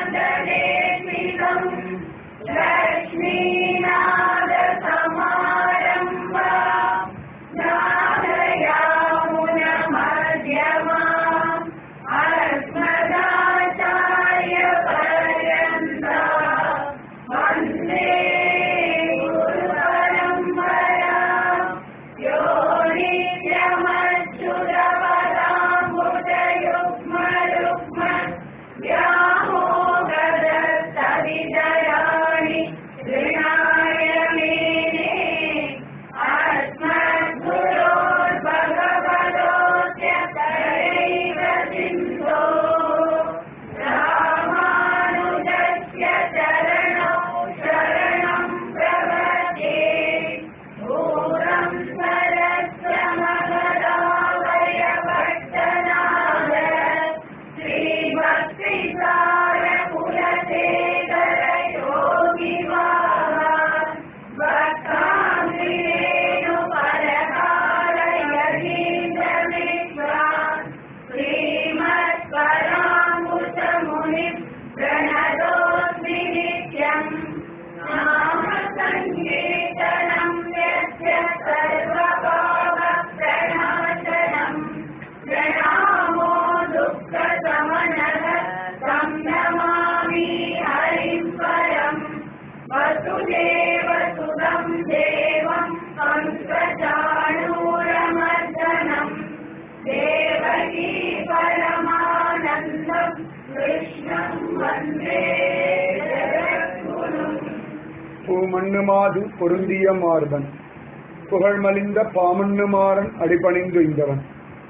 பூமண்ணுமாது பொருந்திய மார்பன் புகழ்மலிந்த பாமண்ணுமாறன் அடிபணிந்து இந்தவன்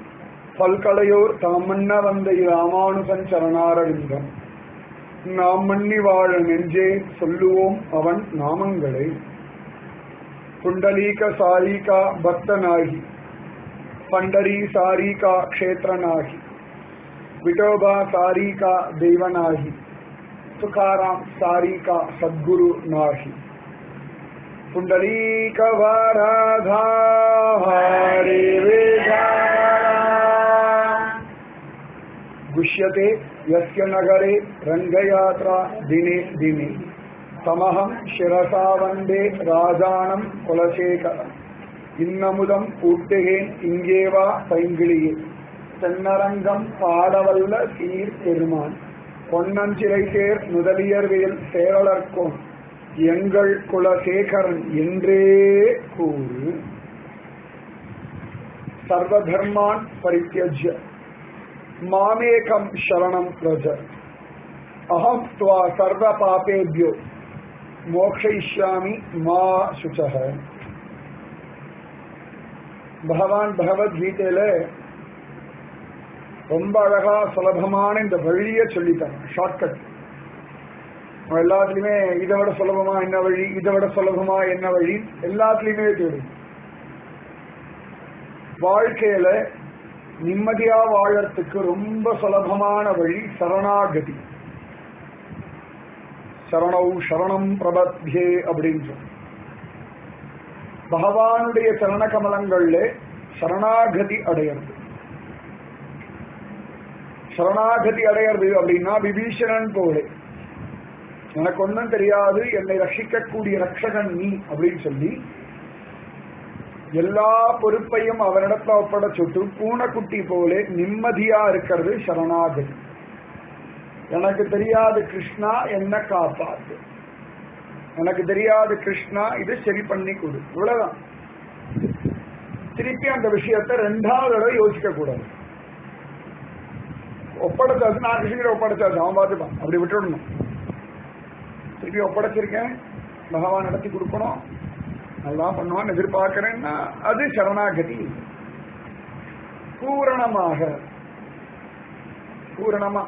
பல்கலையோர் தாமண்ண வந்த ராமானுசன் சரணாரவிந்தம் நாம் மண்ணி வாழ நெஞ்சே சொல்லுவோம் அவன் நாமங்களை புண்டலீக சாரிகா பக்தனாகி பண்டரி சாரிகா க்ஷேத்ரனாகி விட்டோபா சாரிகா தெய்வனாகி तुकाराम सारी का सद्गुरु नाही पुंडलीक वराधा हरे गुष्यते यस्य नगरे रङ्गयात्रा दिने दिने तमहं शिरसा वन्दे राजानं कुलशेखरम् இன்னமுதம் ஊட்டுகேன் இங்கேவா பைங்கிளியே தென்னரங்கம் பாடவல்ல சீர் பெருமான் பொன்னஞ்சிறை சேர் முதலியர்வேல் சேரலர்க்கும் எங்கள் குலசேகரன் என்றே கூறு சர்வதர்மான் பரித்தியஜ்ய மாமேகம் சரணம் பிரஜ அகம் துவா சர்வ பாபேபியோ மோக்ஷயிஷ்யாமி மா சுச்சக பகவான் பகவத்கீதையில ரொம்ப அழகா சுலபமான இந்த வழிய சொல்லிட்டாங்க ஷார்ட்கட் எல்லாத்துலயுமே இதை விட சுலபமா என்ன வழி இதை விட சுலபமா என்ன வழி எல்லாத்துலயுமே தேடும் வாழ்க்கையில நிம்மதியா வாழறதுக்கு ரொம்ப சுலபமான வழி சரணாகதி சரணௌ சரணம் பிரபத்யே அப்படின்னு பகவானுடைய சரண கமலங்கள்ல சரணாகதி அடையிறது சரணாகதி அடையிறது அப்படின்னா விபீஷணன் போல எனக்கு ஒன்றும் தெரியாது என்னை ரட்சிக்கக்கூடிய ரட்சகன் நீ அப்படின்னு சொல்லி எல்லா பொறுப்பையும் அவனிடத்துல ஒப்படைச்சுட்டு பூனைக்குட்டி போல நிம்மதியா இருக்கிறது சரணாகதி எனக்கு தெரியாது கிருஷ்ணா என்ன காப்பாத்து எனக்கு தெரியாது கிருஷ்ணா இது சரி பண்ணி கொடு இவ்வளவுதான் திருப்பி அந்த விஷயத்தை ரெண்டாவது தடவை யோசிக்க கூடாது ஒப்படைச்சாச்சு நான் கிருஷ்ணகிரி ஒப்படைச்சாச்சு அவன் பார்த்துப்பான் அப்படி விட்டுடணும் திருப்பி ஒப்படைச்சிருக்கேன் பகவான் நடத்தி கொடுக்கணும் நல்லா பண்ணுவான்னு எதிர்பார்க்கிறேன்னா அது சரணாகதி பூரணமாக பூரணமா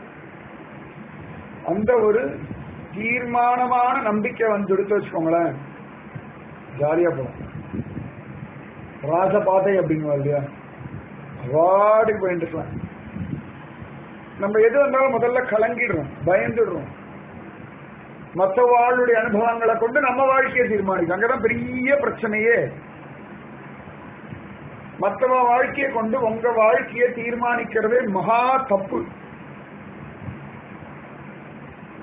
அந்த ஒரு தீர்மானமான நம்பிக்கை வந்து எடுத்து வச்சுக்கோங்களேன் ஜாலியா போகும் ராஜபாதை அப்படிங்குவா இல்லையா அவாடுக்கு போயிட்டு இருக்கலாம் நம்ம எது வந்தாலும் முதல்ல கலங்கிடுறோம் பயந்துடுறோம் மற்ற வாழ்வுடைய அனுபவங்களை கொண்டு நம்ம வாழ்க்கையை தீர்மானிக்கும் அங்கதான் பெரிய பிரச்சனையே மற்றவ வாழ்க்கையை கொண்டு உங்க வாழ்க்கையை தீர்மானிக்கிறதே மகா தப்பு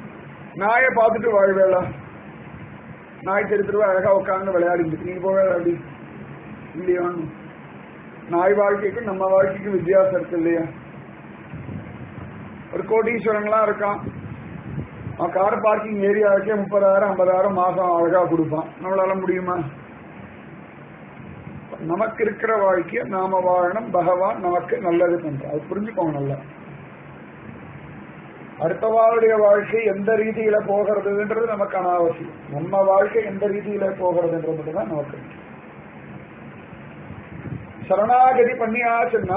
நாயை பார்த்துட்டு வாழ்வேளா நாய் தெருத்துருவா அழகா உட்காந்து விளையாடிட்டு நீ போக அப்படி இல்லையா நாய் வாழ்க்கைக்கும் நம்ம வாழ்க்கைக்கும் வித்தியாசம் இருக்கு இல்லையா ஒரு கோடீஸ்வரன்லாம் இருக்கான் அவன் கார் பார்க்கிங் ஏரியாவுக்கே முப்பதாயிரம் ஐம்பதாயிரம் மாசம் அழகா கொடுப்பான் நம்மளால முடியுமா நமக்கு இருக்கிற வாழ்க்கைய நாம வாழணும் பகவான் நமக்கு நல்லது பண்றான் அது புரிஞ்சுக்கோங்க நல்லா அடுத்தவாளுடைய வாழ்க்கை எந்த ரீதியில போகிறதுன்றது நமக்கு அனாவசியம் நம்ம வாழ்க்கை எந்த ரீதியில போகிறதுன்றது மட்டும்தான் நமக்கு முக்கியம். சரணாகதி பண்ணியாச்சுன்னா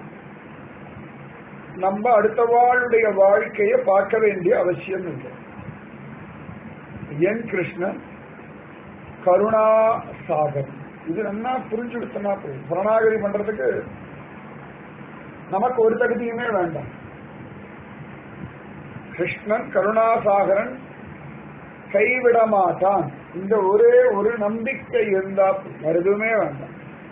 நம்ம அடுத்தவாளுடைய வாழ்க்கையை பார்க்க வேண்டிய அவசியம் இல்லை என் கிருஷ்ணன் கருணா சாகர் இது நல்லா புரிஞ்சு விட்டனா போதும் சரணாகதி பண்றதுக்கு நமக்கு ஒரு தகுதியுமே வேண்டாம் கிருஷ்ணன் கருணாசாகரன் கைவிட மாட்டான் இந்த ஒரே ஒரு நம்பிக்கை இருந்தா போதும். வேற எதுவுமே வேண்டாம்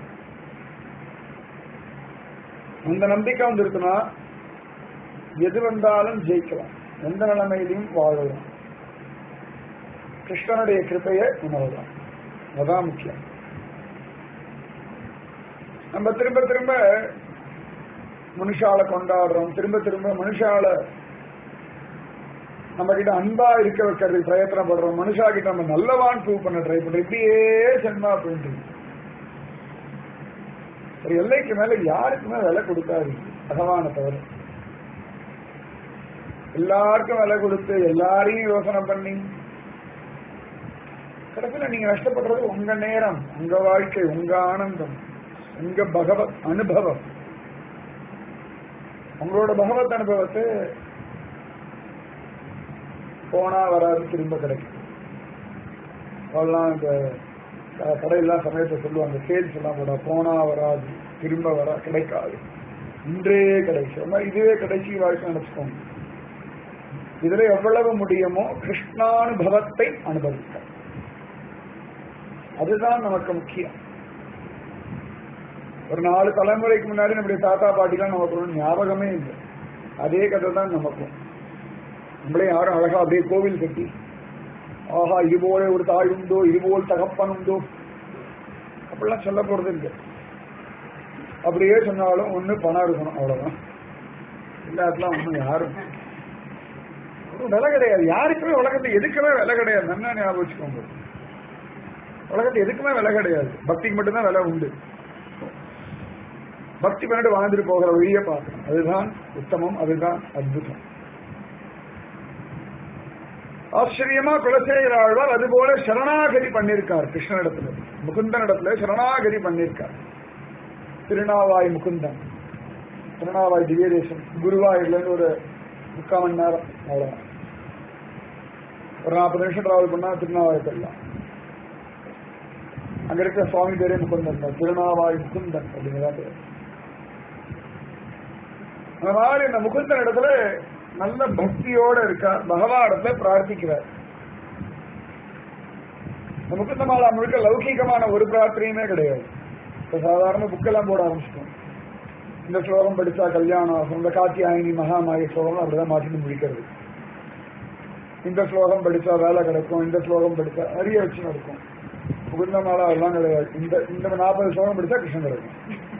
அந்த நம்பிக்கை வந்துருக்குன்னா எது வந்தாலும் ஜெயிக்கலாம் எந்த நிலைமையிலையும் வாழலாம் கிருஷ்ணனுடைய கிருப்பையை உணரலாம் அதான் முக்கியம் நம்ம திரும்ப திரும்ப மனுஷால கொண்டாடுறோம் திரும்ப திரும்ப மனுஷால நம்ம கிட்ட அன்பா இருக்க வைக்கிறது பிரயத்தனப்படுறோம் மனுஷா கிட்ட நம்ம நல்லவான் ப்ரூவ் பண்ண ட்ரை பண்றோம் இப்படியே சென்மா போயிட்டு இருக்கு. ஒரு எல்லைக்கு மேல யாருக்குமே விலை கொடுக்காது பகவானை தவிர எல்லாருக்கும் விலை கொடுத்து எல்லாரையும் யோசனை பண்ணி கடைசியில நீங்க நஷ்டப்படுறது உங்க நேரம் உங்க வாழ்க்கை உங்க ஆனந்தம் உங்க பகவத் அனுபவம் உங்களோட பகவத் அனுபவத்தை போனா வராது திரும்ப கிடைக்கும் அதெல்லாம் இந்த க- கடையெல்லாம் சமயத்தை சொல்லுவாங்க சேல்ஸ் எல்லாம் கூட போனா வராது திரும்ப வர கிடைக்காது இன்றே கடைசி அது மாதிரி இதுவே கடைசி வாழ்க்கை நினைச்சுக்கோங்க இதுல எவ்வளவு முடியுமோ கிருஷ்ணானுபவத்தை அனுபவிக்க அதுதான் நமக்கு முக்கியம் ஒரு நாலு தலைமுறைக்கு முன்னாடி நம்முடைய தாத்தா பாட்டிலாம் நமக்கு ஒன்றும் ஞாபகமே இல்லை அதே கதை தான் நமக்கும் நம்மளே யாரும் அழகா அப்படியே கோவில் கட்டி ஆஹா இது போல ஒரு தாய் உண்டோ இது போல் தகப்பன் உண்டோ அப்படிலாம் சொல்ல போறது இல்லை அப்படியே சொன்னாலும் ஒண்ணு பணம் இருக்கணும் அவ்வளவுதான் இல்லாட்டெல்லாம் ஒண்ணும் யாரும் ஒரு விலை கிடையாது யாருக்குமே உலகத்துல எதுக்குமே விலை கிடையாது நல்லா ஞாபகம் வச்சுக்கோங்க உலகத்துல எதுக்குமே விலை கிடையாது பக்திக்கு மட்டும்தான் விலை உண்டு பக்தி பண்ணிட்டு வாழ்ந்துட்டு போகிற வழியை பார்க்கணும் அதுதான் உத்தமம் அதுதான் அற்புதம் ஆச்சரியமா குலசேகர ஆழ்வார் அதுபோல சரணாகதி பண்ணியிருக்கார் கிருஷ்ணனிடத்துல முகுந்தனிடத்துல சரணாகதி பண்ணியிருக்கார் திருநாவாய் முகுந்தன் திருநாவாய் திவ்யதேசம் குருவாயூர்ல இருந்து ஒரு முக்கால் மணி நேரம் அவ்வளவுதான் ஒரு நாற்பது நிமிஷம் டிராவல் பண்ணா திருநாவாய் போயிடலாம் அங்க இருக்கிற சுவாமி பேரே முகுந்தன் தான் திருநாவாய் முகுந்தன் அப்படிங்கிறதா பேர் அந்த மாதிரி இந்த முகுந்தன் இடத்துல நல்ல பக்தியோட இருக்கார் பகவானிடத்துல பிரார்த்திக்கிறார் இந்த முகுந்த மாலா முழுக்க லௌகீகமான ஒரு பிரார்த்தனையுமே கிடையாது இப்ப சாதாரண புக்கெல்லாம் போட ஆரம்பிச்சிட்டோம் இந்த ஸ்லோகம் படிச்சா கல்யாணம் ஆகும் இந்த காத்தியாயினி மகாமாயி ஸ்லோகம் அப்படிதான் மாற்றிட்டு முடிக்கிறது இந்த ஸ்லோகம் படிச்சா வேலை கிடைக்கும் இந்த ஸ்லோகம் படிச்சா நிறைய வச்சு நடக்கும் முகுந்த மாலா எல்லாம் கிடையாது இந்த இந்த நாற்பது ஸ்லோகம் படிச்சா கிருஷ்ணன் கிடைக்கும்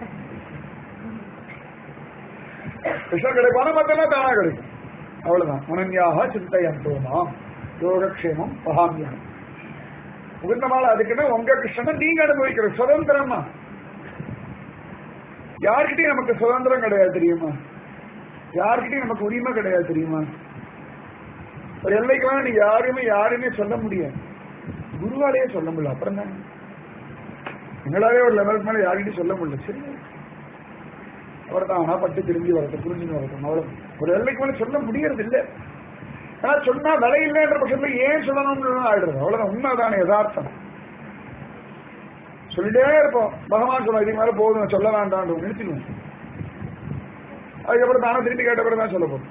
கிருஷ்ணன் கிடைப்பான மத்தெல்லாம் தானா கிடைக்கும் அவ்வளவுதான் அனன்யாக சிந்தையந்தோமா யோகக்ஷேமம் பகாமியம் முகுந்தமால அதுக்குன்னு உங்க கிருஷ்ணனை நீங்க அனுபவிக்கிற சுதந்திரமா யார்கிட்டயும் நமக்கு சுதந்திரம் கிடையாது தெரியுமா யார்கிட்டயும் நமக்கு உரிமை கிடையாது தெரியுமா ஒரு எல்லைக்கு வேணா நீ யாருமே யாருமே சொல்ல முடியாது குருவாலேயே சொல்ல முடியல அப்புறம் தான் எங்களாலே ஒரு லெவலுக்கு மேல யார்கிட்டயும் சொல்ல முடியல சரி அவர் தான் ஆனா பட்டு திரும்பி வரட்டும் புரிஞ்சுன்னு வரட்டும் அவ்வளவு ஒரு எல்லைக்கு மேல சொல்ல முடியறது இல்ல ஆனா சொன்னா விலை இல்லைன்ற பட்சத்துல ஏன் சொல்லணும்னு ஆயிடுறது அவ்வளவுதான் உண்மைதானே யதார்த்தம் சொல்லிட்டே இருப்போம் பகவான் சொல்ல இதுக்கு மேல போதும் சொல்ல வேண்டாம் நிறுத்திடுவோம் அதுக்கப்புறம் தானே திருப்பி கேட்ட பிறகு தான் சொல்ல போதும்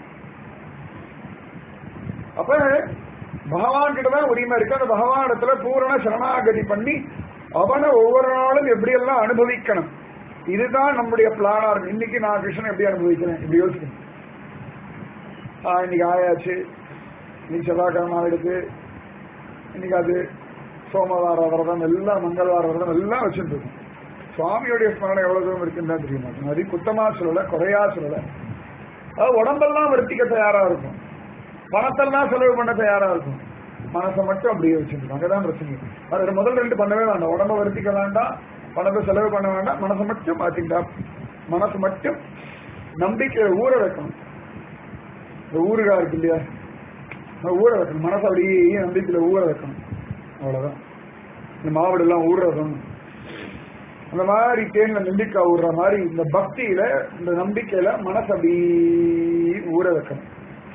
அப்ப பகவான் கிட்ட தான் உரிமை இருக்கு அந்த பகவான் இடத்துல பூரண சரணாகதி பண்ணி அவனை ஒவ்வொரு நாளும் எப்படியெல்லாம் அனுபவிக்கணும் இதுதான் நம்முடைய பிளானா இருக்கு இன்னைக்கு நான் கிருஷ்ணன் எப்படி அனுபவிக்கிறேன் இப்படி யோசிக்கணும் ஆஹ் இன்னைக்கு ஆயாச்சு இன்னைக்கு செவ்வாய்க்கிழமை ஆயிடுது இன்னைக்கு அது சோமவார விரதம் எல்லாம் மங்களவார விரதம் எல்லாம் வச்சுட்டு இருக்கும் சுவாமியுடைய ஸ்மரணை எவ்வளவு தூரம் இருக்குன்னு தான் தெரிய மாட்டேன் அது குத்தமா சொல்லல குறையா சொல்லல அது உடம்பெல்லாம் வருத்திக்க தயாரா இருக்கும் பணத்தெல்லாம் செலவு பண்ண தயாரா இருக்கும் மனசை மட்டும் அப்படியே வச்சிருக்கோம் அங்கதான் பிரச்சனை அது முதல் ரெண்டு பண்ணவே வேண்டாம் உடம்ப வருத்திக்க வேண்டாம் பணத்தை செலவு பண்ண வேண்டாம் மனசை மட்டும் மாத்திக்கிட்டா மனசு மட்டும் நம்பிக்கை ஊற வைக்கணும் இந்த ஊறுகா இருக்கு இல்லையா அது ஊற வைக்கணும் மனசை அப்படியே நம்பிக்கையில ஊற வைக்கணும் அவ்வளவுதான் இந்த மாவடு எல்லாம் ஊறுறதும் அந்த மாதிரி தேன்ல நம்பிக்கை ஊறுற மாதிரி இந்த பக்தியில இந்த நம்பிக்கையில மனசு அப்படி ஊற வைக்கணும்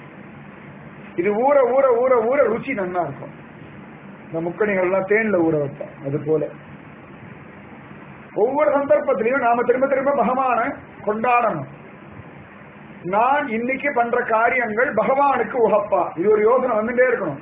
இது ஊற ஊற ஊற ஊற ருச்சி நன்னா இருக்கும் இந்த முக்கணிகள் எல்லாம் தேன்ல ஊற வைப்பேன் அது போல ஒவ்வொரு சந்தர்ப்பத்திலையும் நாம திரும்ப திரும்ப பகவான கொண்டாடணும் நான் இன்னைக்கு பண்ற காரியங்கள் பகவானுக்கு உகப்பா இது ஒரு யோசனை வந்துட்டே இருக்கணும்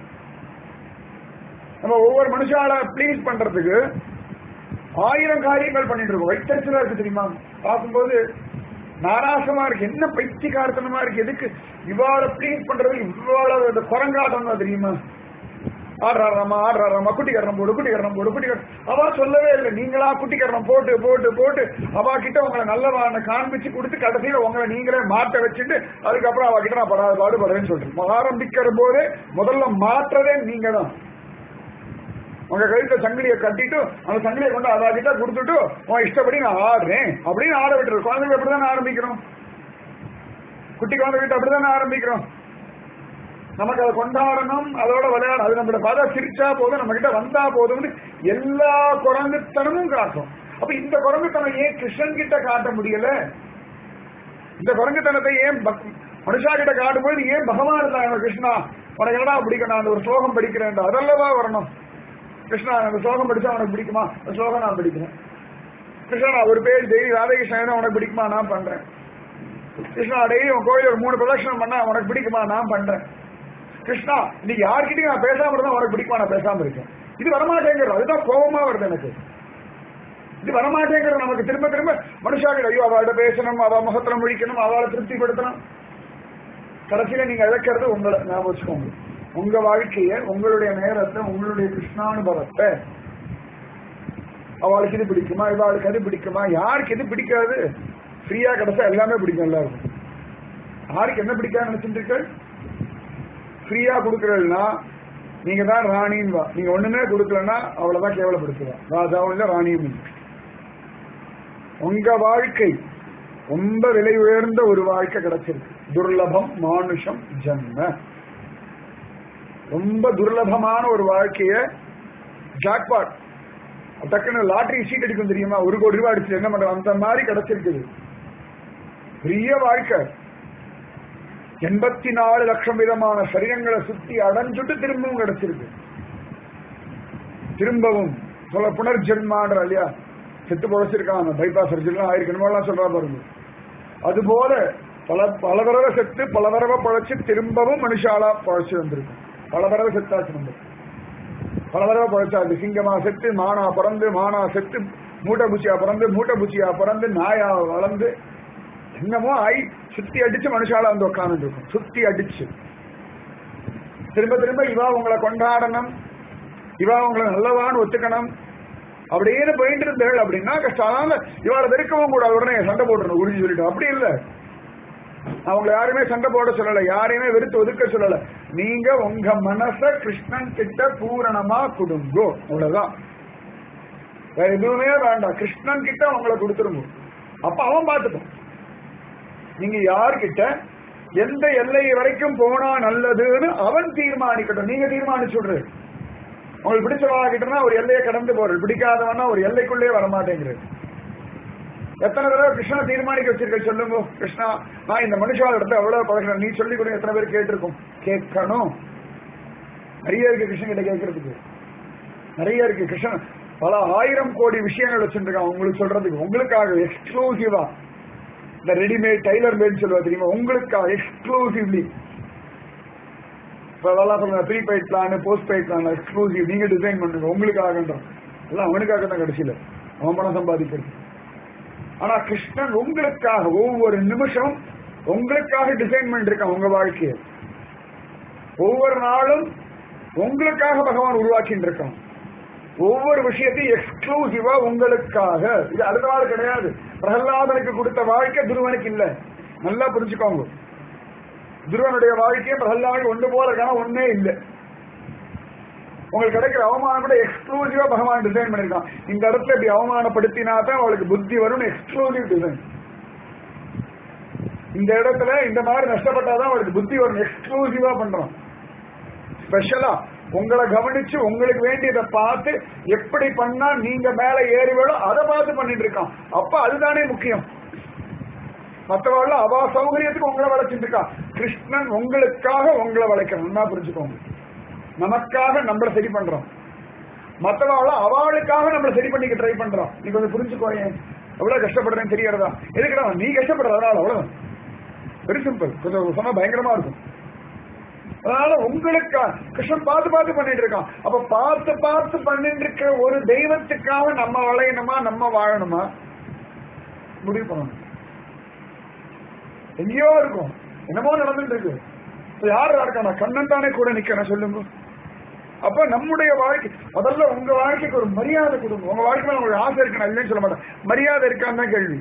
நம்ம ஒவ்வொரு மனுஷால ப்ளீஸ் பண்றதுக்கு ஆயிரம் காரியங்கள் பண்ணிட்டு இருக்கோம் வைத்தறிச்சலா இருக்கு தெரியுமா பார்க்கும்போது நாராசமா இருக்கு என்ன பைத்தியகார்த்தனமா இருக்கு எதுக்கு இவ்வாறு ப்ளீஸ் பண்றதுக்கு இவ்வளவு இந்த குரங்காட்டம் தான் தெரியுமா ஆடுறாராமா ஆடுறாராமா குட்டிக்கரணம் போடு குட்டிக்கரணம் போடு குட்டிக்கரணம் அவ சொல்லவே இல்லை நீங்களா குட்டிக்கரணம் போட்டு போட்டு போட்டு அவ கிட்ட உங்களை நல்லவான காண்பிச்சு கொடுத்து கடைசியில உங்களை நீங்களே மாட்ட வச்சுட்டு அதுக்கப்புறம் அவ கிட்ட நான் படாத பாடுபடுறேன்னு சொல்றேன் ஆரம்பிக்கிற போதே முதல்ல மாற்றதே நீங்க தான் உங்க கழுத்த சங்கிலியை கட்டிட்டு அந்த சங்கிலியை கொண்டு அவ கிட்ட கொடுத்துட்டு உன் இஷ்டப்படி நான் ஆடுறேன் அப்படின்னு ஆட விட்டுரு குழந்தைங்க எப்படிதான் ஆரம்பிக்கிறோம் குட்டி குழந்தை கிட்ட அப்படிதானே ஆரம்பிக்கிறோம் நமக்கு அதை கொண்டாடணும் அதோட விளையாடணும் அது நம்மள பார்த்தா சிரிச்சா போதும் நம்ம கிட்ட வந்தா போதும்னு எல்லா குரங்குத்தனமும் காட்டும் அப்ப இந்த குரங்குத்தனம் ஏன் கிருஷ்ணன் கிட்ட காட்ட முடியல இந்த குரங்குத்தனத்தை ஏன் பக்- மனுஷா கிட்ட காட்டும்போது ஏன் பகவான் தான் கிருஷ்ணா உனக்கு என்னடா பிடிக்கும் நான் அந்த ஒரு ஸ்லோகம் படிக்கிறேன் அதல்லவா வரணும் கிருஷ்ணா அந்த ஸ்லோகம் படிச்சா உனக்கு பிடிக்குமா அந்த ஸ்லோகம் நான் படிக்கிறேன் கிருஷ்ணா நான் ஒரு பேர் டெய்லி ராதாகிருஷ்ணன் உனக்கு பிடிக்குமா நான் பண்றேன் கிருஷ்ணா டெய்லி உன் கோயில் ஒரு மூணு பிரதட்சணம் பண்ணா உனக்கு பிடிக்குமா நான் பண்றேன் கிருஷ்ணா நீ யார்கிட்டயும் நான் பேசாம இருந்தா உனக்கு பிடிக்குமா நான் பேசாம இருக்கேன் இது வரமாட்டேங்கிறது அதுதான் கோபமா வருது எனக்கு இது வரமாட்டேங்கிறது நமக்கு திரும்ப திரும்ப மனுஷாக்கள் ஐயோ அவள்கிட்ட பேசணும் அவ முகத்துல முழிக்கணும் அவளை திருப்திப்படுத்தணும் கடைசியில நீங்க இழக்கிறது உங்களை ஞாபகம் வச்சுக்கோங்க உங்க வாழ்க்கைய உங்களுடைய நேரத்தை உங்களுடைய கிருஷ்ணானுபவத்தை அவளுக்கு இது பிடிக்குமா இவாளுக்கு அது பிடிக்குமா யாருக்கு எது பிடிக்காது ஃப்ரீயா கிடைச்சா எல்லாமே பிடிக்கும் எல்லாருக்கும் யாருக்கு என்ன பிடிக்காது நினைச்சிட்டு இருக்க ஃப்ரீயா கொடுக்கறதுனா நீங்க தான் ராணின்னு வா நீங்க ஒண்ணுமே கொடுக்கலன்னா அவ்வளவுதான் கேவலப்படுத்துவா ராஜாவும் இல்ல ராணியும் இல்லை உங்க வாழ்க்கை ரொம்ப விலை உயர்ந்த ஒரு வாழ்க்கை கிடைச்சிருக்கு துர்லபம் மானுஷம் ஜன்ம ரொம்ப துர்லபமான ஒரு வாழ்க்கைய ஜாக்பாட் டக்குன்னு லாட்டரி சீட் அடிக்கும் தெரியுமா ஒரு கோடி ரூபாய் அடிச்சு என்ன பண்ற அந்த மாதிரி கிடைச்சிருக்குது பெரிய வாழ்க்கை எண்பத்தி நாலு லட்சம் விதமான சரீரங்களை சுத்தி அடைஞ்சுட்டு திரும்பவும் கிடைச்சிருக்கு திரும்பவும் சொல்ல புனர்ஜென்மான்ற இல்லையா செத்து பொழைச்சிருக்கான் பைபாஸ் சர்ஜரிலாம் ஆயிருக்கணுமெல்லாம் சொல்றா பாருங்க அதுபோல பல பல தடவை செத்து பல தடவை பழைச்சு திரும்பவும் மனுஷாலா பழைச்சு வந்திருக்கும் பல தடவை செத்தாச்சு நம்ம பல தடவை பழைச்சாச்சு சிங்கமா செத்து மானா பிறந்து மானா செத்து மூட்டை பூச்சியா பிறந்து மூட்டை பூச்சியா பிறந்து நாயா வளர்ந்து என்னமோ ஆயி சுத்தி அடிச்சு மனுஷால வந்து உட்கார்ந்து இருக்கும் சுத்தி அடிச்சு திரும்ப திரும்ப இவா உங்களை கொண்டாடணும் இவா உங்களை நல்லவான்னு ஒத்துக்கணும் அப்படின்னு போயிட்டு இருந்தாள் அப்படின்னா கஷ்டம் இவாளை வெறுக்கவும் கூடாது உடனே சண்டை போட்டுருணும் உறுதி சொல்லிட்டு அப்படி இல்ல அவங்கள யாருமே சண்டை போட சொல்லல யாரையுமே வெறுத்து ஒதுக்க சொல்லல நீங்க உங்க மனச கிருஷ்ணன் கிட்ட பூரணமா கொடுங்கோ அவ்வளவுதான் வேற எதுவுமே வேண்டாம் கிருஷ்ணன் கிட்ட உங்களை கொடுத்துருங்க அப்ப அவன் பார்த்துப்பான் நீங்க யார்கிட்ட எந்த எல்லை வரைக்கும் போனா நல்லதுன்னு அவன் தீர்மானிக்கட்டும் நீங்க தீர்மானிச்சு விடுறது உங்களுக்கு பிடிச்சவா கிட்டனா ஒரு எல்லையை கடந்து போறது பிடிக்காதவனா ஒரு எல்லைக்குள்ளே வரமாட்டேங்கிறது எத்தனை தடவை கிருஷ்ணா தீர்மானிக்க வச்சிருக்க சொல்லுங்க கிருஷ்ணா நான் இந்த மனுஷால இடத்த அவ்வளவு பழகிறேன் நீ சொல்லி கொடுங்க எத்தனை பேர் கேட்டிருக்கோம் கேட்கணும் நிறைய இருக்கு கிருஷ்ணன் கிட்ட கேட்கறதுக்கு நிறைய இருக்கு கிருஷ்ணன் பல ஆயிரம் கோடி விஷயங்கள் வச்சிருக்கான் உங்களுக்கு சொல்றதுக்கு உங்களுக்காக எக்ஸ்க்ளூசிவா இந்த ரெடிமேட் டைலர் மேட் சொல்லுவா தெரியுமா உங்களுக்காக எக்ஸ்க்ளூசிவ்லி இப்போ அதெல்லாம் சொல்லுங்க prepaid plan postpaid plan exclusive நீங்க டிசைன் பண்ணுங்க உங்களுக்காகன்றான் எல்லாம் அவனுக்காக தான் கடைசியில அவன் பணம் சம்பாதிக்கிறது ஆனா கிருஷ்ணன் உங்களுக்காக ஒவ்வொரு நிமிஷம் உங்களுக்காக டிசைன் பண்ணிருக்கான் உங்க வாழ்க்கையை ஒவ்வொரு நாளும் உங்களுக்காக பகவான் உருவாக்கிட்டு இருக்கான் ஒவ்வொரு விஷயத்தையும் எக்ஸ்க்ளூசிவா உங்களுக்காக இது அடுத்த நாள் கிடையாது பிரகலாதனுக்கு கொடுத்த வாழ்க்கை துருவனுக்கு இல்ல நல்லா புரிஞ்சுக்கோங்க துருவனுடைய வாழ்க்கையை பிரகலாதனுக்கு ஒன்று போல இருக்கான ஒன்னே இல்லை உங்களுக்கு கிடைக்கிற அவமானம் கூட எக்ஸ்க்ளூசிவா பகவான் டிசைன் பண்ணிருக்கான் இந்த இடத்துல இப்படி அவமானப்படுத்தினா தான் அவளுக்கு புத்தி வரும் எக்ஸ்க்ளூசிவ் டிசைன் இந்த இடத்துல இந்த மாதிரி நஷ்டப்பட்டாதான் அவளுக்கு புத்தி வரும் எக்ஸ்க்ளூசிவா பண்றான் ஸ்பெஷலா உங்களை கவனிச்சு உங்களுக்கு வேண்டியதை பார்த்து எப்படி பண்ணா நீங்க மேல ஏறி விடும் அதை பார்த்து பண்ணிட்டு இருக்கான் அப்ப அதுதானே முக்கியம் மற்றவாள் அவா சௌகரியத்துக்கு உங்களை வளைச்சிட்டு இருக்கா கிருஷ்ணன் உங்களுக்காக உங்களை வளைக்கணும் நல்லா புரிஞ்சுக்கோங்க நமக்காக நம்மள சரி பண்றோம் மற்றவாள் அவளுக்காக நம்மள சரி பண்ணிக்க ட்ரை பண்றோம் நீ கொஞ்சம் புரிஞ்சுக்கோயேன் எவ்வளவு கஷ்டப்படுறேன்னு தெரியறதா எதுக்குடா நீ கஷ்டப்படுற அதனால அவ்வளவுதான் வெரி சிம்பிள் கொஞ்சம் சொன்னா பயங்கரமா இருக்கும் அதனால உங்களுக்கு கிருஷ்ணன் பார்த்து பார்த்து பண்ணிட்டு இருக்கான் அப்ப பார்த்து பார்த்து பண்ணிட்டு இருக்க ஒரு தெய்வத்துக்காக நம்ம வளையணுமா நம்ம வாழணுமா முடிவு பண்ணணும் எங்கேயோ இருக்கும் என்னமோ நடந்துட்டு இருக்கு இப்ப யாரு இருக்கானா கண்ணன் தானே கூட நிக்கிறேன் சொல்லுங்க அப்ப நம்முடைய வாழ்க்கை முதல்ல உங்க வாழ்க்கைக்கு ஒரு மரியாதை கொடுங்க உங்க வாழ்க்கை மேல உங்களுக்கு ஆசை இருக்கு நான் இல்லைன்னு சொல்ல மாட்டேன் மரியாதை இருக்கான்னு தான் கேள்வி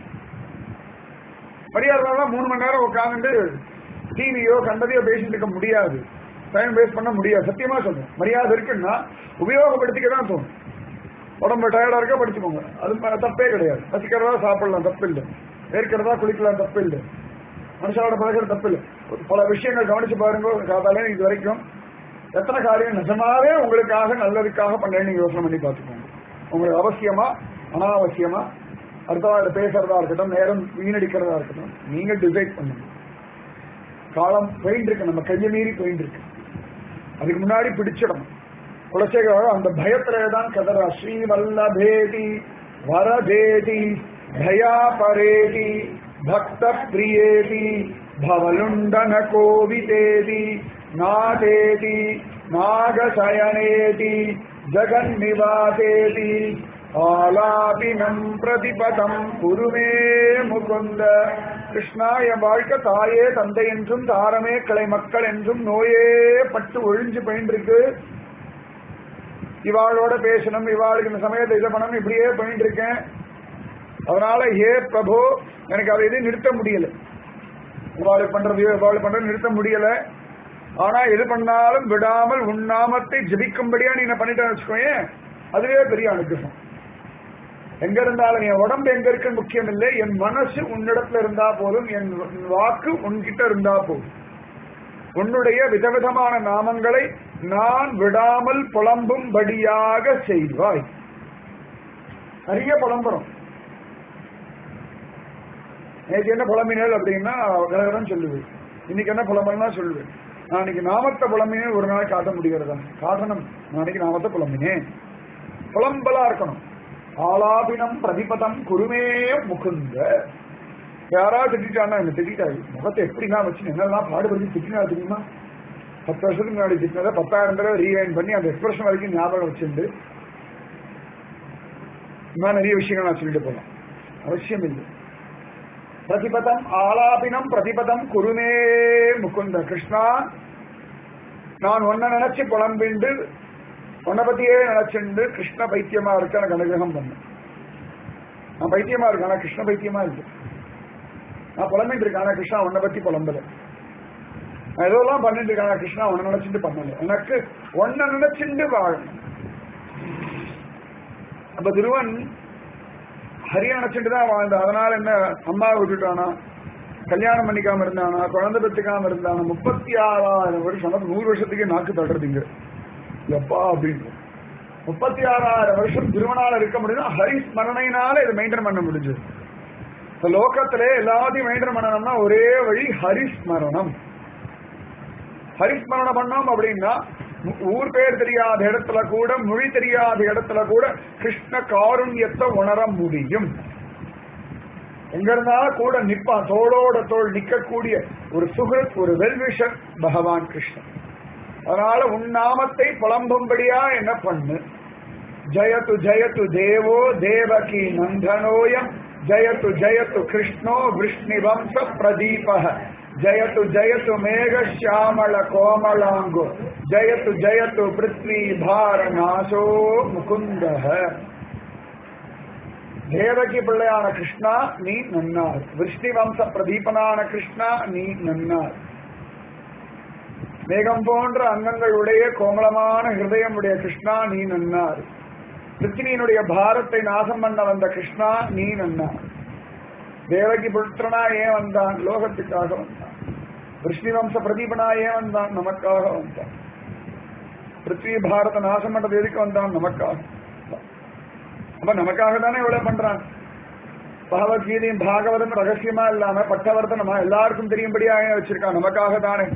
மரியாதை மூணு மணி நேரம் உட்காந்துட்டு டிவியோ கண்டதையோ பேசிட்டு இருக்க முடியாது டைம் வேஸ்ட் பண்ண முடியாது சத்தியமா சொல்றேன் மரியாதை இருக்குன்னா உபயோகப்படுத்திக்க தான் தோணும் உடம்பு டயர்டா இருக்கா படிச்சுக்கோங்க அது ம- தப்பே கிடையாது பசிக்கிறதா சாப்பிடலாம் தப்பு இல்லை ஏற்கிறதா குளிக்கலாம் தப்பு இல்லை மனுஷனோட பழகிறது தப்பு இல்லை பல விஷயங்கள் கவனிச்சு பாருங்க காதாலே இது வரைக்கும் எத்தனை காரியம் நிஜமாவே உங்களுக்காக நல்லதுக்காக பண்றேன்னு நீங்க யோசனை பண்ணி பார்த்துக்கோங்க உங்களுக்கு அவசியமா அனாவசியமா அடுத்தவாட பேசுறதா இருக்கட்டும் நேரம் வீணடிக்கிறதா இருக்கட்டும் நீங்க டிசைட் பண்ணுங்க காலம் போயிட்டு இருக்கு நம்ம கையை மீறி போயிட்டு இருக்கு அதுக்கு முன்னாடி பிடிச்சிடணும் குலசேகர அந்த பயத்திலே தான் கதரா ஸ்ரீவல்லபேதி வரதேதி தயா பரேதி பக்த பிரியேதி பவலுண்டன கோவிதேதி நாதேதி நாகசயனேதி ஜகன்னிவாசேதி ஆலாபினம் பிரதிபதம் குருமே முகுந்த கிருஷ்ணா என் வாழ்க்கை தாயே தந்தை என்றும் தாரமே கிளை மக்கள் என்றும் நோயே பட்டு ஒழிஞ்சு பயின்றிருக்கு இவாளோட பேசணும் இவாளுக்கு இந்த சமயத்தை இதை பண்ணணும் இப்படியே பண்ணிட்டு இருக்கேன் அதனால ஏ பிரபு எனக்கு அதை எதையும் நிறுத்த முடியல இவாளு பண்றதையோ இவாளு பண்றது நிறுத்த முடியல ஆனா எது பண்ணாலும் விடாமல் உன்னாமத்தை ஜபிக்கும்படியா நீ என்ன பண்ணிட்டேன்னு வச்சுக்கோயேன் அதுவே பெரிய அனுகிரகம் எங்க இருந்தாலும் என் உடம்பு எங்க இருக்குன்னு முக்கியம் இல்லை என் மனசு உன்னிடத்துல இருந்தா போதும் என் வாக்கு உன்கிட்ட இருந்தா போதும் உன்னுடைய விதவிதமான நாமங்களை நான் விடாமல் புலம்பும்படியாக செய்வாய் நிறைய புலம்புறோம் நேற்று என்ன புலம்பினேல் அப்படின்னா கலகரம் சொல்லுவேன் இன்னைக்கு என்ன புலம்பல்னா சொல்லுவேன் நான் இன்னைக்கு நாமத்தை புலம்பினேன் ஒரு நாள் காட்ட முடிகிறதா காட்டணும் நான் இன்னைக்கு நாமத்தை புலம்பினேன் புலம்பலா இருக்கணும் ஆலாபினம் பிரதிபதம் குருமே முகுந்த யாராவது திட்டானா என்ன திட்டாரு முகத்தை எப்படி நான் வச்சு என்னெல்லாம் பாடுபடுத்தி திட்டினா தெரியுமா பத்து வருஷத்துக்கு முன்னாடி திட்டினதை பத்தாயிரம் தடவை ரீவைன் பண்ணி அந்த எக்ஸ்பிரஷன் வரைக்கும் ஞாபகம் வச்சுட்டு இன்னும் நிறைய விஷயங்கள் நான் சொல்லிட்டு போலாம் அவசியம் இல்லை பிரதிபதம் ஆலாபினம் பிரதிபதம் குருமே முகுந்த கிருஷ்ணா நான் ஒன்ன நினைச்சு புலம்பிண்டு உன்னை பத்தியே நினைச்சுண்டு கிருஷ்ண பைத்தியமா இருக்க எனக்கு அனுகிரகம் பண்ண நான் பைத்தியமா இருக்கேன் ஆனா கிருஷ்ண பைத்தியமா இருக்கு நான் புலம்பிட்டு இருக்கேன் ஆனா கிருஷ்ணா உன்னை பத்தி புலம்பல நான் ஏதோலாம் பண்ணிட்டு இருக்கேன் ஆனா கிருஷ்ணா உன்னை நினைச்சிட்டு பண்ணல எனக்கு உன்னை நினைச்சுண்டு வாழணும் அப்ப திருவன் ஹரிய நினைச்சிட்டு தான் வாழ்ந்தான் அதனால என்ன அம்மாவை விட்டுட்டானா கல்யாணம் பண்ணிக்காம இருந்தானா குழந்தை பெற்றுக்காம இருந்தானா முப்பத்தி ஆறாயிரம் வருஷம் அதாவது நூறு வருஷத்துக்கு நாக்கு தடுறதுங்க எப்பா அப்படின்னு முப்பத்தி ஆறாயிரம் வருஷம் திருவனால இருக்க முடியும்னா ஹரி ஸ்மரணையினால இதை மெயின்டைன் பண்ண முடிஞ்சது இப்ப லோகத்திலே எல்லாத்தையும் மெயின்டைன் பண்ணணும்னா ஒரே வழி ஹரிஸ்மரணம் ஹரிஸ்மரணம் பண்ணோம் அப்படின்னா ஊ- ஊர் பேர் தெரியாத இடத்துல கூட மொழி தெரியாத இடத்துல கூட கிருஷ்ண காருண்யத்தை உணர முடியும் எங்க இருந்தாலும் கூட நிப்பான் தோளோட தோள் நிக்கக்கூடிய ஒரு சுகிருத் ஒரு வெல்விஷன் பகவான் கிருஷ்ணன் அதனால உன் நாமத்தை புலம்பும்படியா என்ன பண்ணு ஜயத்து ஜயத்து தேவோ தேவகி நந்தனோயம் ஜயத்து ஜயத்து கிருஷ்ணோ விஷ்ணு வம்ச பிரதீப ஜயத்து ஜயத்து மேக ஷியாமள கோமளாங்கோ ஜயத்து ஜயத்து பிருத்வி பார நாசோ முகுந்தக தேவகி பிள்ளையான கிருஷ்ணா நீ நன்னார் விஷ்ணி வம்ச பிரதீபனான கிருஷ்ணா நீ நன்னார் மேகம் போன்ற அங்கங்களுடைய கோமளமான ஹிருதயம் உடைய கிருஷ்ணா நீ நன்னார் பிருத்திவியினுடைய பாரத்தை நாசம் பண்ண வந்த கிருஷ்ணா நீ நன்னார் தேவகி புத்திரனா ஏன் வந்தான் லோகத்துக்காக வந்தான் விஷ்ணு வம்ச பிரதீபனா ஏன் வந்தான் நமக்காக வந்தான் பிருத்வி பாரத நாசம் பண்ணது எதுக்கு வந்தான் நமக்காக அப்ப நமக்காக தானே இவ்வளவு பண்றான் பகவத்கீதையும் பாகவதம் ரகசியமா இல்லாம பட்டவர்த்தனமா எல்லாருக்கும் தெரியும்படியாக வச்சிருக்கான் நமக்காக தானே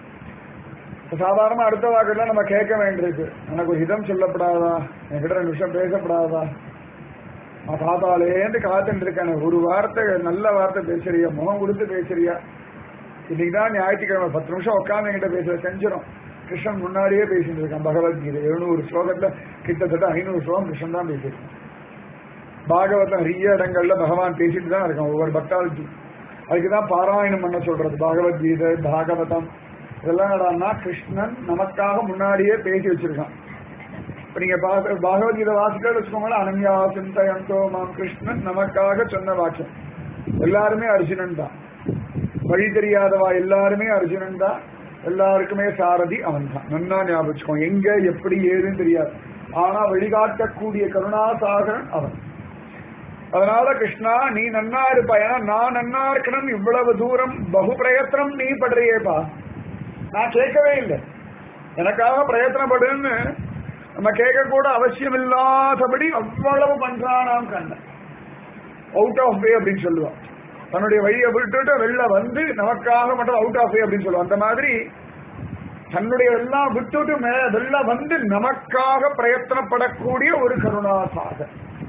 சாதாரணமா அடுத்த வாக்கெல்லாம் நம்ம கேட்க வேண்டியிருக்கு எனக்கு ஒரு ஹிதம் சொல்லப்படாதா என்கிட்ட ரெண்டு நிமிஷம் பேசப்படாதா நான் காத்தாலேந்து காத்துட்டு இருக்கேன் ஒரு வார்த்தை நல்ல வார்த்தை பேசுறியா முகம் கொடுத்து பேசுறியா இன்னைக்குதான் ஞாயிற்றுக்கிழமை பத்து நிமிஷம் உட்காந்து என்கிட்ட பேச செஞ்சிடும் கிருஷ்ணன் முன்னாடியே பேசிட்டு இருக்கான் பகவத்கீதை எழுநூறு ஸ்லோகத்துல கிட்டத்தட்ட ஐநூறு ஸ்லோகம் கிருஷ்ணன் தான் பேசியிருக்கான் பாகவதம் நிறைய இடங்கள்ல பகவான் பேசிட்டு தான் இருக்கான் ஒவ்வொரு பக்தாளுக்கு அதுக்குதான் பாராயணம் பண்ண சொல்றது பகவத்கீதை பாகவதம் இதெல்லாம் என்னடான்னா கிருஷ்ணன் நமக்காக முன்னாடியே பேசி வச்சிருக்கான் இப்ப நீங்க பா- பகவத்கீதை வாசிக்கிறது வச்சுக்கோங்களேன் அனன்யா சிந்தயந்தோ மாம் கிருஷ்ணன் நமக்காக சொன்ன வாக்கியம் எல்லாருமே அர்ஜுனன் தான் வழி தெரியாதவா எல்லாருமே அர்ஜுனன் தான் எல்லாருக்குமே சாரதி அவன் தான் நன்னா ஞாபகம் வச்சுக்கோ எங்க எப்படி ஏதுன்னு தெரியாது ஆனா வழிகாட்டக்கூடிய கருணாசாகரன் அவன் அதனால கிருஷ்ணா நீ நன்னா இருப்பா ஏன்னா நான் நன்னா இருக்கணும் இவ்வளவு தூரம் பகு பிரயத்தனம் நீ படுறியேப்பா நான் கேட்கவே இல்லை எனக்காக பிரயத்தனப்படுன்னு நம்ம கேட்க கூட அவசியம் இல்லாதபடி அவ்வளவு பண்றானாம் கண்ணன் அவுட் ஆஃப் வே அப்படின்னு சொல்லுவான் தன்னுடைய வழியை விட்டுட்டு வெளில வந்து நமக்காக மட்டும் அவுட் ஆஃப் வே அப்படின்னு சொல்லுவான் அந்த மாதிரி தன்னுடைய எல்லாம் விட்டுட்டு மே வெளில வந்து நமக்காக பிரயத்தனப்படக்கூடிய ஒரு கருணாசாகர்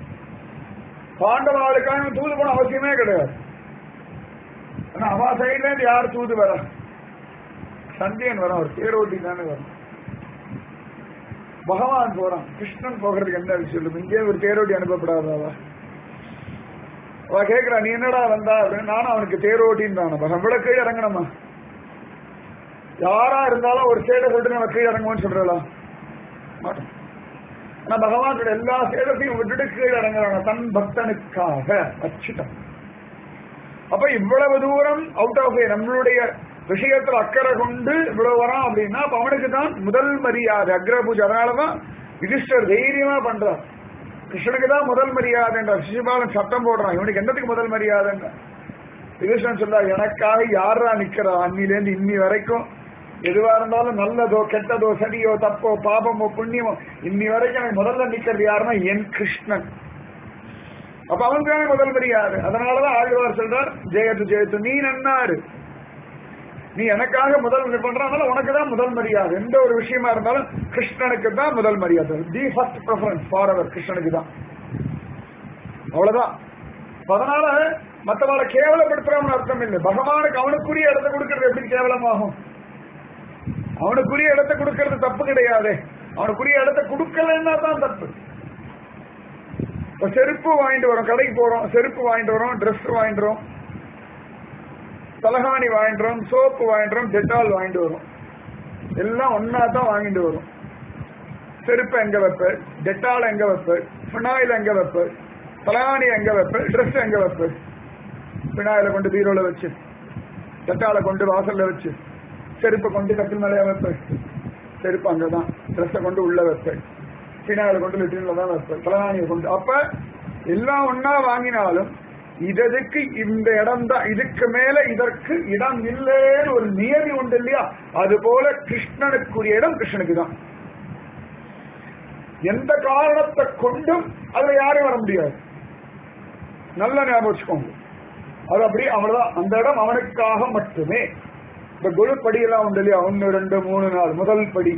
பாண்டவாளுக்கான தூது போன அவசியமே கிடையாது ஆனா அவா சைட்ல இருந்து யார் தூது வர சந்தியன் வரான் ஒரு தேரோட்டி தானே வரும் பகவான் போறான் கிருஷ்ணன் போகிறதுக்கு என்ன விஷயம் இல்லை இங்கே ஒரு தேரோட்டி அனுப்பப்படாதாவா அவ கேக்குறா நீ என்னடா வந்தா அப்படின்னு நானும் அவனுக்கு தேரோட்டின்னு தானே பகவான் விட கீழே இறங்கணுமா யாரா இருந்தாலும் ஒரு சேடை சொல்லிட்டு நம்ம கீழே இறங்குவோம்னு சொல்றலாம் மாட்டோம் ஆனா பகவான் கிட்ட எல்லா சேதத்தையும் விட்டுட்டு கீழே இறங்குறாங்க தன் பக்தனுக்காக அச்சுட்டம் அப்ப இவ்வளவு தூரம் அவுட் ஆஃப் நம்மளுடைய விஷயத்துல அக்கறை கொண்டு இவ்வளவு வரான் அப்படின்னா அப்ப அவனுக்கு தான் முதல் மரியாதை அக்ர பூஜை அதனாலதான் யுதிஷ்டர் தைரியமா பண்றார் கிருஷ்ணனுக்கு தான் முதல் மரியாதைன்ற சிசுபாலன் சட்டம் போடுறான் இவனுக்கு என்னத்துக்கு முதல் மரியாதைன்ற யுதிஷ்டன் சொல்றா எனக்காக யாரா நிக்கிறா அன்னிலேருந்து இன்னி வரைக்கும் எதுவா இருந்தாலும் நல்லதோ கெட்டதோ சரியோ தப்போ பாபமோ புண்ணியமோ இன்னி வரைக்கும் எனக்கு முதல்ல நிக்கிறது யாருன்னா என் கிருஷ்ணன் அப்ப அவனுக்கு தானே முதல் மரியாதை அதனாலதான் ஆழ்வார் சொல்றார் ஜெயத்து ஜெயத்து நீ நன்னாரு நீ எனக்காக முதல் பண்றதுனால உனக்கு தான் முதல் மரியாதை எந்த ஒரு விஷயமா இருந்தாலும் கிருஷ்ணனுக்கு தான் முதல் மரியாதை the first preference for our கிருஷ்ணனுக்கு தான் அவ்வளவுதான் அப்ப அதனால மத்தவளை கேவலப்படுத்துறவன் அர்த்தம் இல்லை பகவானுக்கு அவனுக்குரிய இடத்தை கொடுக்கறது எப்படி கேவலமாகும் அவனுக்குரிய இடத்தை கொடுக்கறது தப்பு கிடையாது அவனுக்குரிய இடத்தை கொடுக்கலன்னா தான் தப்பு இப்ப செருப்பு வாங்கிட்டு வரோம் கடைக்கு போறோம் செருப்பு வாங்கிட்டு வரோம் ட்ரெஸ் வாங்கிட்டு வரோம் தலகாணி வாங்கிட்டு சோப்பு வாங்கிட்டு டெட்டால் வாங்கிட்டு வரும் எல்லாம் ஒன்னா தான் வாங்கிட்டு வரும் செருப்பு எங்க வைப்ப டெட்டால் எங்க வைப்ப ஃபினாயில் எங்க வைப்ப தலகாணி எங்க வைப்ப ட்ரெஸ் எங்க வைப்ப ஃபினாயில கொண்டு பீரோல வச்சு டெட்டால கொண்டு வாசல்ல வச்சு செருப்பை கொண்டு கட்டில் மேலே வைப்ப செருப்பு அங்கதான் ட்ரெஸ்ஸை கொண்டு உள்ள வைப்ப ஃபினாயில கொண்டு லிட்டின்ல தான் வைப்ப தலகாணியை கொண்டு அப்ப எல்லாம் ஒன்னா வாங்கினாலும் இதற்கு இந்த இடம் தான் இதுக்கு மேல இதற்கு இடம் இல்லைன்னு ஒரு நியதி உண்டு இல்லையா அது போல கிருஷ்ணனுக்குரிய இடம் கிருஷ்ணனுக்கு தான் எந்த காரணத்தை கொண்டும் அதுல யாரும் வர முடியாது நல்ல ஞாபகம் வச்சுக்கோங்க அது அப்படி அவ்வளவுதான் அந்த இடம் அவனுக்காக மட்டுமே இந்த குரு படியெல்லாம் உண்டு இல்லையா ஒன்னு ரெண்டு மூணு நாலு முதல் படி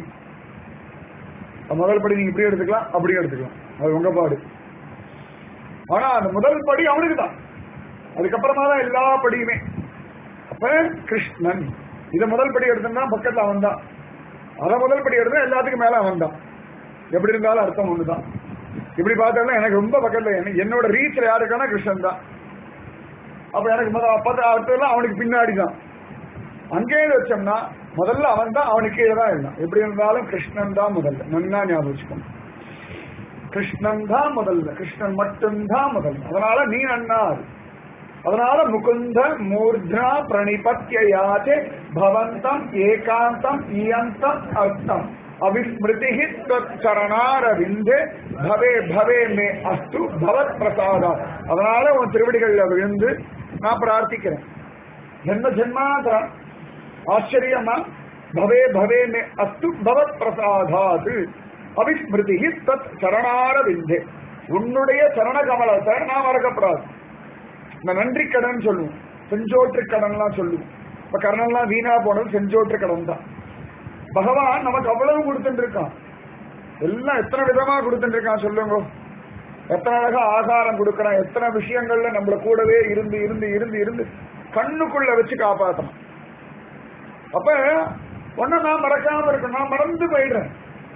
முதல் படி நீங்க இப்படி எடுத்துக்கலாம் அப்படியும் எடுத்துக்கலாம் அது உங்க பாடு ஆனா அந்த முதல் படி அவனுக்கு தான் அதுக்கப்புறமா தான் எல்லா படியுமே அப்ப கிருஷ்ணன் இத முதல் படி எடுத்தா பக்கத்துல அவன் தான் அத முதல் படி எடுத்தா எல்லாத்துக்கும் மேல அவன் தான் எப்படி இருந்தாலும் அர்த்தம் ஒண்ணுதான் இப்படி பார்த்தாலும் எனக்கு ரொம்ப பக்கத்துல என்ன- என்னோட ரீச்ல யாருக்கான கிருஷ்ணன் தான் அப்ப எனக்கு முதல் பத்து அடுத்ததெல்லாம் அவனுக்கு பின்னாடி தான் அங்கே வச்சோம்னா முதல்ல அவன் தான் அவனுக்கு கீழே தான் இருந்தான் எப்படி இருந்தாலும் கிருஷ்ணன் தான் முதல்ல நன்னா ஞாபகம் வச்சுக்கணும் கிருஷ்ணன் தான் முதல்ல கிருஷ்ணன் மட்டும்தான் முதல்ல அதனால நீ நன்னா இரு. அதனால முகுந்த மூர்தா பிரணிபத்தியாச்சே பவந்தம் ஏகாந்தம் இயந்தம் அர்த்தம் அவிஸ்மிருதி சரணாரவிந்தே பவே பவே மே அஸ்து பவத் பிரசாதா அதனால உன் திருவடிகள்ல விழுந்து நான் பிரார்த்திக்கிறேன் ஜென்ம ஜென்மாந்திரம் ஆச்சரியமா பவே பவே மே அஸ்து பவத் பிரசாதாது அவிஸ்மிருதி தத் சரணாரவிந்தே உன்னுடைய சரண கமலத்தை நான் மறக்கப்படாது இந்த நன்றி கடன் சொல்லுவோம் செஞ்சோற்று கடன்லாம் சொல்லுவோம் இப்ப கடனெல்லாம் வீணா போனது செஞ்சோற்று கடன் தான் பகவான் நமக்கு அவ்வளவு கொடுத்துட்டு இருக்கான் எல்லாம் எத்தனை விதமா கொடுத்துட்டு இருக்கான் சொல்லுங்க எத்தனை அழகா ஆகாரம் கொடுக்கறான் எத்தனை விஷயங்கள்ல நம்மள கூடவே இருந்து இருந்து இருந்து இருந்து கண்ணுக்குள்ள வச்சு காப்பாத்தணும் அப்ப ஒண்ணு நான் மறக்காம இருக்கணும் நான் மறந்து போயிடுறேன்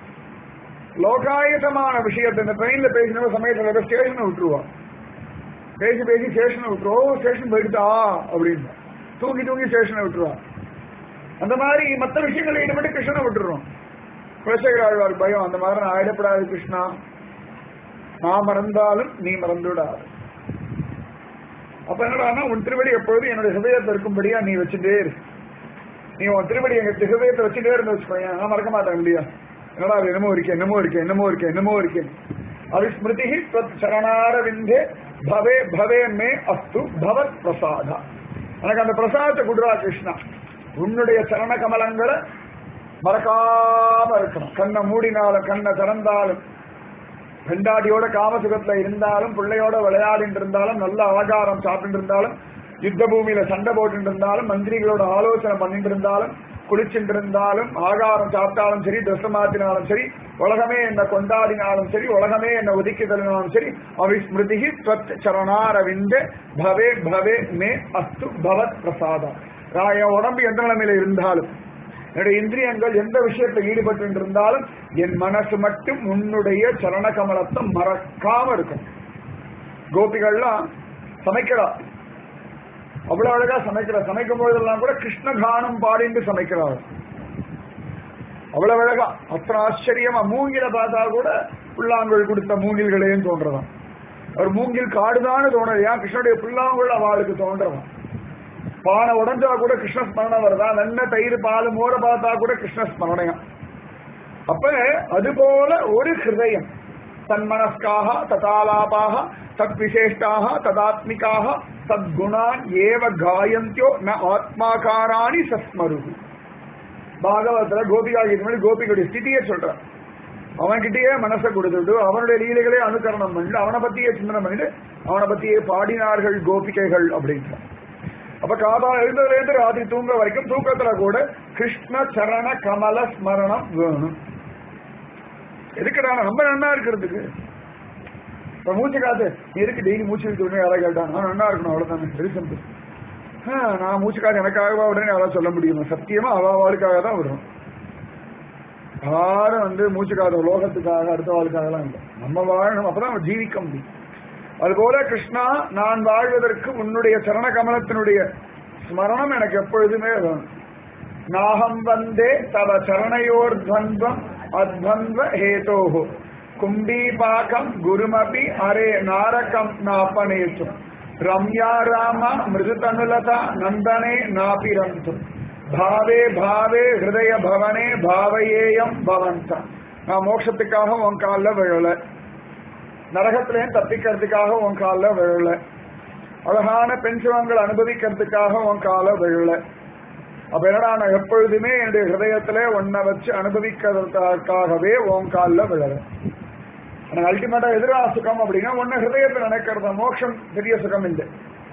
லோகாயுதமான விஷயத்தை இந்த ட்ரெயின்ல பேசின சமயத்துல ஸ்டேஷனை விட்டுருவான் பேசி பேசி ஸ்டேஷனை விட்டுருவோம் ஸ்டேஷன் போயிடுதா அப்படின்னு தூங்கி தூங்கி ஸ்டேஷனை விட்டுருவான் அந்த மாதிரி மற்ற விஷயங்களை ஈடுபட்டு கிருஷ்ணனை விட்டுறோம் குலசேகராழ்வார் பயம் அந்த மாதிரி நான் ஆயிடப்படாது கிருஷ்ணா நான் மறந்தாலும் நீ மறந்து விடாது அப்ப என்னடா உன் திருவடி எப்பொழுதும் என்னுடைய ஹிருதயத்தை இருக்கும்படியா நீ வச்சுட்டே இரு நீ உன் திருவடி எங்க ஹிருதயத்தை வச்சுட்டே இருந்து வச்சுக்கோங்க நான் மறக்க மாட்டேன் முடியா என்னடா அது என்னமோ இருக்கேன் என்னமோ இருக்கேன் என்னமோ இருக்கேன் என்னமோ இருக்கேன் அவிஸ்மிருதி தத் சரணாரவிந்தே பவே பவே மே அஸ்து பவத் பிரசாதா எனக்கு அந்த பிரசாதத்தை குடுறா கிருஷ்ணா உன்னுடைய சரண கமலங்களை மறக்காம இருக்கணும் கண்ணை மூடினாலும் கண்ணை திறந்தாலும் பெண்டாட்டியோட காமசுகத்துல இருந்தாலும் பிள்ளையோட விளையாடிட்டு இருந்தாலும் நல்ல அலங்காரம் சாப்பிட்டு இருந்தாலும் யுத்த பூமியில சண்டை போட்டு இருந்தாலும் மந்திரிகளோட ஆலோசனை பண்ணிட்டு இருந்தாலும் குளிச்சுட்டு இருந்தாலும் ஆகாரம் சாப்பிட்டாலும் சரி ட்ரெஸ் மாத்தினாலும் சரி உலகமே என்ன கொண்டாடினாலும் சரி உலகமே என்ன ஒதுக்கி தள்ளினாலும் சரி அவிஸ்மிருதி ஸ்வத் சரணாரவிந்த பவே பவே மே அஸ்து பவத் பிரசாதம் நான் என் உடம்பு எந்த நிலைமையில இருந்தாலும் என்னுடைய இந்திரியங்கள் எந்த விஷயத்துல ஈடுபட்டு இருந்தாலும் என் மனசு மட்டும் உன்னுடைய சரண கமலத்தை மறக்காம இருக்கும் கோபிகள்லாம் சமைக்கிறா அவ்வளவு அழகா சமைக்கிறா சமைக்கும் பொழுதெல்லாம் கூட கிருஷ்ண கானம் பாடிட்டு சமைக்கிறாள் அவ்வளவு அழகா அத்தனை ஆச்சரியமா மூங்கில பார்த்தா கூட புல்லாங்குழல் கொடுத்த மூங்கில்களேன்னு தோன்றதான் ஒரு மூங்கில் காடுதான்னு தோணுது ஏன் கிருஷ்ணனுடைய புல்லாங்குழல் அவளுக்கு தோன்றதான் பானை உடஞ்சா கூட கிருஷ்ண ஸ்மரணம் வருதா வெண்ணெய் தயிர் பால் மோர பார்த்தா கூட கிருஷ்ண ஸ்மரணையம் அப்ப அதுபோல ஒரு ஹிருதயம் தன்மனஸ்காக ததாலாபாக தத் விசேஷ்டாக ததாத்மிகாக தத்குணான் ஏவ காயந்தியோ ந ஆத்மாகாராணி சஸ்மரு பாகவத்துல கோபிகா கீதமணி கோபிகளுடைய ஸ்திதியை சொல்றான் அவன்கிட்டயே மனசை கொடுத்துட்டு அவனுடைய லீலைகளே அனுகரணம் பண்ணிட்டு அவனை பத்தியே சிந்தனை பண்ணிட்டு அவனை பத்தியே பாடினார்கள் கோபிகைகள் அப்படின்றான் அப்ப காதால எழுந்ததுல இருந்து ராத்திரி தூங்க வரைக்கும் தூக்கத்துல கூட கிருஷ்ண சரண கமல ஸ்மரணம் வேணும் எதுக்குடா ரொம்ப நன்னா இருக்கிறதுக்கு இப்ப மூச்சு காத்து நீ எதுக்கு டெய்லி மூச்சு விட்டு யாராவது கேட்டான் நான் நன்னா இருக்கணும் அவ்வளவுதான் வெரி சிம்பிள் நான் மூச்சு காத்து எனக்காகவா உடனே யாராவது சொல்ல முடியுமா சத்தியமா அவ வாழ்க்காக தான் விடுறோம் யாரும் வந்து மூச்சு காத்து லோகத்துக்காக அடுத்த வாழ்க்காகலாம் இல்லை நம்ம வாழணும் அப்பதான் ஜீவிக்க முடியும் அதுபோல கிருஷ்ணா நான் வாழ்வதற்கு உன்னுடைய சரண கமலத்தினுடைய ஸ்மரணம் எனக்கு எப்பொழுதுமே வேணும் நாகம் வந்தே தவ சரணையோர் துவந்தம் அத்வந்த்வ ஹேதோஹோ கும்பீபாகம் குருமபி அரே நாரகம் நாபனேத்தும் ரம்யா ராம மிருதுதனுலதா நந்தனே நாபிரந்தும் பாவே பாவே ஹிருதய பவனே பாவையேயம் பவந்தம் நான் மோட்சத்துக்காக உன் காலில் விழல நரகத்திலேயும் தப்பிக்கிறதுக்காக உன் காலில் விழல அழகான பெண் சுகங்கள் அனுபவிக்கிறதுக்காக உன் கால விழல அப்ப என்னடா நான் எப்பொழுதுமே என்னுடைய ஹிருதயத்துல ஒன்ன வச்சு அனுபவிக்கிறதுக்காகவே உன் காலில் விழல எனக்கு அல்டிமேட்டா எதிரா சுகம் அப்படின்னா ஒன்னு ஹிருதயத்தில் நினைக்கிறது மோட்சம் பெரிய சுகம் இல்லை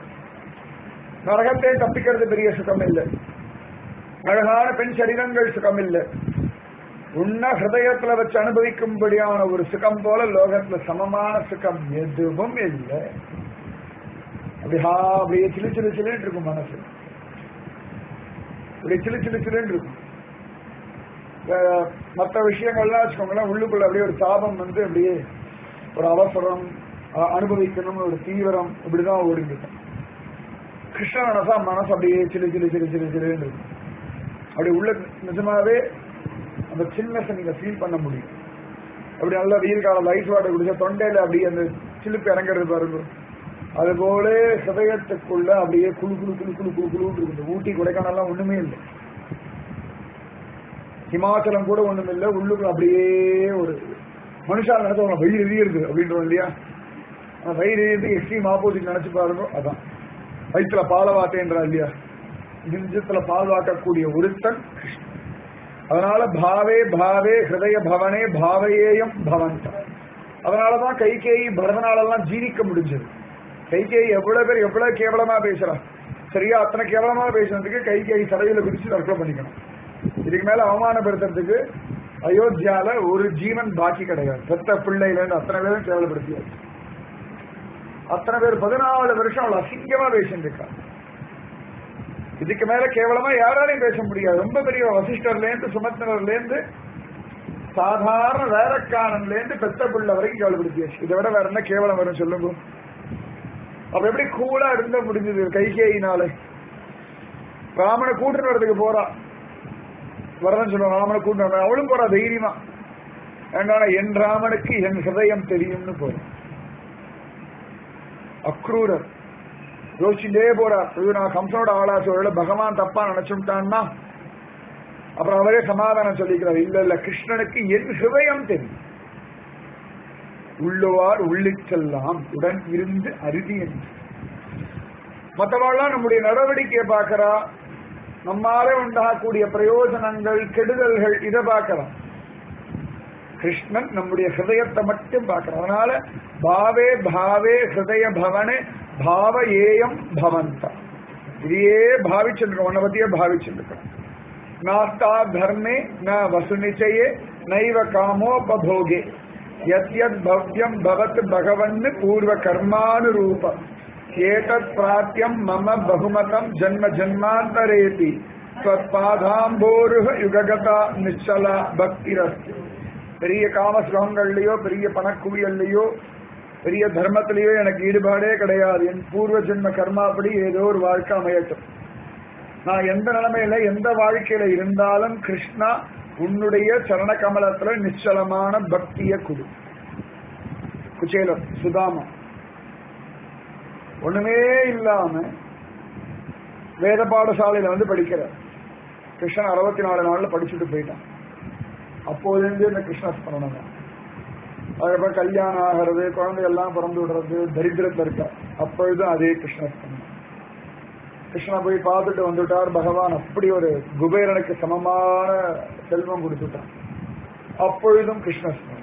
நரகத்தை தப்பிக்கிறது பெரிய சுகம் இல்லை அழகான பெண் சரீரங்கள் சுகம் இல்லை உன்ன ஹிருதயத்துல வச்சு அனுபவிக்கும்படியான ஒரு சுகம் போல லோகத்துல சமமான சுகம் எதுவும் இல்லை அப்படி ஹா அப்படியே சிலு சிலு சிலுன்னு இருக்கும் மனசு அப்படியே சிலு சிலு சிலுன்னு இருக்கும் அஹ் மற்ற விஷயங்கள்லாம் வச்சுக்கோங்களேன் உள்ளுக்குள்ள அப்படியே ஒரு தாபம் வந்து அப்படியே ஒரு அவசரம் அ- அனுபவிக்கணும்னு ஒரு தீவிரம் இப்படிதான் ஓடிட்டு இருக்கும் கிருஷ்ண மனசா மனசு அப்படியே சிலு சிலு சிலு சிலு சிலுன்னு இருக்கும் அப்படி உள்ள நிஜமாவே அந்த சில்னஸ் நீங்க ஃபீல் பண்ண முடியும் அப்படி நல்லா வெயில் காலம் ஐஸ் வாட்டர் குடிச்சா தொண்டையில அப்படியே அந்த சிலுப்பு இறங்குறது பாருங்க அது போல ஹிருதயத்துக்குள்ள அப்படியே குழு குழு குழு குழு குழு குழு இருக்குது ஊட்டி கொடைக்கானல்லாம் ஒண்ணுமே இல்லை ஹிமாச்சலம் கூட ஒண்ணும் இல்லை உள்ளுக்குள்ள அப்படியே ஒரு மனுஷால் நினைச்சவங்க வயிறு எரியுது அப்படின்றோம் இல்லையா ஆனா வயிறு எரியுது எக்ஸ்ட்ரீம் ஆப்போசிட் நினைச்சு பாருங்க அதான் வயிற்றுல பால வாத்தேன்றா இல்லையா நெஞ்சத்துல பால் வாக்கக்கூடிய ஒருத்தன் கிருஷ்ணன் அதனால பாவே பாவே ஹிருதய பவனே பாவையேயம் பவந்த அதனாலதான் கைகேயி பரதனாலெல்லாம் ஜீவிக்க முடிஞ்சது கைகேயி எவ்வளவு பேர் எவ்வளவு கேவலமா பேசுறா சரியா அத்தனை கேவலமா பேசுறதுக்கு கைகேயி சடையில குதிச்சு தற்கொலை பண்ணிக்கணும் இதுக்கு மேல அவமானப்படுத்துறதுக்கு அயோத்தியால ஒரு ஜீவன் பாக்கி கிடையாது பெத்த பிள்ளையில இருந்து அத்தனை பேரும் கேவலப்படுத்தியாச்சு அத்தனை பேர் பதினாலு வருஷம் அவள் அசிங்கமா பேசிட்டு இருக்கா இதுக்கு மேல கேவலமா யாராலையும் பேச முடியாது ரொம்ப பெரிய வசிஷ்டர்ல இருந்து சுமத்தினர்ல இருந்து சாதாரண வேலைக்காரன்ல இருந்து பெத்த பிள்ளை வரைக்கும் கேவலப்படுத்தியாச்சு இதை விட வேற என்ன கேவலம் வரும் சொல்லுங்க அப்ப எப்படி கூலா இருந்த முடிஞ்சது கைகேயினால ராமனை கூட்டிட்டு வரதுக்கு போறா வரதன் சொல்லுவான் ராமனை கூட்டிட்டு வர அவளும் போறா தைரியமா ஏன்னா என் ராமனுக்கு என் ஹிருதயம் தெரியும்னு போறோம் அக்ரூரர் யோசிச்சுட்டே போறார் ஐயோ நான் கம்சனோட ஆளாச்சு ஒருவேளை பகவான் தப்பா நினைச்சுட்டான்னா அப்புறம் அவரே சமாதானம் சொல்லிக்கிறார் இல்ல இல்ல கிருஷ்ணனுக்கு என் ஹிருதயம் தெரியும் உள்ளுவார் உள்ளிச்செல்லாம் உடன் இருந்து அருதி என்று மற்றவாள்லாம் நம்முடைய நடவடிக்கையை பார்க்கிறா நம்மாலே உண்டாகக்கூடிய பிரயோஜனங்கள் கெடுதல்கள் இதை பார்க்கலாம் கிருஷ்ணன் நம்முடைய ஹிருதயத்தை மட்டும் பார்க்கிறான் அதனால பாவே பாவே ஹிருதய பவனே பாவ ஏயம் பவந்த இதையே பாவிச்சிருக்கோம் உன்னை பத்தியே பாவிச்சிருக்கோம் நாஸ்தா தர்மே ந வசு நிச்சயே நைவ காமோபோகே யத் பவ்யம் பவத் பகவன் பூர்வ கர்மானுரூபம் ஏதத் பிராத்தியம் மம பகுமதம் ஜன்ம ஜன்மாந்தரேபி பாதாம்போருக யுககதா நிச்சலா பக்திரஸ்து பெரிய காமஸ்லோகங்கள்லயோ பெரிய பணக்குவியல்லையோ பெரிய தர்மத்திலேயோ எனக்கு ஈடுபாடே கிடையாது என் பூர்வ ஜென்ம கர்மாப்படி ஏதோ ஒரு வாழ்க்கை அமையட்டும் நான் எந்த நிலைமையில எந்த வாழ்க்கையில இருந்தாலும் கிருஷ்ணா உன்னுடைய சரண கமலத்துல நிச்சலமான பக்திய குடு குச்சேலம் சுதாமா ஒண்ணுமே இல்லாம வேத பாடசாலையில வந்து படிக்கிறார் கிருஷ்ணன் அறுபத்தி நாலு நாள்ல படிச்சுட்டு போயிட்டான் அப்போதிருந்து இந்த கிருஷ்ண ஸ்மரணம் தான் அதுக்கப்புறம் கல்யாணம் ஆகிறது குழந்தைகள்லாம் பிறந்து விடுறது தரித்திரத்தில் இருக்கா அப்பொழுதும் அதே கிருஷ்ண ஸ்மரணம் கிருஷ்ணா போய் பார்த்துட்டு வந்துட்டார் பகவான் அப்படி ஒரு குபேரனுக்கு சமமான செல்வம் கொடுத்துட்டான் அப்பொழுதும் கிருஷ்ண ஸ்மரணம்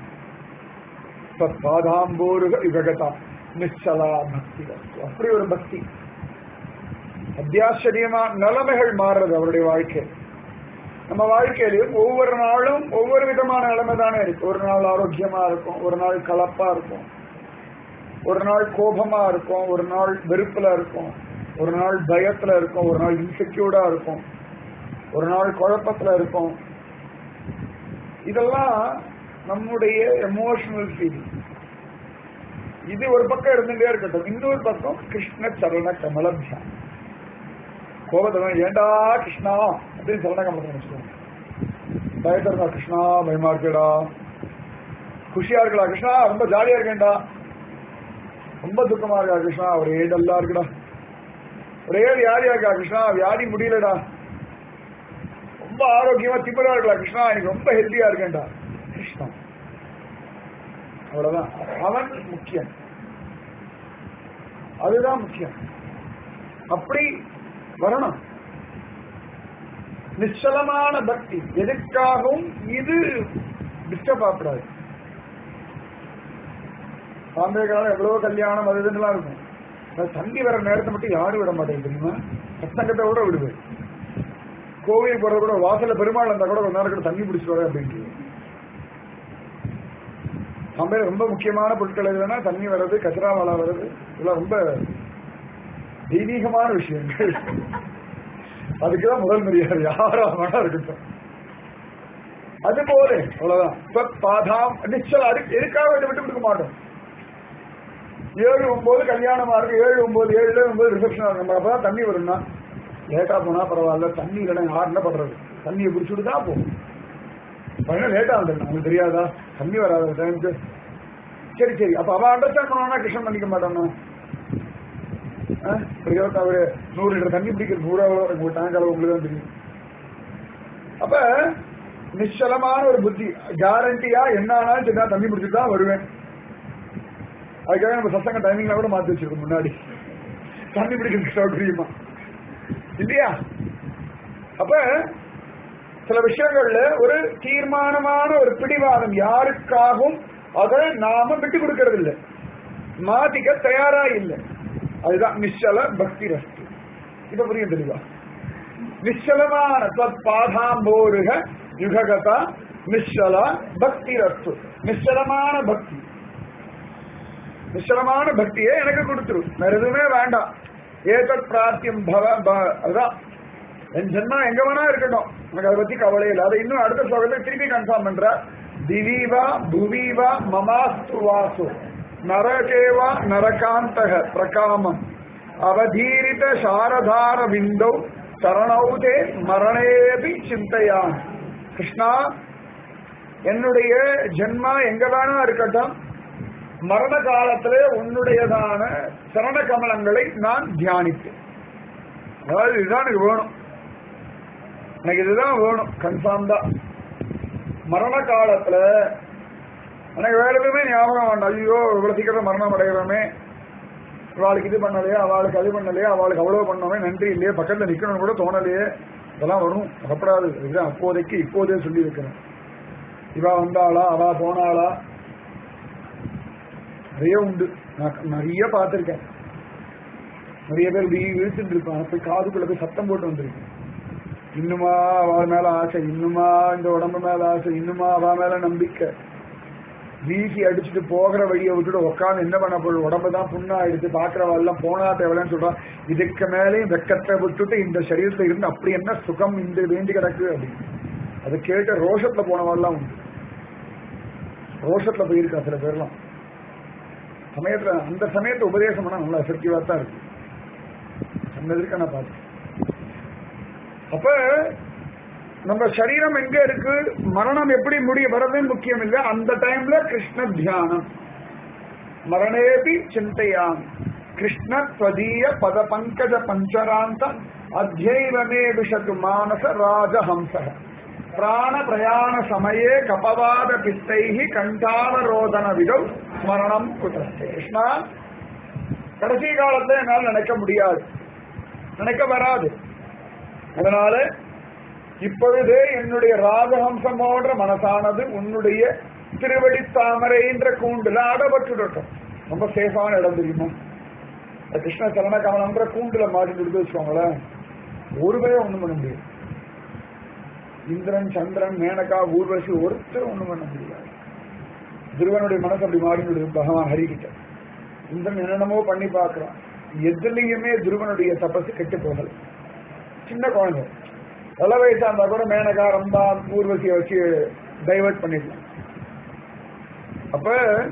பாதாம்போருக யுககதா நிச்சலா பக்தி அப்படி ஒரு பக்தி அத்தியாச்சரியமா நிலைமைகள் மாறுறது அவருடைய வாழ்க்கை நம்ம வாழ்க்கையிலும் ஒவ்வொரு நாளும் ஒவ்வொரு விதமான நிலைமை தானே இருக்கு ஒரு நாள் ஆரோக்கியமா இருக்கும் ஒரு நாள் கலப்பா இருக்கும் ஒரு நாள் கோபமா இருக்கும் ஒரு நாள் வெறுப்புல இருக்கும் ஒரு நாள் பயத்துல இருக்கும் ஒரு நாள் இன்செக்யூர்டா இருக்கும் ஒரு நாள் குழப்பத்துல இருக்கும் இதெல்லாம் நம்முடைய எமோஷனல் ஃபீலிங் இது ஒரு பக்கம் இருந்துட்டே இருக்கட்டும் இன்னொரு பக்கம் கிருஷ்ண சரண கமல தியானம் கோபத்தை ஏண்டா கிருஷ்ணா அப்படின்னு சரண கமலத்தை நினைச்சுக்கோங்க பயத்தை இருந்தா கிருஷ்ணா பயமா இருக்கேடா குஷியா இருக்கடா கிருஷ்ணா ரொம்ப ஜாலியா இருக்கேன்டா ரொம்ப துக்கமா இருக்கா கிருஷ்ணா ஒரே டல்லா இருக்குடா ஒரே வியாதியா இருக்கா கிருஷ்ணா வியாதி முடியலடா ரொம்ப ஆரோக்கியமா திமிரா இருக்கலாம் கிருஷ்ணா எனக்கு ரொம்ப ஹெல்த்தியா இருக்கேன்டா கிருஷ்ணா அவ்வளவுதான் அவன் முக்கியம் அதுதான் முக்கியம் அப்படி வரணும் நிச்சலமான பக்தி எதுக்காகவும் இது டிஸ்டர்ப் ஆகக்கூடாது பாம்பே காலம் எவ்வளவோ கல்யாணம் அது இதுலாம் இருக்கும் அது தண்ணி வர நேரத்தை மட்டும் யாரும் விட மாட்டேங்குது தெரியுமா சத்தங்கத்தை கூட விடுவேன் கோவில் போறது கூட வாசல்ல பெருமாள் இருந்தா கூட கொஞ்ச நேரம் கூட தண்ணி பிடிச்சிட்டு வர அப்படின்ட்டு பாம்பேல ரொம்ப முக்கியமான பொருட்கள் எதுனா தண்ணி வர்றது கச்சரா வாழா வர்றது இதெல்லாம் ரொம்ப தெய்வீகமான விஷயங்கள் அதுக்குதான் முதல் மரியாதை யாரா வேணா இருக்கட்டும் அது போல அவ்வளவுதான் பாதாம் நிச்சல் அதுக்கு எதுக்காக விட்டு விட்டு கொடுக்க மாட்டோம் ஏழு ஒன்பது கல்யாணமா இருக்கு ஏழு ஒன்பது ஏழு ஒன்பது ரிசப்ஷன் நம்ம அப்பதான் தண்ணி வரும்னா லேட்டா போனா பரவாயில்ல தண்ணி இல்லைன்னா யார் என்ன பண்றது தண்ணியை குடிச்சுட்டு தான் போகும் பையன் லேட்டா வந்துடணும் உங்களுக்கு தெரியாதா தண்ணி வராத டைமுக்கு சரி சரி அப்ப அவ அண்டர்ஸ்டாண்ட் பண்ணா கிருஷ்ணன் பண்ணிக்க மாட்டானா இருபத்தி அவரு நூறு லிட்டர் தண்ணி பிடிக்கிறது நூறு உங்க டேங்க் அளவு உங்களுக்கு தான் தெரியும் அப்ப நிச்சலமான ஒரு புத்தி கேரண்டியா என்ன ஆனாலும் சரி நான் தண்ணி பிடிச்சிட்டு தான் வருவேன் அதுக்காக நம்ம சசங்க டைமிங்ல கூட மாத்தி வச்சிருக்கோம் முன்னாடி தண்ணி பிடிக்கிறதுக்கு சௌகரியமா இல்லையா அப்ப சில விஷயங்கள்ல ஒரு தீர்மானமான ஒரு பிடிவாதம் யாருக்காகவும் அதை நாம விட்டு கொடுக்கறது இல்லை மாத்திக்க தயாரா இல்லை அதுதான் நிச்சல பக்தி ரஸ்து இப்ப புரியும் தெளிவா நிச்சலமான பாதாம்போருக யுககதா நிச்சல பக்தி ரஸ்து நிச்சலமான பக்தி நிச்சலமான பக்தியை எனக்கு கொடுத்துரு வேற எதுவுமே வேண்டாம் ஏதத் பிரார்த்தியம் பவ ப- அதுதான் என் ஜென்மா எங்க வேணா இருக்கட்டும் எனக்கு அதை பத்தி கவலை இல்லை அதை இன்னும் அடுத்த ஸ்லோகத்தை திருப்பி கன்ஃபார்ம் பண்ற திவிவா புவிவா மமாஸ்து வாசு நரகேவா நரகாந்தக பிரகாமம் அவதீரித சாரதார விந்தோ சரணௌதே மரணேபி சிந்தையான் கிருஷ்ணா என்னுடைய ஜென்மா எங்க வேணா இருக்கட்டும் மரண காலத்திலே உன்னுடையதான சரண கமலங்களை நான் தியானிப்பேன் அதாவது இதுதான் எனக்கு வேணும் எனக்கு இதுதான் வேணும் கன்ஃபார்ம் தான் மரண காலத்துல எனக்கு வேற எதுவுமே ஞாபகம் வேண்டாம் ஐயோ இவ்வளவு சீக்கிரம் மரணம் அடைகிறோமே அவளுக்கு இது பண்ணலையே அவளுக்கு அது பண்ணலையே அவளுக்கு அவ்வளவு பண்ணோமே நன்றி இல்லையே பக்கத்துல நிக்கணும்னு கூட தோணலையே இதெல்லாம் வரும் வரப்படாது இதுதான் அப்போதைக்கு இப்போதே சொல்லி இருக்கிறேன் இவா வந்தாளா அவா போனாளா நிறைய உண்டு நான் நிறைய பார்த்திருக்கேன் நிறைய பேர் இப்படி இழுத்துட்டு இருப்பாங்க போய் காதுக்குள்ள போய் சத்தம் போட்டு வந்திருக்கேன் இன்னுமா அவ மேல ஆசை இன்னுமா இந்த உடம்பு மேல ஆசை இன்னுமா அவ மேல நம்பிக்கை வீசி அடிச்சுட்டு போகிற வழியை விட்டுட்டு உட்காந்து என்ன பண்ண போகுது உடம்பு தான் புண்ணா எடுத்து பாக்குறவ எல்லாம் போனா தேவையில்லைன்னு சொல்றான் இதுக்கு மேலேயும் வெக்கத்தை விட்டுட்டு இந்த சரீரத்துல இருந்து அப்படி என்ன சுகம் இந்த வேண்டி கிடக்கு அப்படின்னு அதை கேட்ட ரோஷத்துல போனவெல்லாம் உண்டு ரோஷத்துல போயிருக்கா சில பேர்லாம் சமயத்துல அந்த சமயத்தை உபதேசம் பண்ணா நல்லா எஃபெக்டிவா தான் இருக்கு சொன்னதற்கு நான் பார்த்தேன் அப்ப நம்ம சரீரம் எங்க இருக்கு மரணம் எப்படி முடிய வரதுன்னு முக்கியம் இல்ல அந்த டைம்ல கிருஷ்ண தியானம் மரணேபி சிந்தையாம் கிருஷ்ண ஸ்வதீய பத பங்கஜ பஞ்சராந்த அத்தியைவமே விஷது மானச ராஜஹம்ச பிராண பிரயாண சமயே கபவாத பிஸ்தைஹி கண்டாவரோதன விதம் ஸ்மரணம் குதஸ்தே கிருஷ்ணா கடைசி காலத்துல என்னால் நினைக்க முடியாது நினைக்க வராது அதனால இப்பொழுதே என்னுடைய ராஜஹம்சமோன்ற மனசானது உன்னுடைய திருவடி தாமரை என்ற கூண்டுல அடப்பட்டுடட்டும் ரொம்ப சேஃபான இடம் தெரியுமா இந்த கிருஷ்ண சரண கமலம்ன்ற கூண்டுல மாட்டி கொடுத்து வச்சுக்கோங்களேன் ஒரு பேரும் ஒண்ணும் பண்ண முடியாது இந்திரன் சந்திரன் மேனகா ஊர்வசி ஒருத்தரும் ஒண்ணும் பண்ண முடியாது துருவனுடைய மனசு அப்படி மாறிவிடுது பகவான் ஹரிகிட்ட இந்திரன் என்னென்னமோ பண்ணி பார்க்கறான் எதுலயுமே துருவனுடைய தபசு கெட்டு போகல சின்ன குழந்தை பல வயசா இருந்தா கூட மேனகா ரம்பா ஊர்வசியை வச்சு டைவர்ட் பண்ணிடலாம் அப்ப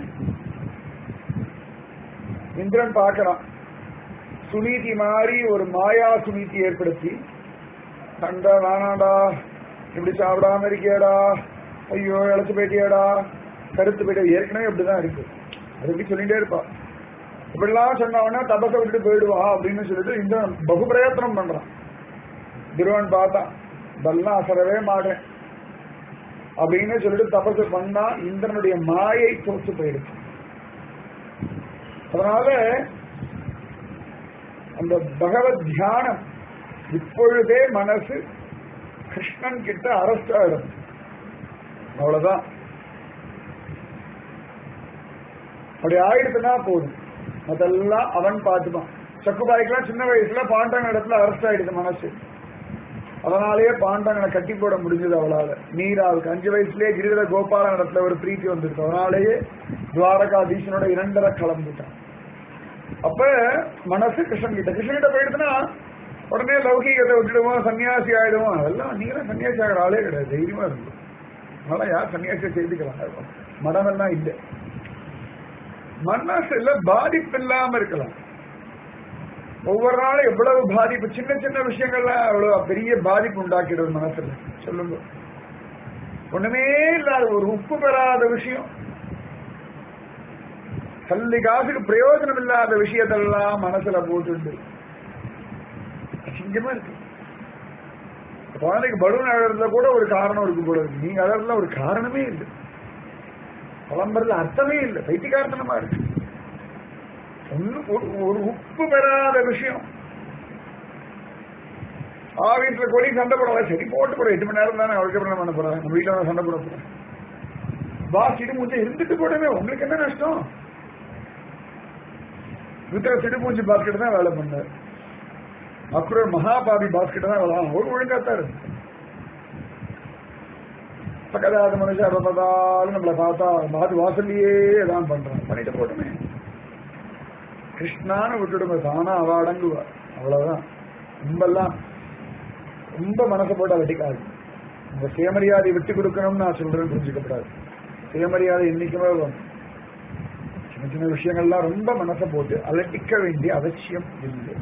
இந்திரன் பார்க்கறான் சுனீதி மாதிரி ஒரு மாயா சுனீதி ஏற்படுத்தி கண்டா வேணாண்டா இப்படி சாப்பிடாம இருக்கியாடா ஐயோ இழைச்சு போயிட்டியாடா கருத்து போயிட்டு ஏற்கனவே இப்படிதான் இருக்கு அது எப்படி சொல்லிட்டே இருப்பா இப்படிலாம் சொன்னவொடனே தபசை விட்டுட்டு போயிடுவா அப்படின்னு சொல்லிட்டு இந்திரன் பகு பிரயத்தனம் பண்றான் துருவன் பார்த்தான் இதெல்லாம் அசரவே மாட்டேன் அப்படின்னு சொல்லிட்டு தபசு பண்ணா இந்திரனுடைய மாயை தோற்று போயிடுச்சு அதனால அந்த பகவத் தியானம் இப்பொழுதே மனசு கிருஷ்ணன் கிட்ட அரஸ்ட் ஆயிடும் அவ்வளவுதான் அப்படி ஆயிடுச்சுன்னா போதும் அதெல்லாம் அவன் பார்த்துப்பான் சக்குபாய்க்கெல்லாம் சின்ன வயசுல பாண்டாங்க இடத்துல அரஸ்ட் ஆயிடுது மனசு அதனாலேயே பாண்டவனை கட்டி போட முடிஞ்சது அவளால நீராவுக்கு அஞ்சு வயசுலயே கிரிதர கோபாலன் இடத்துல ஒரு பிரீத்தி வந்துருக்கு அதனாலேயே துவாரகாதீசனோட இரண்டரை கலந்துட்டான் அப்ப மனசு கிருஷ்ணன் கிட்ட கிருஷ்ணன் கிட்ட போயிடுச்சுன்னா உடனே லௌகீகத்தை விட்டுடுவோம் சன்னியாசி ஆயிடுவோம் அதெல்லாம் நீங்களும் சன்னியாசி ஆகிற ஆளே கிடையாது தைரியமா இருக்கும் அதெல்லாம் யார் சன்னியாசியை செய்துக்கலாம் மடம் எல்லாம் இல்லை மனசுல பாதிப்பு இல்லாம இருக்கலாம் ஒவ்வொரு நாளும் எவ்வளவு பாதிப்பு சின்ன சின்ன விஷயங்கள்ல அவ்வளவு பெரிய பாதிப்பு உண்டாக்கிடுது மனசுல சொல்லுங்க ஒண்ணுமே இல்லாத ஒரு உப்பு பெறாத விஷயம் கல்லி காசுக்கு பிரயோஜனம் இல்லாத விஷயத்தெல்லாம் மனசுல போட்டுண்டு அசிங்கமா இருக்கு குழந்தைக்கு பலூன் அழறதுல கூட ஒரு காரணம் இருக்கு போல இருக்கு நீங்க அழறதுல ஒரு காரணமே இல்லை புலம்புறதுல அர்த்தமே இல்லை பைத்தியகார்த்தனமா இருக்கு ஒண்ணும் ஒரு- ஒரு உப்பு பெறாத விஷயம் ஆபீஸ்ல கொடி சண்டை போடாத சரி போட்டு போற எட்டு மணி நேரம் தானே அவளுக்கு என்ன பண்ண போறேன் நம்ம வீட்டுல வந்து சண்டை போட போறேன் பாஸ் இடு மூஞ்சி இருந்துட்டு போடவே உங்களுக்கு என்ன நஷ்டம் ருத்ர சிடுமூஞ்சி பாஸ்கெட் தான் வேலை பண்ணார் அப்புறம் மகாபாவி பாஸ்கெட் தான் வேலை ஒரு ஒழுங்காத்தான் இருக்கு பக்கத்தாத மனுஷன் எப்ப பார்த்தாலும் நம்மளை பார்த்தா மாது வாசல்லையே தான் பண்றான் பண்ணிட்டு போட்டுமே கிருஷ்ணான்னு விட்டுடுங்க தானா அவ அடங்குவா அவ்வளவுதான் ரொம்பலாம் ரொம்ப மனசை போட்டு வெட்டிக்காது உங்க சுயமரியாதை விட்டு கொடுக்கணும்னு நான் சொல்றேன்னு புரிஞ்சுக்கப்படாது சுயமரியாதை என்னைக்குமே வரும் சின்ன சின்ன விஷயங்கள்லாம் ரொம்ப மனசை போட்டு அலட்டிக்க வேண்டிய அவசியம் இல்லை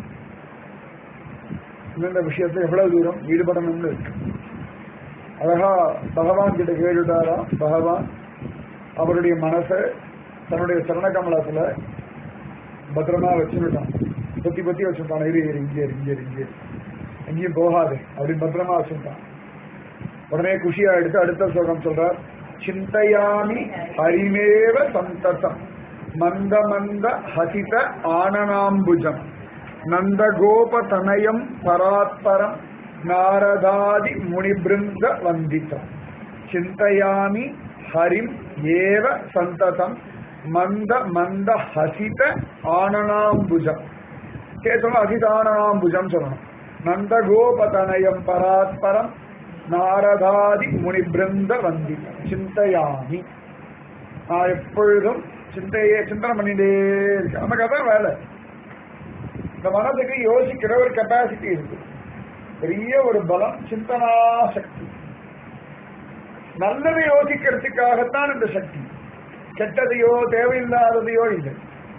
இந்த விஷயத்துல எவ்வளவு தூரம் ஈடுபடணும்னு இருக்கு அழகா பகவான் கிட்ட கேட்டுட்டாரா பகவான் அவருடைய மனசை தன்னுடைய சரண கமலத்துல பத்திரமா வச்சுட்டான் பத்தி பத்தி வச்சுட்டான் இரு இரு இங்கே இரு, இங்கே இரு, இங்கே இரு. எங்கேயும் போகாது அப்படின்னு பத்திரமா வச்சுட்டான் உடனே குஷியா எடுத்து அடுத்த ஸ்லோகம் சொல்றார் சிந்தையாமி ஹரிமேவ சந்ததம் மந்த மந்த ஹசித ஆனனாம்புஜம் நந்தகோபதனயம் பராத்பரம் நாரதாதி முனிபிருந்த வந்திதம் சிந்தையாமி ஹரிம் ஏவ சந்ததம் மந்த மந்த ஹசித ஆனனாம்புஜம் கேட்டோம் அகிதானனாம்புஜம் சொல்லணும் நந்தகோபதனயம் பராத்பரம் நாரதாதி முனிபிருந்த வந்திதம் சிந்தையாமி நான் எப்பொழுதும் சிந்தையே சிந்தனை பண்ணிட்டே இருக்கேன் நமக்கு அதான் வேலை இந்த மனதுக்கு யோசிக்கிற ஒரு கெப்பாசிட்டி இருக்கு பெரிய ஒரு பலம் சிந்தனா சக்தி நல்லதை யோசிக்கிறதுக்காகத்தான் இந்த சக்தி கெட்டதையோ தேவையில்லாததையோ இல்லை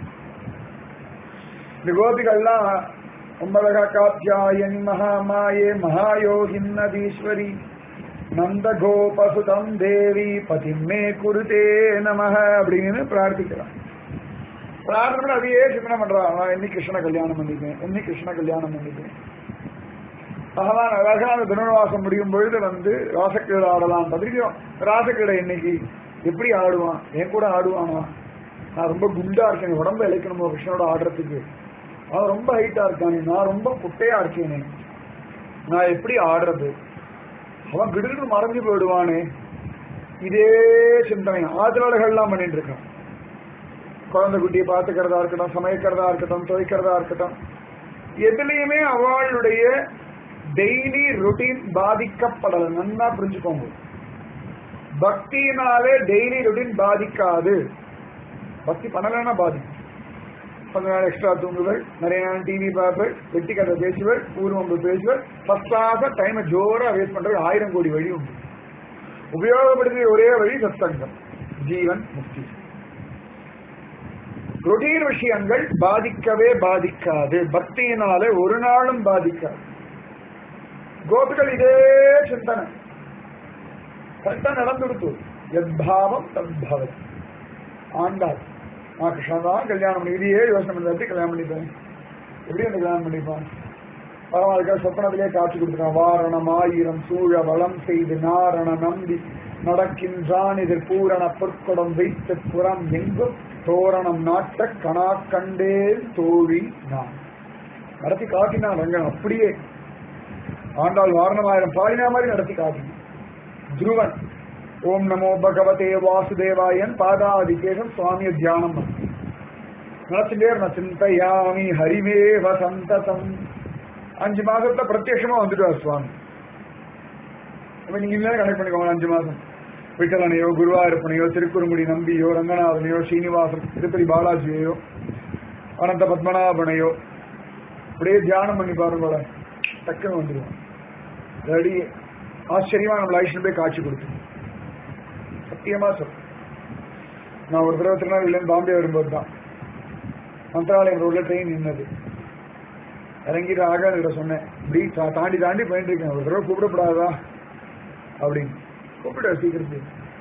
இந்த கோபிகள்லாம் ஒன்பதக காத்தியாயனி மகாமாயே மகாயோகின் நதீஸ்வரி நந்த கோபசுதம் தேவி பதிமே குருதே நமக அப்படின்னு பிரார்த்திக்கிறான் பிரார்த்தனை அதையே சிந்தனை பண்றான் நான் என்னைக்கு கிருஷ்ண கல்யாணம் பண்ணிட்டேன் என்னைக்கு கிருஷ்ண கல்யாணம் பண்ணிட்டேன் பகவான் அழகா அந்த தனுர்வாசம் முடியும் பொழுது வந்து ராசக்கீடு ஆடலாம் தெரியும் ராசக்கீடை இன்னைக்கு எப்படி ஆடுவான் என் கூட ஆடுவானா நான் ரொம்ப குண்டா இருக்கேன் உடம்ப இழைக்கணுமோ கிருஷ்ணனோட ஆடுறதுக்கு அவன் ரொம்ப ஹைட்டா இருக்கானே நான் ரொம்ப குட்டையா இருக்கேனே நான் எப்படி ஆடுறது அவன் கிடுகிடு மறைஞ்சு போயிடுவானே இதே சிந்தனை ஆதரவாளர்கள்லாம் பண்ணிட்டு இருக்கான் குழந்தை குட்டியை பார்த்துக்கிறதா இருக்கட்டும் சமைக்கிறதா இருக்கட்டும் துவைக்கிறதா இருக்கட்டும் எதுலையுமே அவளுடைய டெய்லி ரொட்டீன் பாதிக்கப்படல நல்லா புரிஞ்சுக்கோங்க பக்தினாலே டெய்லி ரொட்டீன் பாதிக்காது பக்தி பண்ணலன்னா பாதிக்கும் கொஞ்ச நாள் எக்ஸ்ட்ரா தூங்குவள் நிறைய நாள் டிவி பார்ப்பள் வெட்டி கதை பேசுவள் ஊர்வம்பு பேசுவள் ஃபர்ஸ்ட் கிளாஸா டைமை ஜோரா வேஸ்ட் பண்றது ஆயிரம் கோடி வழி உண்டு உபயோகப்படுத்திய ஒரே வழி சத்சங்கம் ஜீவன் முக்தி ரொட்டீன் விஷயங்கள் பாதிக்கவே பாதிக்காது பக்தியினாலே ஒரு நாளும் பாதிக்காது கோபிகள் இதே சிந்தனை கரெக்டா நடந்துடுத்து எத்பாவம் தத்பவத் ஆண்டாள் நான் கிருஷ்ணன் தான் கல்யாணம் பண்ணி இதையே யோசனை பண்ணி எப்படி கல்யாணம் பண்ணிப்பேன் எப்படி அந்த கல்யாணம் பண்ணிப்பான் பரவாயில்ல சொப்பனத்திலே காட்சி கொடுத்துருக்கான் வாரணம் ஆயிரம் சூழ வளம் செய்து நாரண நம்பி நடக்கின்றான் எதிர் பூரண பொற்குடம் வைத்து புறம் எங்கும் தோரணம் நாட்ட கணா கண்டேன் தோழி நான் நடத்தி காட்டினான் ரங்கன் அப்படியே ஆண்டாள் வாரணமாயிரம் பாடினா மாதிரி நடத்தி காட்டினான் துருவன் ஓம் நமோ பகவதே வாசுதேவாயன் பாதாதிகேசம் சுவாமிய தியானம் பண்ணி நினைச்சுட்டே நான் சிந்தையாமி ஹரிமே வசந்ததம் அஞ்சு மாசத்துல பிரத்யட்சமா வந்துட்டார் சுவாமி அப்ப நீங்க இன்னும் கனெக்ட் பண்ணிக்கோங்க அஞ்சு மாசம் விட்டலனையோ குருவாயூரப்பனையோ திருக்குறுங்குடி நம்பியோ ரங்கநாதனையோ ஸ்ரீனிவாசன் திருப்பதி பாலாஜியையோ அனந்த பத்மநாபனையோ அப்படியே தியானம் பண்ணி பாருங்கள டக்குன்னு வந்துடுவோம் ரெடி ஆச்சரியமா நம்ம லைஃப்ல போய் காட்சி கொடுத்து சத்தியமா சொல் நான் ஒரு தடவை திருநெல்வேலியிலேருந்து பாம்பே வரும்போது தான் மந்திராலயம் ரோட்ல ட்ரெயின் நின்னது இறங்கி ராகவேந்திர சொன்னேன் இப்படி தா- தாண்டி தாண்டி போயிட்டு இருக்கேன் ஒரு தடவை கூப்பிடப்படாதா அப்படின்னு கூப்பிட சீக்கிரத்து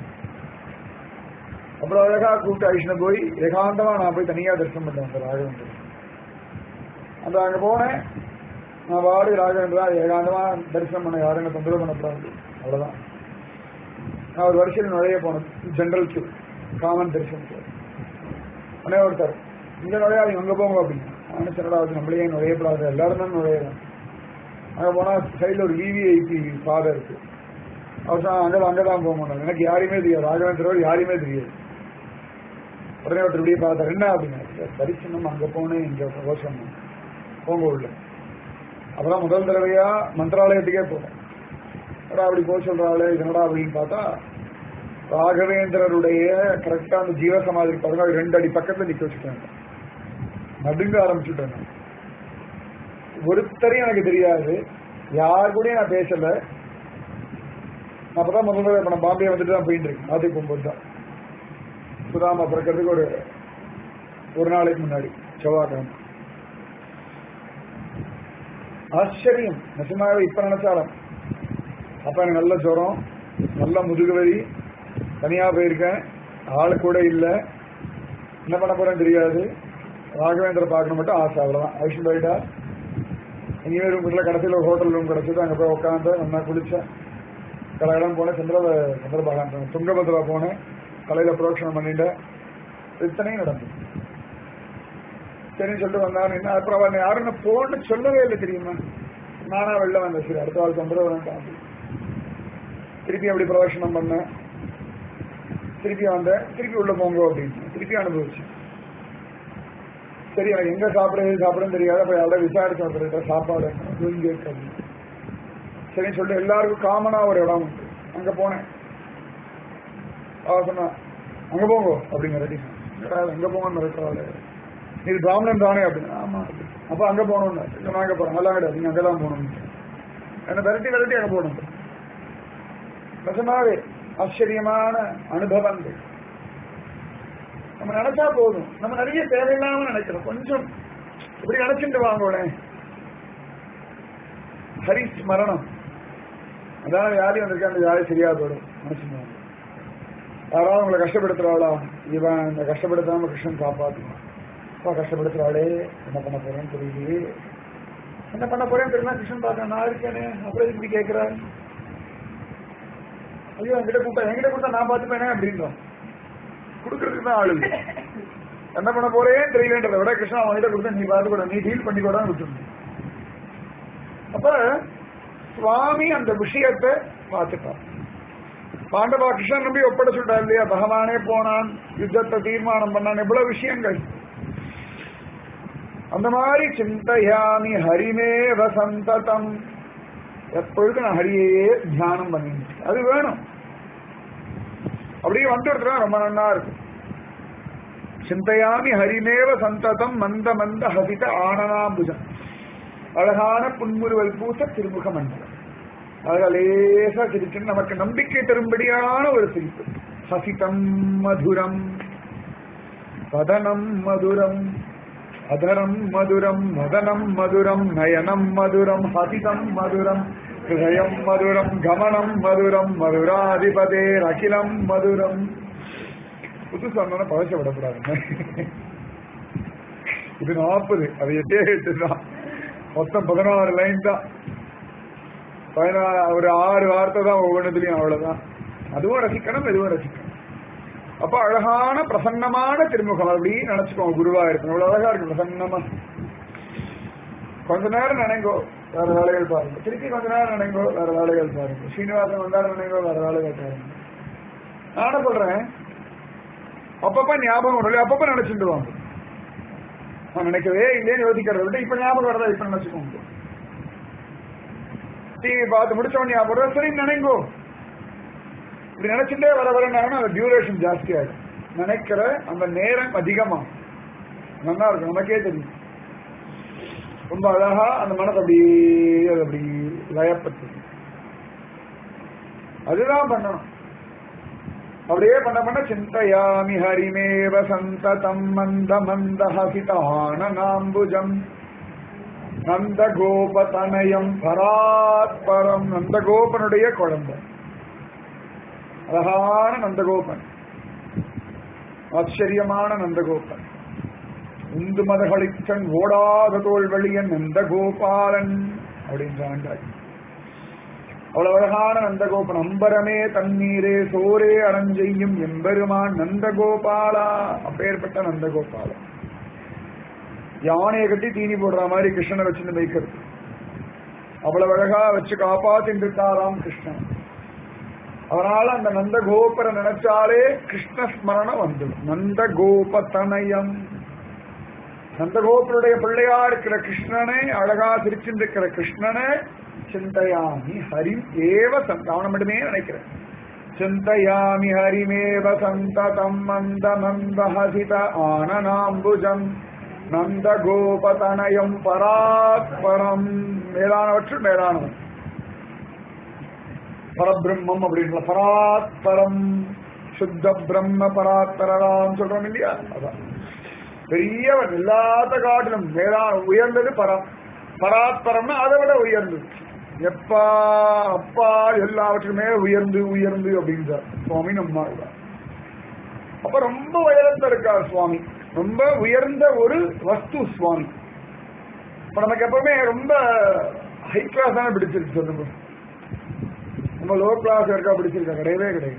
அப்புறம் அழகா கூப்பிட்டு ஐஷ்ண போய் ஏகாந்தமா நான் போய் தனியா தரிசனம் பண்ணேன் அந்த ராகவேந்திரன் அந்த அங்க போனேன் நான் வாடி ராகவேந்திரா ஏகாந்தமா தரிசனம் பண்ண யாரும் என்ன தொந்தரவு பண்ணக்கூடாது அவ்வளவுதான் நான் ஒரு வருஷம் நுழைய போனேன் ஜெனரல் கியூ காமன் தரிசனம் உடனே ஒருத்தர் இங்க நுழையாது அங்க போங்க அப்படின்னு நான் சொன்னடாவது நம்மளே நுழையப்படாது எல்லாரும் தான் நுழையலாம் அங்க போனா சைடுல ஒரு விவிஐபி பாதை இருக்கு அவர் சொன்னா அங்கதான் அங்கதான் போக மாட்டாங்க எனக்கு யாரையுமே தெரியாது ராகவேந்திரவர் யாரையுமே தெரியாது உடனே ஒருத்தர் இப்படியே பார்த்தார் என்ன அப்படின்னா தரிசனம் அங்க போனேன் இங்க யோசனை போங்க உள்ள அப்புறம் முதல் தடவையா மந்திராலயத்துக்கே போனேன் என்னடா அப்படி போக சொல்றாளே இது என்னடா அப்படின்னு பார்த்தா ராகவேந்திரருடைய கரெக்டா அந்த ஜீவசமாதி பாருங்க அது ரெண்டு அடி பக்கத்துல நிக்க வச்சுட்டாங்க நடுங்க ஆரம்பிச்சுட்டேன் நான். ஒருத்தரையும் எனக்கு தெரியாது யார் கூடயும் நான் பேசல நான் அப்பதான் முதல் தடவை இப்ப நான் பாம்பே வந்துட்டு தான் போயிட்டு இருக்கேன் ஆதி போகும்போது தான் சுதாமா பிறக்கிறதுக்கு ஒரு ஒரு நாளைக்கு முன்னாடி செவ்வாய்க்கிழமை ஆச்சரியம் நிஜமாவே இப்ப நினைச்சாலும் அப்ப எனக்கு நல்ல ஜுரம் நல்ல முதுகுவலி தனியா போயிருக்கேன் ஆளு கூட இல்ல என்ன பண்ண போறேன்னு தெரியாது ராகவேந்திர பார்க்கணும் மட்டும் ஆசை அவ்வளவுதான் ஐஷன் போயிட்டா எங்கேயுமே ரூம் இல்லை கடைசியில் ஒரு ஹோட்டல் ரூம் கிடைச்சது அங்கே போய் உட்காந்து நல்லா குளிச்சேன் கடையெல்லாம் போனேன் சந்திர சந்திரபாகான் துங்கபத்ரா போனேன் கலையில புரோக்ஷனம் பண்ணிட்டேன் இத்தனையும் நடந்தது சரின்னு சொல்லிட்டு வந்தாரு என்ன அப்புறம் அவன் யாரும் என்ன போன்னு சொல்லவே இல்லை தெரியுமா நானா வெளில வந்தேன் சரி அடுத்த வாழ் தொந்தரவு வேண்டாம் அப்படி. திருப்பி அப்படி பிரதர்ஷனம் பண்ணேன் திருப்பி வந்தேன் திருப்பி உள்ள போங்க அப்படின்னு திருப்பி அனுபவிச்சேன் சரி எனக்கு எங்க சாப்பிட எது சாப்பிடன்னு தெரியாது அப்ப யாரோட விசாரிச்சு ஒருத்தர்கிட்ட சாப்பாடு என்ன, இங்க இருக்கு அப்படின்னு. சரின்னு சொல்லிட்டு எல்லாருக்கும் காமனா ஒரு இடம் உண்டு அங்க போனேன் அவ சொன்னா அங்க போங்க அப்படிங்கிற ரெடி எங்க போங்கன்னு மிரட்டுறாள் நீ பிராமணன் தானே அப்படின்னு ஆமா அப்படி. அப்ப அங்க போகணும்னு இல்ல நான் அங்க போறேன் அதெல்லாம் கிடையாது நீங்க அங்கதான் போகணும் என்ன விரட்டி விரட்டி அங்க போகணும் நிஜமாவே ஆச்சரியமான அனுபவங்கள் நம்ம நினைச்சா போதும் நம்ம நிறைய தேவையில்லாம நினைக்கிறோம் கொஞ்சம் இப்படி நினைச்சுட்டு வாங்கோடேன் ஹரி ஸ்மரணம் அதான் வியாதி வந்திருக்கு அந்த வியாதி சரியா போயிடும் நினைச்சுட்டு யாராவது உங்களை கஷ்டப்படுத்துறாளா இவன் இந்த கஷ்டப்படுத்தாம கிருஷ்ணன் காப்பாத்துவான் அப்பா கஷ்டப்படுத்துறாளே என்ன பண்ண போறேன்னு தெரியலையே என்ன பண்ண போறேன்னு தெரியல கிருஷ்ணன் பார்க்க நான் இருக்கேனே அப்புறம் இப்படி கேட்கிறாரு ஐயோ என்கிட்ட கூப்பிட்டா என்கிட்ட கொடுத்தா நான் பார்த்துப்பேனே அப்படின்றோம் கொடுக்கறதுக்கு தான் ஆளு இல்லை. என்ன பண்ண போறேன்னு தெரியலன்றத விட கிருஷ்ணா அவன்கிட்ட கொடுத்தா நீ பார்த்து கூட நீ டீல் பண்ணி கூட விட்டுருணும் அப்ப சுவாமி அந்த விஷயத்தை பார்த்துட்டான் பாண்டவா கிருஷ்ணன் நம்பி ஒப்படைச்சுட்டா இல்லையா பகவானே போனான் யுத்தத்தை தீர்மானம் பண்ணான் எவ்வளவு விஷயங்கள் அந்த மாதிரி சிந்தையாமி ஹரிமே வசந்ததம் எப்பொழுதும் நான் ஹரியையே தியானம் பண்ணிட்டு அது வேணும் அப்படியே வந்துடுறா ரொம்ப நன்னா இருக்கும் சிந்தையாமி ஹரிமேவ சந்ததம் மந்த மந்த ஹசித ஆனனாம்புஜம் அழகான புன்முறுவல் பூச திருமுக மண்டலம் அழகா லேசா சிரிச்சுன்னு நமக்கு நம்பிக்கை தரும்படியான ஒரு சிரிப்பு ஹசிதம் மதுரம் வதனம் மதுரம் அதரம் மதுரம் மதனம் மதுரம் நயனம் மதுரம் ஹசிதம் மதுரம் ஹிருதயம் மதுரம் கமனம் மதுரம் மதுராதிபதே அகிலம் மதுரம் புது சொன்னா பழச விடக்கூடாதுங்க இது நாற்பது அது எட்டே எட்டு தான் மொத்தம் பதினாறு லைன் தான் பதினாறு ஒரு ஆறு வார்த்தை தான் ஒவ்வொன்றுலயும் அவ்வளவுதான் அதுவும் ரசிக்கணும் இதுவும் ரசிக்கணும் அப்ப அழகான பிரசன்னமான திருமுகம் அப்படி நினைச்சுக்கோங்க குருவா இருக்கணும் அவ்வளவு அழகா இருக்கு பிரசன்னமா கொஞ்ச நேரம் நினைங்கோ வேற வேலைகள் பாருங்க திருப்பி கொஞ்ச நேரம் நினைங்கோ வேற வேலைகள் பாருங்க ஸ்ரீனிவாசன் வந்தாரு நினைங்கோ வேற வேலைகள் பாருங்க நானும் சொல்றேன் அப்பப்ப ஞாபகம் வரும் இல்லையா? அப்பப்ப நினைச்சுட்டு வாங்க நான் நினைக்கவே இல்லைன்னு யோசிக்கிறத விட இப்ப ஞாபகம் வரதா இப்ப நினைச்சுக்கோங்க டிவி பார்த்து முடிச்ச உடனே ஞாபகம் வருதா? சரி நினைங்கோ இப்படி நினைச்சுட்டே வர வர நேரம் அந்த டியூரேஷன் ஜாஸ்தி ஆயிடும் நினைக்கிற அந்த நேரம் அதிகமாகும் நல்லா இருக்கும் நமக்கே தெரியும் ரொம்ப அழகா அந்த மனதை அப்படியே அது அப்படி லயப்பட்டு அதுதான் பண்ணணும் அப்படியே பண்ண பண்ண சிந்தையாமி ஹரிமேவ சந்ததம் மந்த மந்த ஹசிதானநாம்புஜம் நந்தகோபதனயம் பராத்பரம் நந்தகோபனுடைய குழந்தை அழகான நந்தகோபன் ஆச்சரியமான நந்தகோபன் உந்து மதகளிச்சன் ஓடாத தோல்வழியன் நந்தகோபாலன் அப்படின்றாங்க அவ்வளவு அழகான நந்தகோபன் அம்பரமே தண்ணீரே சோரே அறஞ்செய்யும் எம்பெருமான் நந்தகோபாலா அப்பேற்பட்ட நந்தகோபாலன் யானையை கட்டி தீனி போடுற மாதிரி கிருஷ்ணனை வச்சுன்னு வைக்கிறது அவ்வளவு அழகா வச்சு காப்பாத்தின்னு இருக்காராம் கிருஷ்ணன் அதனால அந்த நந்த கோபுர நினைச்சாலே கிருஷ்ண ஸ்மரணம் வந்துடும் நந்த கோபதனயம் நந்தகோபுருடைய பிள்ளையா இருக்கிற கிருஷ்ணனை அழகா சிரிச்சிருக்கிற கிருஷ்ணனை சிந்தையாமி ஹரி ஏவ சந்தாவனம் மட்டுமே நினைக்கிறேன் சிந்தையாமி ஹரிமேவ சந்ததம் மந்த மந்த ஹசித ஆனனாம்புஜம் நந்த கோபதனயம் பராத்பரம் மேலானவற்று மேலானவன் பரபிரம்மம் அப்படின்ற பராத்பரம் சுத்த பிரம்ம பராத்பரலாம் சொல்றோம் இல்லையா அதான் பெரியவன் எல்லாத்த காட்டிலும் மேலா உயர்ந்தது பரம் பராத்பரம்னா அதை விட உயர்ந்தது எப்பா அப்பா எல்லாவற்றுக்குமே உயர்ந்து உயர்ந்து அப்படின்றார் சுவாமி நம்ம அப்ப ரொம்ப உயரத்துல இருக்கார் சுவாமி ரொம்ப உயர்ந்த ஒரு வஸ்து சுவாமி இப்ப நமக்கு எப்பவுமே ரொம்ப ஹை கிளாஸ் தானே பிடிச்சிருக்கு சொல்லுங்க நம்ம லோ கிளாஸ் இருக்கா பிடிச்சிருக்கா கிடையவே கிடையாது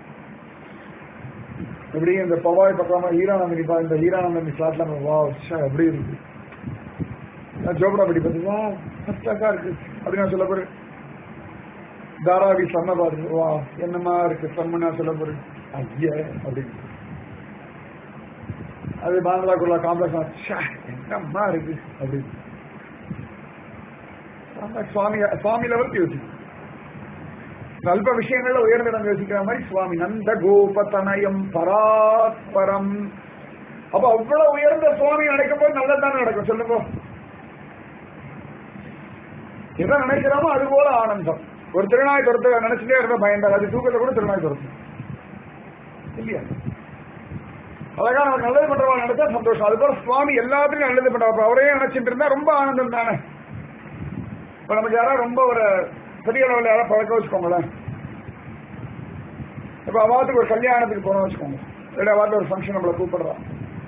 எப்படி இந்த பவாய் பக்கமா ஈரானந்தனி பா இந்த ஈரானந்தனி ஸ்லாட்ல நம்ம வா ச்சே, எப்படி இருக்கு நான் ஜோபடா படி பார்த்தீங்களா ஃபர்ஸ்ட் கிளாஸா இருக்கு அப்படி நான் சொல்ல போறேன் தாராவி சொன்ன பாருங்க வா என்னமா இருக்கு சம்மனா சொல்ல போறேன் ஐய அப்படின்னு அது பாங்களாக்குள்ள காம்ப்ளெக்ஸ் என்னம்மா இருக்கு அப்படின்னு ஆமா, சுவாமி சுவாமி லெவலுக்கு யோசிக்கும் அல்ப விஷயங்கள்ல உயர்ந்த நம்ம யோசிக்கிற மாதிரி சுவாமி நந்த கோபதனயம் பராத்பரம் அப்ப அவ்வளவு உயர்ந்த சுவாமி நடக்கும் போது நல்லதானே நடக்கும் சொல்லுங்க எதை நினைக்கிறோமோ அது போல ஆனந்தம் ஒரு திருநாய் துரத்து நினைச்சுட்டே இருந்த பயந்தார் அது தூக்கத்தை கூட திருநாய் துரத்தும் இல்லையா அழகா நமக்கு நல்லது பண்றவங்க நினைச்சா சந்தோஷம் அது போல சுவாமி எல்லாத்துக்கும் நல்லது பண்றவங்க அவரே நினைச்சிட்டு இருந்தா ரொம்ப ஆனந்தம் தானே இப்ப நமக்கு யாராவது ரொம்ப ஒரு பெரிய லெவலில் யாராவது பழக்க வச்சுக்கோங்களேன் இப்ப அவாத்துக்கு ஒரு கல்யாணத்துக்கு போறோம் வச்சுக்கோங்க இல்லை அவாத்து ஒரு ஃபங்க்ஷன் நம்மளை கூப்பிடுறோம்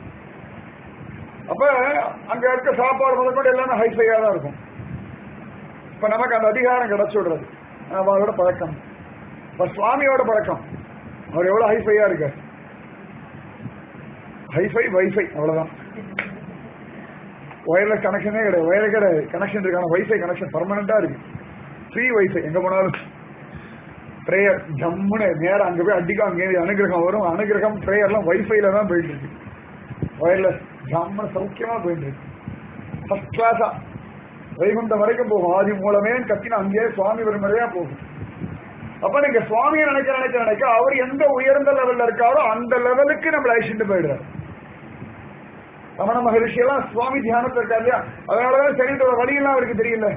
அப்ப அங்க இருக்க சாப்பாடு முதற்கொண்டு எல்லாமே ஹைஃபையா தான் இருக்கும் இப்ப நமக்கு அந்த அதிகாரம் கிடைச்சு விடுறது அவளோட பழக்கம் இப்ப சுவாமியோட பழக்கம் அவர் எவ்வளவு ஹைஃபையா இருக்கார் ஹைஃபை வைஃபை அவ்வளவுதான் ஒயர்லெஸ் கனெக்ஷனே கிடையாது ஒயர் கிடையாது கனெக்ஷன் இருக்கான வைஃபை கனெக்ஷன் பர்மனண்டா இருக்கு ஃப்ரீ வைஃபை எங்க போனாலும் ப்ரேயர் ஜம்முன்னு நேரம் அங்க போய் அடிக்கும் அங்கே அனுகிரகம் வரும் அனுகிரகம் ப்ரேயர்லாம் வைஃபைல தான் போயிட்டு இருக்கு ஒயர்லெஸ் ஜம்முன்னு சௌக்கியமா போயிட்டு இருக்கு ஃபர்ஸ்ட் கிளாஸா வைகுண்டம் வரைக்கும் போகும் ஆதி மூலமே கத்தின அங்கேயே சுவாமி வருமறையா போகும் அப்ப நீங்க சுவாமியை நினைக்க நினைக்க நினைக்க அவர் எந்த உயர்ந்த லெவல்ல இருக்காரோ அந்த லெவலுக்கு நம்மள அழிச்சுட்டு போயிடுறாரு ரமண மகரிஷி எல்லாம் சுவாமி தியானத்துல இருக்கா இல்லையா அதனாலதான் சரீரத்தோட வழியெல்லாம் அவருக்கு தெரியல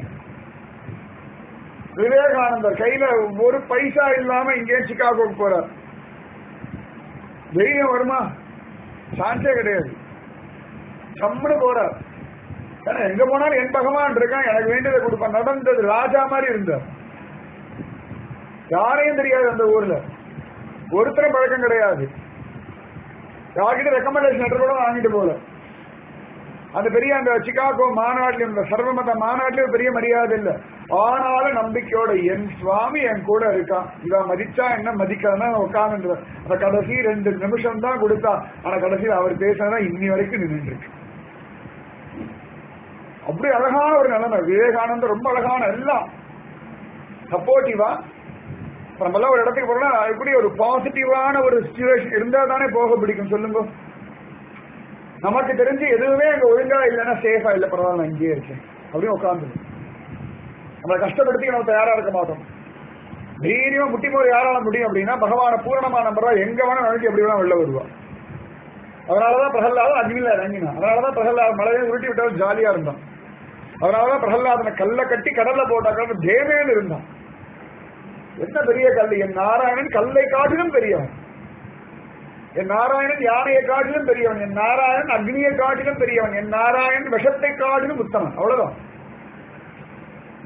விவேகானந்தர் கையில ஒரு பைசா இல்லாம இங்கே சிகாகோக்கு போறார் தைரியம் வருமா சான்ஸே கிடையாது சம்முன்னு போறார் ஏன்னா எங்க போனாலும் என் பகவான் இருக்கான் எனக்கு வேண்டியதை கொடுப்பான் நடந்தது ராஜா மாதிரி இருந்தார் யாரையும் தெரியாது அந்த ஊர்ல ஒருத்தரும் பழக்கம் கிடையாது யார்கிட்ட ரெக்கமெண்டேஷன் லெட்டர் கூட வாங்கிட்டு போல அந்த பெரிய அந்த சிகாகோ மாநாட்டிலும் இந்த சர்வமத மாநாட்டிலும் பெரிய மரியாதை இல்ல ஆனாலும் நம்பிக்கையோட என் சுவாமி என் கூட இருக்கான் இவன் மதிச்சா என்ன மதிக்காதுன்னா உட்காந்து அந்த கடைசி ரெண்டு நிமிஷம் தான் கொடுத்தா ஆனா கடைசியில் அவர் பேசினதான் இன்னி வரைக்கும் நின்று இருக்கு அப்படி அழகான ஒரு நிலைமை விவேகானந்தர் ரொம்ப அழகான எல்லாம் சப்போர்ட்டிவா நம்ம எல்லாம் ஒரு இடத்துக்கு போறோம்னா எப்படி ஒரு பாசிட்டிவான ஒரு சுச்சுவேஷன் இருந்தா தானே போக பிடிக்கும் சொல்லுங்க நமக்கு தெரிஞ்சு எதுவுமே அங்க ஒழுங்கா இல்லைன்னா சேஃபா இல்ல பரவாயில்ல நான் இங்கேயே இருக்கேன் அப்படின்னு உட்காந்து நம்மளை கஷ்டப்படுத்தி நம்ம தயாரா இருக்க மாட்டோம் தைரியமா முட்டி போற யாரால முடியும் அப்படின்னா பகவான பூரணமா நம்புறா எங்க வேணா நினைச்சு எப்படி வேணா வெளில வருவா அதனாலதான் பிரகலாதன் அக்னியில இறங்கினான் அதனாலதான் பிரகலாதன் மழையை உருட்டி விட்டாலும் ஜாலியா இருந்தான் அதனாலதான் பிரகலாதனை கல்ல கட்டி கடல்ல போட்டாக்க தேவேன்னு இருந்தான் என்ன பெரிய கல் என் நாராயணன் கல்லை காட்டிலும் பெரியவன் என் நாராயணன் யானையை காட்டிலும் பெரியவன் என் நாராயணன் அக்னியை காட்டிலும் பெரியவன் என் நாராயணன் விஷத்தை காட்டிலும் உத்தமன் அவ்வளவுதான்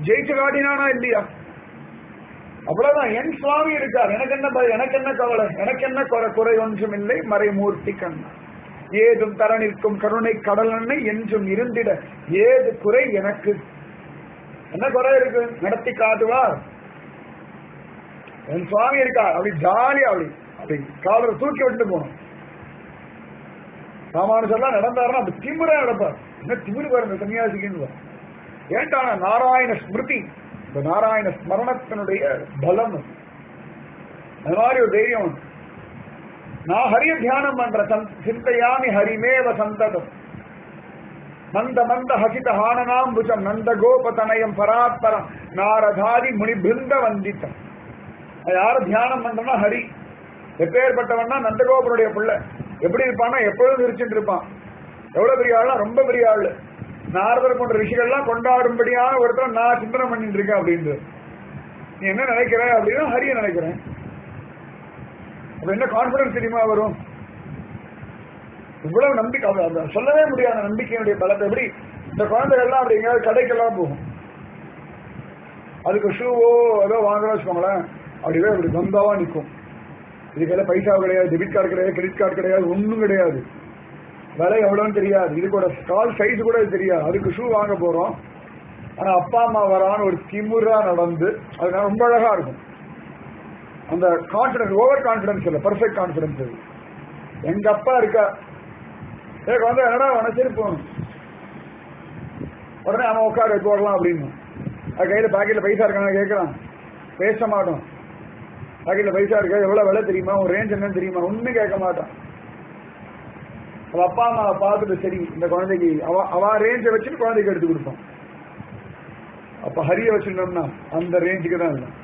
ஜெயிச்சு காட்டினானா இல்லையா அவ்வளவுதான் என் சுவாமி இருக்கார் எனக்கு என்ன பயம் எனக்கு என்ன கவலை எனக்கு என்ன குறை குறை ஒன்றும் இல்லை மறைமூர்த்தி கண்ணா ஏதும் தர நிற்கும் கருணை கடலெண்ணை என்றும் இருந்திட ஏது குறை எனக்கு என்ன குறை இருக்கு நடத்தி காட்டுவார் என் சுவாமி இருக்கார் அப்படி ஜாலியா அப்படி அப்படி காலரை தூக்கி விட்டு போகணும் ராமானுஜர்லாம் நடந்தாருன்னா அப்படி திமிரா நடப்பார் என்ன திமிரு பாருங்க சன்னியாசிக்குன்னு ஏன்டா நாராயண ஸ்மிருதி இந்த நாராயண ஸ்மரணத்தினுடைய பலம் அது. அது மாதிரி ஒரு தைரியம் உண்டு. நான் ஹரிய தியானம் பண்ற சிந்தையாமி ஹரிமேவ சந்ததம் மந்த மந்த ஹசித ஹானனாம்புஜம் நந்த கோபதனயம் பராத்பரம் நாரதாதி முனி பிருந்த வந்தித்தம் அது யாரு தியானம் பண்றோம்னா ஹரி எப்பேற்பட்டவன்னா நந்தகோபனுடைய பிள்ளை எப்படி இருப்பான்னா எப்பொழுதும் சிரிச்சுட்டு இருப்பான் எவ்வளவு பெரிய ஆள்னா ரொம்ப பெரிய ஆளு நாரதர் போன்ற ரிஷிகள்லாம் கொண்டாடும்படியான ஒருத்தர் நான் சிந்தனை பண்ணிட்டு இருக்கேன் அப்படின்றது நீ என்ன நினைக்கிற அப்படின்னா ஹரிய நினைக்கிறேன் அப்ப என்ன கான்பிடன்ஸ் தெரியுமா வரும் இவ்வளவு நம்பிக்கை அது- அது சொல்லவே முடியாத நம்பிக்கையினுடைய பலத்தை எப்படி இந்த குழந்தைகள்லாம் அப்படி எங்கேயாவது கடைக்கெல்லாம் போகும் அதுக்கு ஷூவோ ஏதோ வாங்குறோம் வச்சுக்கோங்களேன் அப்படியே அப்படி பந்தாவா நிற்கும் இதுக்கெல்லாம் பைசா கிடையாது டெபிட் கார்டு கிடையாது கிரெடிட் கார்டு கிடையாது ஒண்ணும் கிடையாது விலை எவ்வளவுன்னு தெரியாது இதுக்கோட கால் சைஸ் கூட தெரியாது அதுக்கு ஷூ வாங்க போறோம் ஆனா அப்பா அம்மா வரான்னு ஒரு திமுறா நடந்து அது ரொம்ப அழகா இருக்கும் அந்த கான்பிடன்ஸ் ஓவர் கான்பிடன்ஸ் இல்ல பர்ஃபெக்ட் கான்பிடன்ஸ் அது எங்க அப்பா இருக்கா ஏ வந்து என்னடா உனக்கு போகணும் உடனே அவன் உட்காரு போடலாம் அப்படின்னு அது கையில பாக்கெட்ல பைசா இருக்கான்னு கேட்கறான் பேச மாட்டோம் பாக்கெட்ல பைசா இருக்கா எவ்வளவு விலை தெரியுமா உன் ரேஞ்ச் என்னன்னு தெரியுமா ஒண்ணும் கேட்க மாட்டான் அவ அப்பா அம்மா பார்த்துட்டு சரி இந்த குழந்தைக்கு அவ அவ ரேஞ்சை வச்சுட்டு குழந்தைக்கு எடுத்து கொடுப்போம் அப்ப ஹரிய வச்சிருந்தோம்னா அந்த ரேஞ்சுக்கு தான் இருக்கும்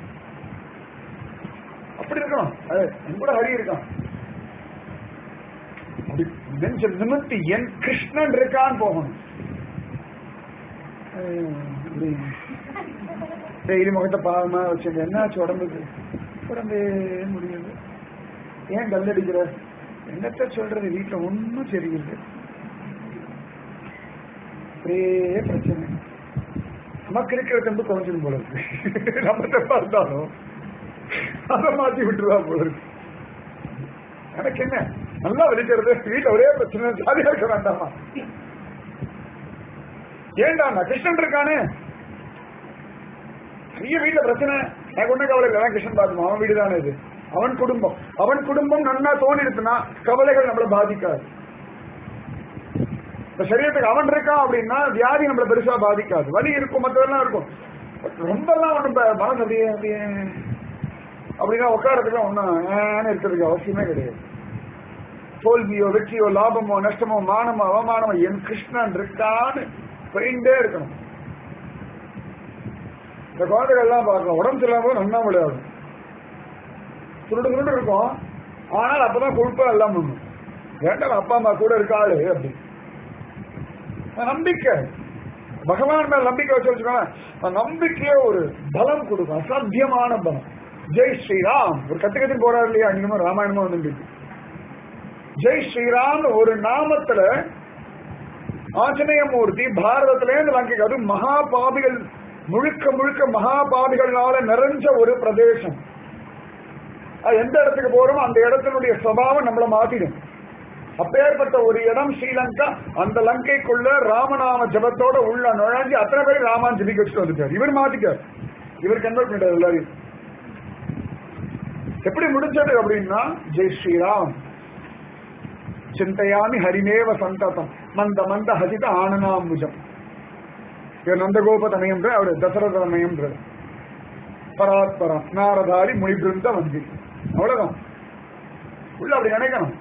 அப்படி இருக்கணும் அது என் கூட ஹரி இருக்கான் அப்படி நெஞ்ச நிமித்தி என் கிருஷ்ணன் இருக்கான்னு போகணும் டெய்லி முகத்தை பாவமா வச்சிருக்க என்னாச்சு உடம்புக்கு உடம்பே முடியுது ஏன் கல் அடிக்கிற என்னத்த சொல்றது வீட்டுல ஒன்னும் சரியில்லை ஒரே பிரச்சனை நமக்கு இருக்கிற தெம்பு குறைஞ்சிடும் போல இருக்கு நம்ம தெப்பா இருந்தாலும் அதை மாத்தி விட்டுருவா போல இருக்கு எனக்கு என்ன நல்லா வலிக்கிறது வீட்டுல ஒரே பிரச்சனை ஜாலியா இருக்க வேண்டாமா ஏண்டா நான் கிருஷ்ணன் இருக்கானே பெரிய வீட்டுல பிரச்சனை எனக்கு ஒண்ணு கவலை இல்லை கிருஷ்ணன் பாத்துமா அவன் வீடு தானே இது அவன் குடும்பம் அவன் குடும்பம் நன்னா தோணி இருக்குன்னா கவலைகள் நம்மள பாதிக்காது இப்ப சரீரத்துக்கு அவன் இருக்கான் அப்படின்னா வியாதி நம்மள பெருசா பாதிக்காது வலி இருக்கும் மற்றதெல்லாம் இருக்கும் But ரொம்பலாம் ஒண்ணும் ப- மனசு அப்படியே அப்படியே அப்படின்னா உட்காரத்துக்கு ஒன்னும் இருக்கிறதுக்கு அவசியமே கிடையாது தோல்வியோ வெற்றியோ லாபமோ நஷ்டமோ மானமோ அவமானமோ என் கிருஷ்ணன் இருக்கான்னு போயிட்டே இருக்கணும் இந்த குழந்தைகள் எல்லாம் பார்க்கலாம் உடம்பு சரியில்லாம நன்னா விளையாடும் சுருண்டு சுருண்டு இருக்கும் ஆனால் அப்பதான் கொழுப்பா எல்லாம் பண்ணும் வேண்டாம் அப்பா அம்மா கூட இருக்காளு அப்படி அந்த நம்பிக்கை பகவான் மேல நம்பிக்கை வச்சு வச்சுக்கோங்க அந்த நம்பிக்கையே ஒரு பலம் கொடுக்கும் அசாத்தியமான பலம் ஜெய் ஸ்ரீராம் ஒரு கத்துக்கத்துக்கு போறாரு இல்லையா அங்கேயுமே ராமாயணமா வந்துட்டு ஜெய் ஸ்ரீராம் ஒரு நாமத்துல ஆஞ்சநேயமூர்த்தி பாரதத்திலே இருந்து லங்கைக்கு அது மகாபாபிகள் முழுக்க முழுக்க மகாபாபிகளால நிறைஞ்ச ஒரு பிரதேசம் அது எந்த இடத்துக்கு போறோமோ அந்த இடத்தினுடைய சுபாவம் நம்மள மாத்திடும் அப்பேற்பட்ட ஒரு இடம் ஸ்ரீலங்கா அந்த லங்கைக்குள்ள ராமநாம ஜபத்தோட உள்ள நுழைஞ்சு அத்தனை பேர் ராமான் ஜபிக்க வச்சுட்டு வந்துட்டார் இவர் மாத்திக்கார் இவர் கன்வெர்ட் பண்ணிட்டார் எல்லாரையும் எப்படி முடிஞ்சது அப்படின்னா ஜெய் ஸ்ரீராம் சிந்தையாமி ஹரிமேவ சந்ததம் மந்த மந்த ஹசித ஆனனாம்புஜம் இவர் நந்தகோப தனயன்ற அவர் தசரத தனயன்ற பராத்பரம் நாரதாரி முனிபிருந்த வந்தி அவ்வளவுதான் உள்ள அப்படி நினைக்கணும்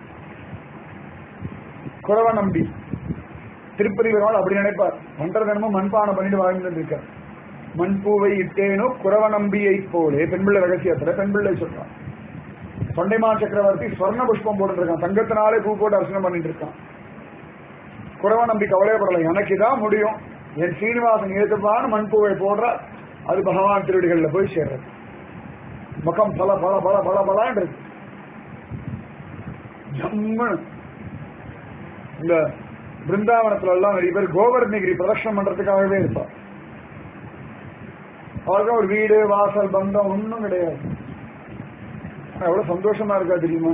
குறவ நம்பி திருப்பதி பெருமாள் அப்படி நினைப்பார் மன்றது என்னமோ மண்பானை பண்ணிட்டு வாழ்ந்துட்டு இருக்கார் மண்பூவை இட்டேனோ குறவ நம்பியை போலே பெண்பிள்ளை ரகசியத்துல பெண்பிள்ளை சொல்றான் தொண்டைமான் சக்கரவர்த்தி ஸ்வர்ண புஷ்பம் போட்டு இருக்கான் தங்கத்தினாலே பூ போட்டு அர்ச்சனை பண்ணிட்டு இருக்கான் குறவ நம்பி கவலைப்படலை எனக்கு இதான் முடியும் என் சீனிவாசன் ஏத்துப்பான்னு மண்பூவை போடுறா அது பகவான் திருடிகள்ல போய் சேர்றது முகம் பல பல பல பல பலான் இருக்கு ஜம்முன்னு இந்த பிருந்தாவனத்துல எல்லாம் நிறைய பேர் கோவர்ணகிரி பிரதட்சணம் பண்றதுக்காகவே இருப்பா அவருக்கு ஒரு வீடு வாசல் பந்தம் ஒன்றும் கிடையாது ஆனா எவ்வளவு சந்தோஷமா இருக்கா தெரியுமா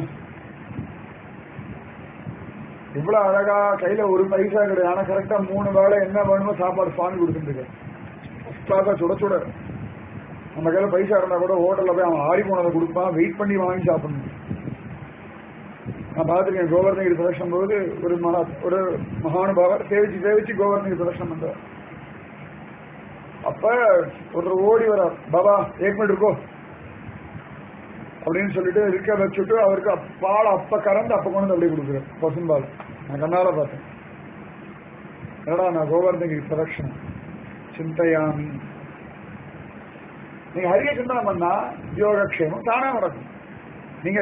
இவ்வளவு அழகா கையில ஒரு பைசா கிடையாது ஆனா கரெக்டா மூணு வேளை என்ன வேணுமோ சாப்பாடு சுவாமி கொடுத்துட்டு கிளாஸா சுட சுட நம்ம கையில பைசா இருந்தா கூட ஹோட்டல்ல போய் அவன் ஆறி போனதை கொடுப்பான் வெயிட் பண்ணி வாங்கி சாப்பிடணும் நான் பார்த்துருக்கேன் கோவர்தகிரி பிரதர்ஷனம் போது ஒரு மகா ஒரு மகானுபாவர் சேவிச்சு சேவிச்சு கோவர்தகிரி பிரதர்ஷனம் பண்றார் அப்ப ஒருத்தர் ஓடி வர பாபா ஏக் மினிட் இருக்கோ அப்படின்னு சொல்லிட்டு இருக்க வச்சுட்டு அவருக்கு அப்~ பால் அப்ப கறந்து அப்ப கொண்டு வந்து அப்படியே கொடுக்குறாரு பசும்பால் நான் கண்ணால பார்த்தேன் என்னடா நான் கோவர்தகிரி பிரதட்சணம் சிந்தையாமி நீங்க ஹரிய சிந்தனம் பண்ணா யோகக்ஷேமம் தானா நடக்கும் நீங்க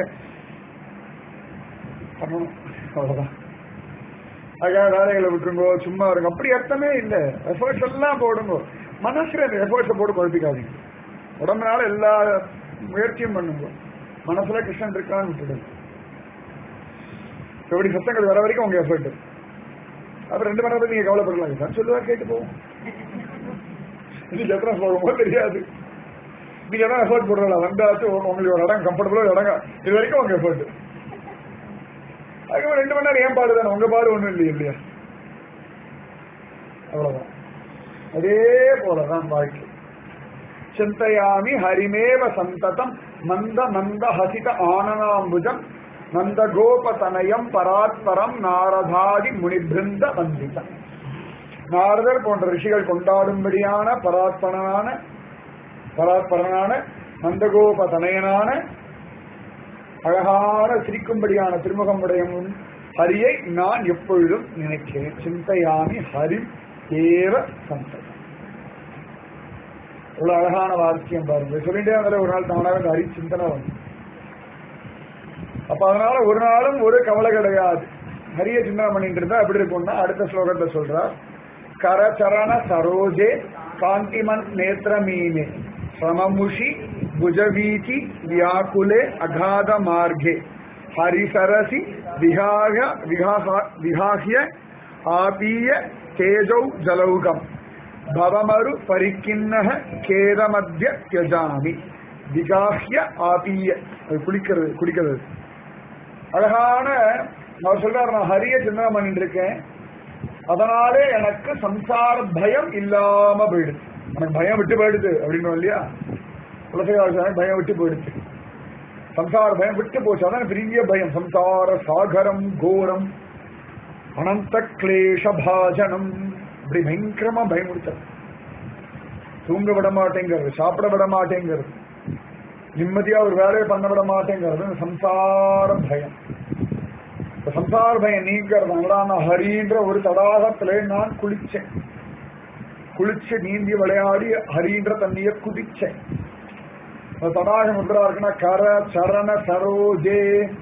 பண்ணணும் அவ்வளவுதான் அதுக்காக வேலைகளை விட்டுருங்கோ சும்மா இருங்க அப்படி அர்த்தமே இல்லை எஃபர்ட்ஸ் எல்லாம் போடுங்க மனசுல இந்த எஃபர்ட்ஸை போட்டு குழப்பிக்காதீங்க உடம்புனால எல்லா முயற்சியும் பண்ணுங்க மனசுல கிருஷ்ணன் இருக்கான்னு விட்டுடுங்க எப்படி சத்தங்கள் வர வரைக்கும் உங்க எஃபர்ட் அப்புறம் ரெண்டு மணி நேரத்துக்கு நீங்க கவலைப்படலாம் சார் சொல்லுவா கேட்டு போவோம் இது எத்தனை போகுமோ தெரியாது நீங்க தான் எஃபர்ட் போடுறல வந்தாச்சு உங்களுக்கு ஒரு இடம் கம்ஃபர்டபுளா இடம் இது வரைக்கும் உங்க எஃபர்ட் அதுக்கப்புறம் ரெண்டு மணி நேரம் ஏன் பாடு தானே உங்க பாடு ஒண்ணும் இல்லையா இல்லையா அவ்வளவுதான் அதே போலதான் வாழ்க்கை சிந்தையாமி ஹரிமேவ சந்ததம் மந்த மந்த ஹசித ஆனனாம்புஜம் நந்த கோபதனயம் பராத்பரம் நாரதாதி முனிபிருந்த வந்திதம் நாரதர் போன்ற ரிஷிகள் கொண்டாடும்படியான பராத்பரனான பராத்பரனான நந்தகோபதனயனான அழகான சிரிக்கும்படியான திருமுகம் உடையவன் ஹரியை நான் எப்பொழுதும் நினைக்கிறேன் சிந்தையாமி ஹரி ஏவ சந்ததம் இவ்வளவு அழகான வாக்கியம் பாருங்க சொல்லிட்டே வந்தாலே ஒரு நாள் தானாக இந்த ஹரி சிந்தனை வந்து அப்ப அதனால ஒரு நாளும் ஒரு கவலை கிடையாது ஹரிய சிந்தனை பண்ணிட்டு இருந்தா எப்படி இருக்கும்னா அடுத்த ஸ்லோகத்தை சொல்றார் கரச்சரண சரோஜே காந்திமன் நேத்திரமீனே சமமுஷி புஜவீச்சி வியாக்குலே அகாத மார்கே ஹரிசரசி விஹாய விஹாஹ- விஹாஹ்ய ஆபீய தேஜௌ ஜலௌகம் பவமரு பரிக்கிண்ணக கேதமத்திய தியஜாமி விகாஹ்ய ஆபீய அது குளிக்கிறது குடிக்கிறது அழகான அவர் சொல்றாரு நான் ஹரிய சிந்தனை பண்ணிட்டு இருக்கேன் அதனாலே எனக்கு சம்சார பயம் இல்லாம போயிடுது எனக்கு பயம் விட்டு போயிடுது அப்படின்னு இல்லையா துளசிதாசன் பயம் விட்டு போயிடுச்சு சம்சார பயம் விட்டு போச்சு அதான் பெரிய பயம் சம்சார சாகரம் கோரம் அனந்த கிளேஷ பாஜனம் இப்படி பயங்கரமா பயமுடுத்த தூங்க விட மாட்டேங்கிறது சாப்பிட விட மாட்டேங்கிறது நிம்மதியா ஒரு வேலையை பண்ண விட மாட்டேங்கிறது இந்த சம்சார பயம் இந்த சம்சார பயம் நீங்கிறதுனால நான் ஹரின்ற ஒரு தடாகத்திலே நான் குளிச்சேன் குளிச்சு நீந்தி விளையாடி ஹரின்ற தண்ணிய குதிச்சேன் அந்த தடாகம் எப்படா இருக்குன்னா கர சரண சரோஜே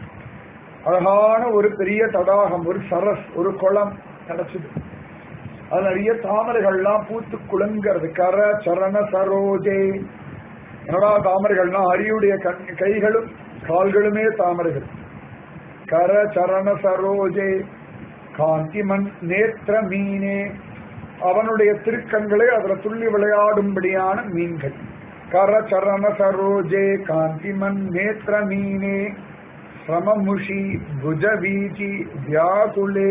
அழகான ஒரு பெரிய தடாகம் ஒரு சரஸ் ஒரு குளம் கிடைச்சது அது நிறைய தாமரைகள்லாம் பூத்து குலுங்கிறது கர சரண சரோஜே என்னடா தாமரைகள்னா ஹரியுடைய கண் கைகளும் கால்களுமே தாமரைகள் கர சரண சரோஜே காந்திமன் நேத்திர மீனே அவனுடைய திருக்கண்களே அதுல துள்ளி விளையாடும்படியான மீன்கள் கர சரண சரோஜே காந்திமன் நேத்திர மீனே ஸ்ரமமுஷி புஜவீச்சி வியாகுலே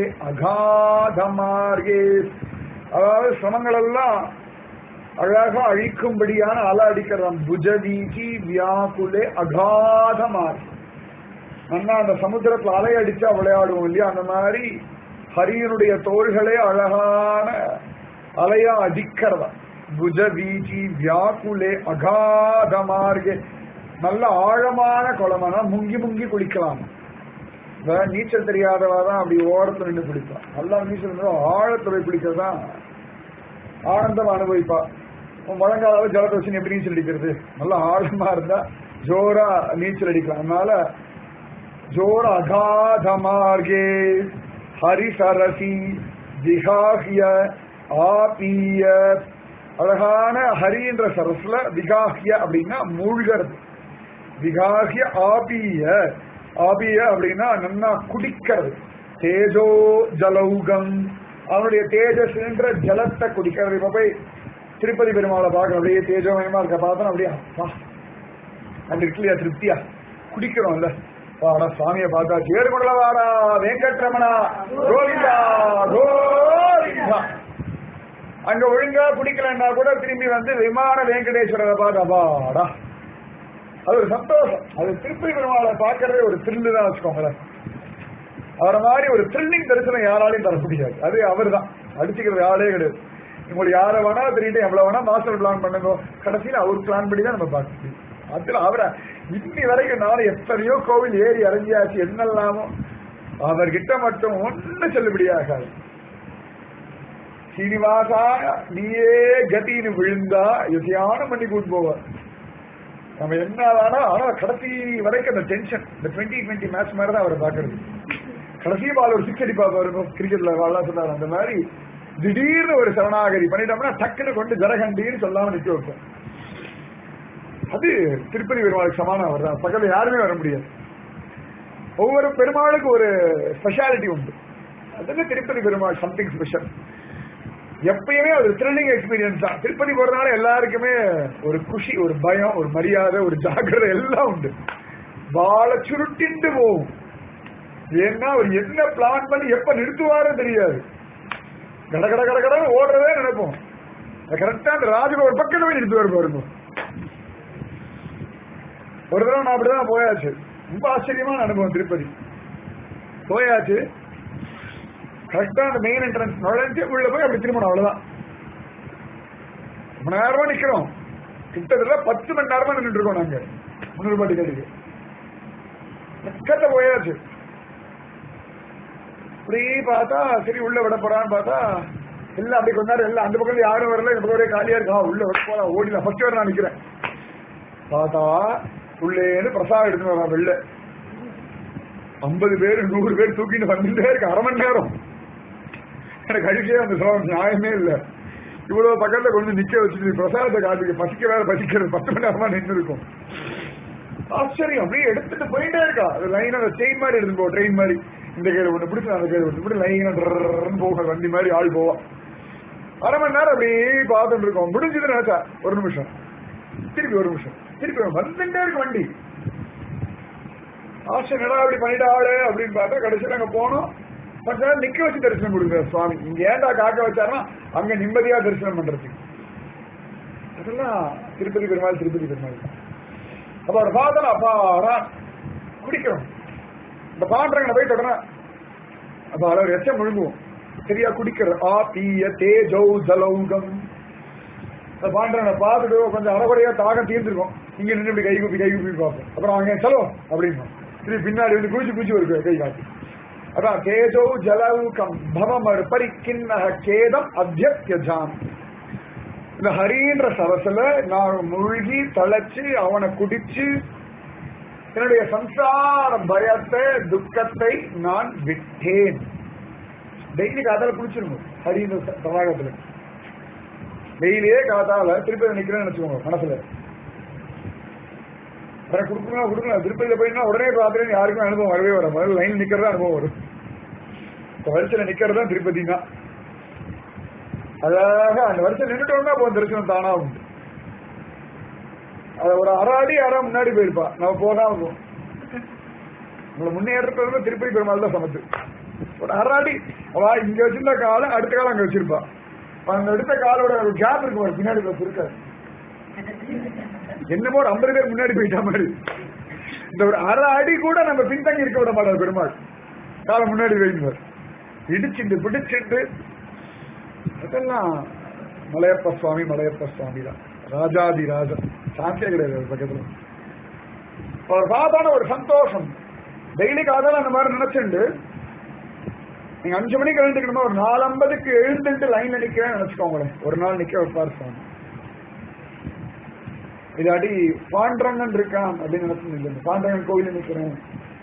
அகாதமார்கே அதாவது சிரமங்கள் எல்லாம் அழகா அழிக்கும்படியான அலை அடிக்கிறான் புஜவீச்சி வியாகுலே அகாதமார்கே அண்ணா அந்த சமுத்திரத்துல அலை அடிச்சா விளையாடுவோம் இல்லையா அந்த மாதிரி ஹரியனுடைய தோள்களே அழகான அலையா அடிக்கிறதா புஜ வீச்சி வியாக்குலே அகாத மார்கே நல்ல ஆழமான குளமானா முங்கி முங்கி குளிக்கலாம் இந்த நீச்சல் தெரியாதவா தான் அப்படி ஓரத்துல நின்று குளிப்பான் நல்லா நீச்சல் இருந்தா ஆழத்துல போய் குளிக்கிறதான் ஆனந்தம் அனுபவிப்பா உன் முழங்கால ஜலத்தை வச்சு நீ எப்படி நீச்சல் அடிக்கிறது நல்லா ஆழமா இருந்தா ஜோரா நீச்சல் அடிக்கலாம் அதனால ஜோர அகாத மார்கே ஹரிசரசி விகாஹ்ய ஆபீய அழகான ஹரின்ற சரஸ்ல விகாஹ்ய அப்படின்னா மூழ்கிறது விகாஹ்ய ஆபீய ஆபீய அப்படின்னா நன்னா குடிக்கிறது தேஜோ ஜலௌகம் அவனுடைய தேஜஸ் என்ற ஜலத்தை குடிக்கிறது இப்ப போய் திருப்பதி பெருமாளை பார்க்கணும் அப்படியே தேஜோமயமா இருக்க பார்த்தோம் அப்படியே அப்பா அந்த இருக்கலையா திருப்தியா குடிக்கிறோம்ல வாடா சுவாமியை பார்த்தா சேருமடல வாடா வெங்கட்ரமணா கோவிந்தா கோவிந்தா அங்க ஒழுங்கா குடிக்கலன்னா கூட திரும்பி வந்து விமான வெங்கடேஸ்வரரை பார்த்து அப்பாடா அது ஒரு சந்தோஷம் அது திருப்பதி பெருமாளை பார்க்கறதே ஒரு த்ரில்லு தான் வச்சுக்கோங்களேன் அவரை மாதிரி ஒரு த்ரில்லிங் தரிசனம் யாராலையும் தர முடியாது அது அவர் தான் அடிச்சுக்கிறது ஆளே கிடையாது உங்களுக்கு யாரை வேணா தெரியுது எவ்வளவு வேணா மாஸ்டர் பிளான் பண்ணுங்க கடைசியில் அவர் பிளான் பண்ணி தான் நம்ம பார்க்க முடியும் அதுல அவரை இன்னி வரைக்கும் நானும் எத்தனையோ கோவில் ஏறி இறங்கியாச்சு என்னெல்லாமோ அவர்கிட்ட மட்டும் ஒண்ணு செல்லுபடியாகாது சீனிவாசா நீயே கத்தின்னு விழுந்தா எதையானும் பண்ணி கூட்டு போவார் நம்ம என்ன ஆனா ஆனா கடைசி வரைக்கும் அந்த டென்ஷன் இந்த டுவெண்ட்டி டுவெண்ட்டி மேட்ச் மாதிரி தான் அவரை பாக்குறது கடைசி பால் ஒரு சிக்ஸ் அடிப்பா பாருங்க கிரிக்கெட்ல வாழலாம் சொன்னார் அந்த மாதிரி திடீர்னு ஒரு சரணாகதி பண்ணிட்டோம்னா டக்குன்னு கொண்டு ஜரகண்டின்னு சொல்லாம நிக்க வைப்போம் அது திருப்பதி பெருமாளுக்கு சமானம் அவர் தான் பக்கத்துல யாருமே வர முடியாது ஒவ்வொரு பெருமாளுக்கு ஒரு ஸ்பெஷாலிட்டி உண்டு அதுல திருப்பதி பெருமாள் சம்திங் ஸ்பெஷல் எப்பயுமே ஒரு த்ரில்லிங் எக்ஸ்பீரியன்ஸ் தான் திருப்பதி போறதுனால எல்லாருக்குமே ஒரு குஷி ஒரு பயம் ஒரு மரியாதை ஒரு ஜாக்கிரதை எல்லாம் உண்டு வாழ சுருட்டிண்டு போகும் ஏன்னா அவர் என்ன பிளான் பண்ணி எப்ப நிறுத்துவாரோ தெரியாது கட கட கட கட ஓடுறதே நினைப்போம் கரெக்டா அந்த ராஜுக்கு ஒரு பக்கத்துல போய் நிறுத்துவார் பாருங்க ஒரு தடவை நான் அப்படிதான் போயாச்சு ரொம்ப ஆச்சரியமான அனுபவம் திருப்பதி போயாச்சு கரெக்டா அந்த மெயின் என்ட்ரன்ஸ் நுழைஞ்சு உள்ள போய் அப்படி திரும்பணும் அவ்வளவுதான் ரொம்ப நேரமா நிக்கிறோம் கிட்டத்தட்ட பத்து மணி நேரமா நின்றுட்டு இருக்கோம் நாங்க முன்னூறு ரூபாய் டிக்கெட்டுக்கு பக்கத்துல போயாச்சு அப்படி பார்த்தா சரி உள்ள விட போறான்னு பார்த்தா எல்லாம் அப்படி கொஞ்ச நேரம் எல்லாம் அந்த பக்கம் யாரும் வரல இந்த பக்கம் ஒரே காலியா இருக்கா உள்ள விட போலாம் ஓடிலாம் ஃபர்ஸ்ட் வர நான் நிக்கிறேன் பார்த்தா உள்ளேன்னு பிரசாதம் எடுத்துன்னு வரான் வெளில ஐம்பது பேர் நூறு பேர் தூக்கிட்டு வந்துட்டே இருக்கு அரை மணி நேரம் எனக்கு அடிக்கவே அந்த சொல்ல நியாயமே இல்ல இவ்வளவு பக்கத்துல கொண்டு நிக்க வச்சுட்டு பிரசாதத்தை காட்டுக்கு பசிக்க வேற பசிக்கிறது பத்து மணி நேரமா நின்று இருக்கும் ஆச்சரியம் அப்படியே எடுத்துட்டு போயிட்டே இருக்கா அது லைனா செயின் மாதிரி எடுத்து போ ட்ரெயின் மாதிரி இந்த கையில ஒண்ணு பிடிச்சு அந்த கையில ஒண்ணு இப்படி லைனா போகும் வண்டி மாதிரி ஆள் போவா அரை மணி நேரம் அப்படியே பார்த்துட்டு இருக்கோம் முடிஞ்சது நினைச்சா ஒரு நிமிஷம் திருப்பி ஒரு நிமிஷம் திருப்பி வந்துட்டே இருக்கு வண்டி ஆசை நடா அப்படி பண்ணிட்டாளே அப்படின்னு பார்த்தா கடைசியில் அங்க போனோம் கொஞ்ச நேரம் நிக்க வச்சு தரிசனம் கொடுங்க சுவாமி இங்க ஏன்டா காக்க வச்சாருன்னா அங்க நிம்மதியா தரிசனம் பண்றதுக்கு அதெல்லாம் திருப்பதி பெருமாள் திருப்பதி பெருமாள் அப்ப அவர் பார்த்தா அப்பா வரான் குடிக்கிறோம் இந்த பாண்டரங்கனை போய் தொடரேன் அப்ப அவர் எச்சம் முழுங்குவோம் சரியா குடிக்கிற ஆ தீய தேஜௌ ஜலௌகம் அந்த பாண்டரனை பார்த்துட்டு கொஞ்சம் அறகுறையா தாகம் தீர்ந்துருக்கும் இங்க நின்று இப்படி கை குப்பி கை குப்பி பார்ப்போம் அப்புறம் அங்க செலவு அப்படின்னு திருப்பி பின்னாடி வந்து குளிச்சு குளிச்சு ஒரு கை காட்டி அதான் தேஜோ ஜலௌகம் பவமர் பரிக்கிண்ணக கேதம் அத்தியஜாம் இந்த ஹரின்ற சரசுல நான் மூழ்கி தழைச்சு அவனை குடிச்சு என்னுடைய சம்சார பயத்தை துக்கத்தை நான் விட்டேன் டெய்லி காத்தால குளிச்சிருங்க ஹரின்ற தடாகத்துல டெய்லியே காத்தால திருப்பதி நிக்கிறேன்னு வச்சுக்கோங்க மனசுல வேற கொடுக்கணும் கொடுக்கணும் திருப்பதியில போயினா உடனே பார்த்துட்டு யாருக்கும் அனுபவம் வரவே வர முதல்ல லைன் நிக்கிறதா அனுபவம் வரும் இப்ப வரிசையில நிக்கிறது தான் திருப்பதி தான் அழகாக அந்த வரிசையில் நின்றுட்டோம்னா போகும் தரிசனம் தானா உண்டு அத ஒரு அரை அடி அரை முன்னாடி போயிருப்பா நம்ம போகாம போவோம் உங்களை முன்னேறது திருப்பதி பெருமாள் தான் சமத்து ஒரு அரை அடி அவ இங்க வச்சிருந்த காலம் அடுத்த காலம் அங்க வச்சிருப்பா அந்த எடுத்த காலோட ஒரு கேப் இருக்கும் ஒரு பின்னாடி பஸ் இருக்காது என்னமோ ஒரு ஐம்பது பேர் முன்னாடி போயிட்டா மாதிரி இந்த ஒரு அரை அடி கூட நம்ம பின்தங்கி இருக்க விட மாட்டார் பெருமாள் காலம் முன்னாடி வைக்குவார் இடிச்சுட்டு பிடிச்சிட்டு அதெல்லாம் மலையப்ப சுவாமி மலையப்ப சுவாமி தான் ராஜாதி ராஜா சான்ஸே கிடையாது அவர் பக்கத்துல ஒரு சாதாரண ஒரு சந்தோஷம் டெய்லி காதால அந்த மாதிரி நினைச்சுண்டு நீங்க அஞ்சு மணிக்கு எழுந்துக்கணுமா ஒரு நாலு ஐம்பதுக்கு எழுந்துட்டு லைன்ல நிக்கிறேன்னு நினைச்சுக்கோங்களேன் ஒரு நாள் நிக்க வைப்பார் சுவாமி இதாடி பாண்டரங்கன் இருக்கான் அப்படின்னு நினைச்சு இல்லை பாண்டரங்கன் கோயில நிக்கிறேன்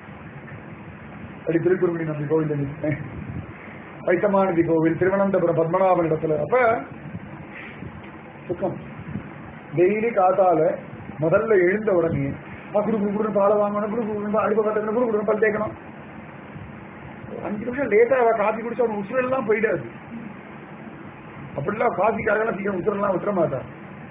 அடி திருக்குறுமணி நம்பி கோயில நிக்கிறேன் வைத்தமானதி கோவில் திருவனந்தபுரம் பத்மநாபன் இடத்துல அப்ப சுத்தம் டெய்லி காத்தால முதல்ல எழுந்த உடனே ஆ, குடு குடு குடு பாலை வாங்கணும் குடு குடு அடுப்ப கட்டணும் குடு குடு பல் தேய்க்கணும் அஞ்சு நிமிஷம் லேட்டா அவ காப்பி குடிச்சா அவன் உசுரெல்லாம் போயிடாது அப்படிலாம் காசிக்காரெல்லாம் சீக்கிரம் உத்தரலாம் விட்டுற மாட்டா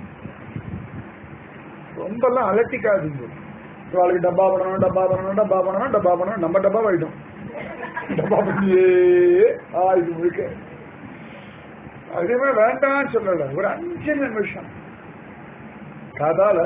ரொம்பலாம் அலட்டிக்காதீங்க இவாளுக்கு டப்பா பண்ணணும் டப்பா பண்ணணும் டப்பா பண்ணணும் டப்பா பண்ணணும் நம்ம டப்பா போயிட்டோம் டப்பா பண்ணியே ஆ இது முழுக்க அதுவே வேண்டாம்னு சொல்லல ஒரு அஞ்சு நிமிஷம் கதால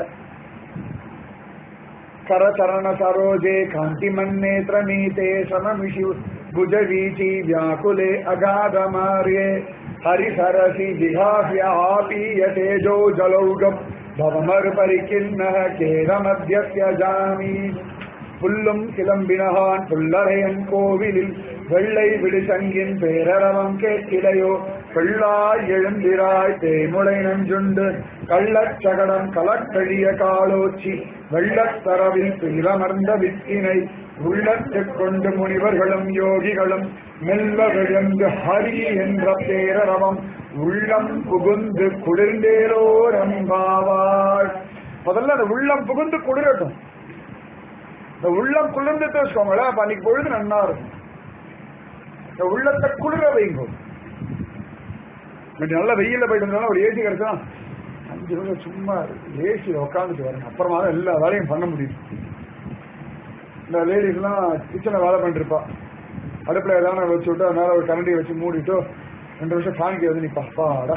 करचरण सरोजे कान्तिमन्नेत्र नीते सममिषि भुजवीची व्याकुले अगाधमार्ये हरिसरसि विहाह्य आपीयतेजो जलौघम् भवमर्परिकिन्नः केरमद्य त्यजामि புல்லும் கிளம்பினகான் புல்லரையன் கோவிலில் வெள்ளை விடுசங்கின் பேரரவம் கேட்கிலையோ வெள்ளாய் எழுந்திராய் தேமுளை நஞ்சுண்டு கள்ளச்சகடம் கலக்கழிய காலோச்சி வெள்ளத்தரவில் பிறமர்ந்த வித்தினை உள்ளத்துக் கொண்டு முனிவர்களும் யோகிகளும் மெல்ல விழுந்து ஹரி என்ற பேரரவம் உள்ளம் புகுந்து குளிர்ந்தேலோரம்பாவாள் முதல்ல அந்த உள்ளம் புகுந்து குளிரட்டும் இந்த உள்ளம் குளிர்ந்துட்டு வச்சுக்கோங்களேன் அப்ப அன்னைக்கு பொழுது நன்னா இருக்கும் இந்த உள்ளத்தை குளிர வைங்க இன்னைக்கு நல்ல வெயில்ல போயிட்டு இருந்தாலும் ஒரு ஏசி கிடைச்சா அஞ்சு நிமிஷம் சும்மா ஏசியில உட்காந்துட்டு வரணும் அப்புறமா தான் எல்லா வேலையும் பண்ண முடியும் இந்த லேடிஸ்லாம் கிச்சனை வேலை பண்ணிருப்பா அடுப்புல ஏதாவது வச்சு விட்டு மேல ஒரு கரண்டியை வச்சு மூடிட்டோ ரெண்டு நிமிஷம் சாமிக்கு வந்து நிப்பா அப்பாடா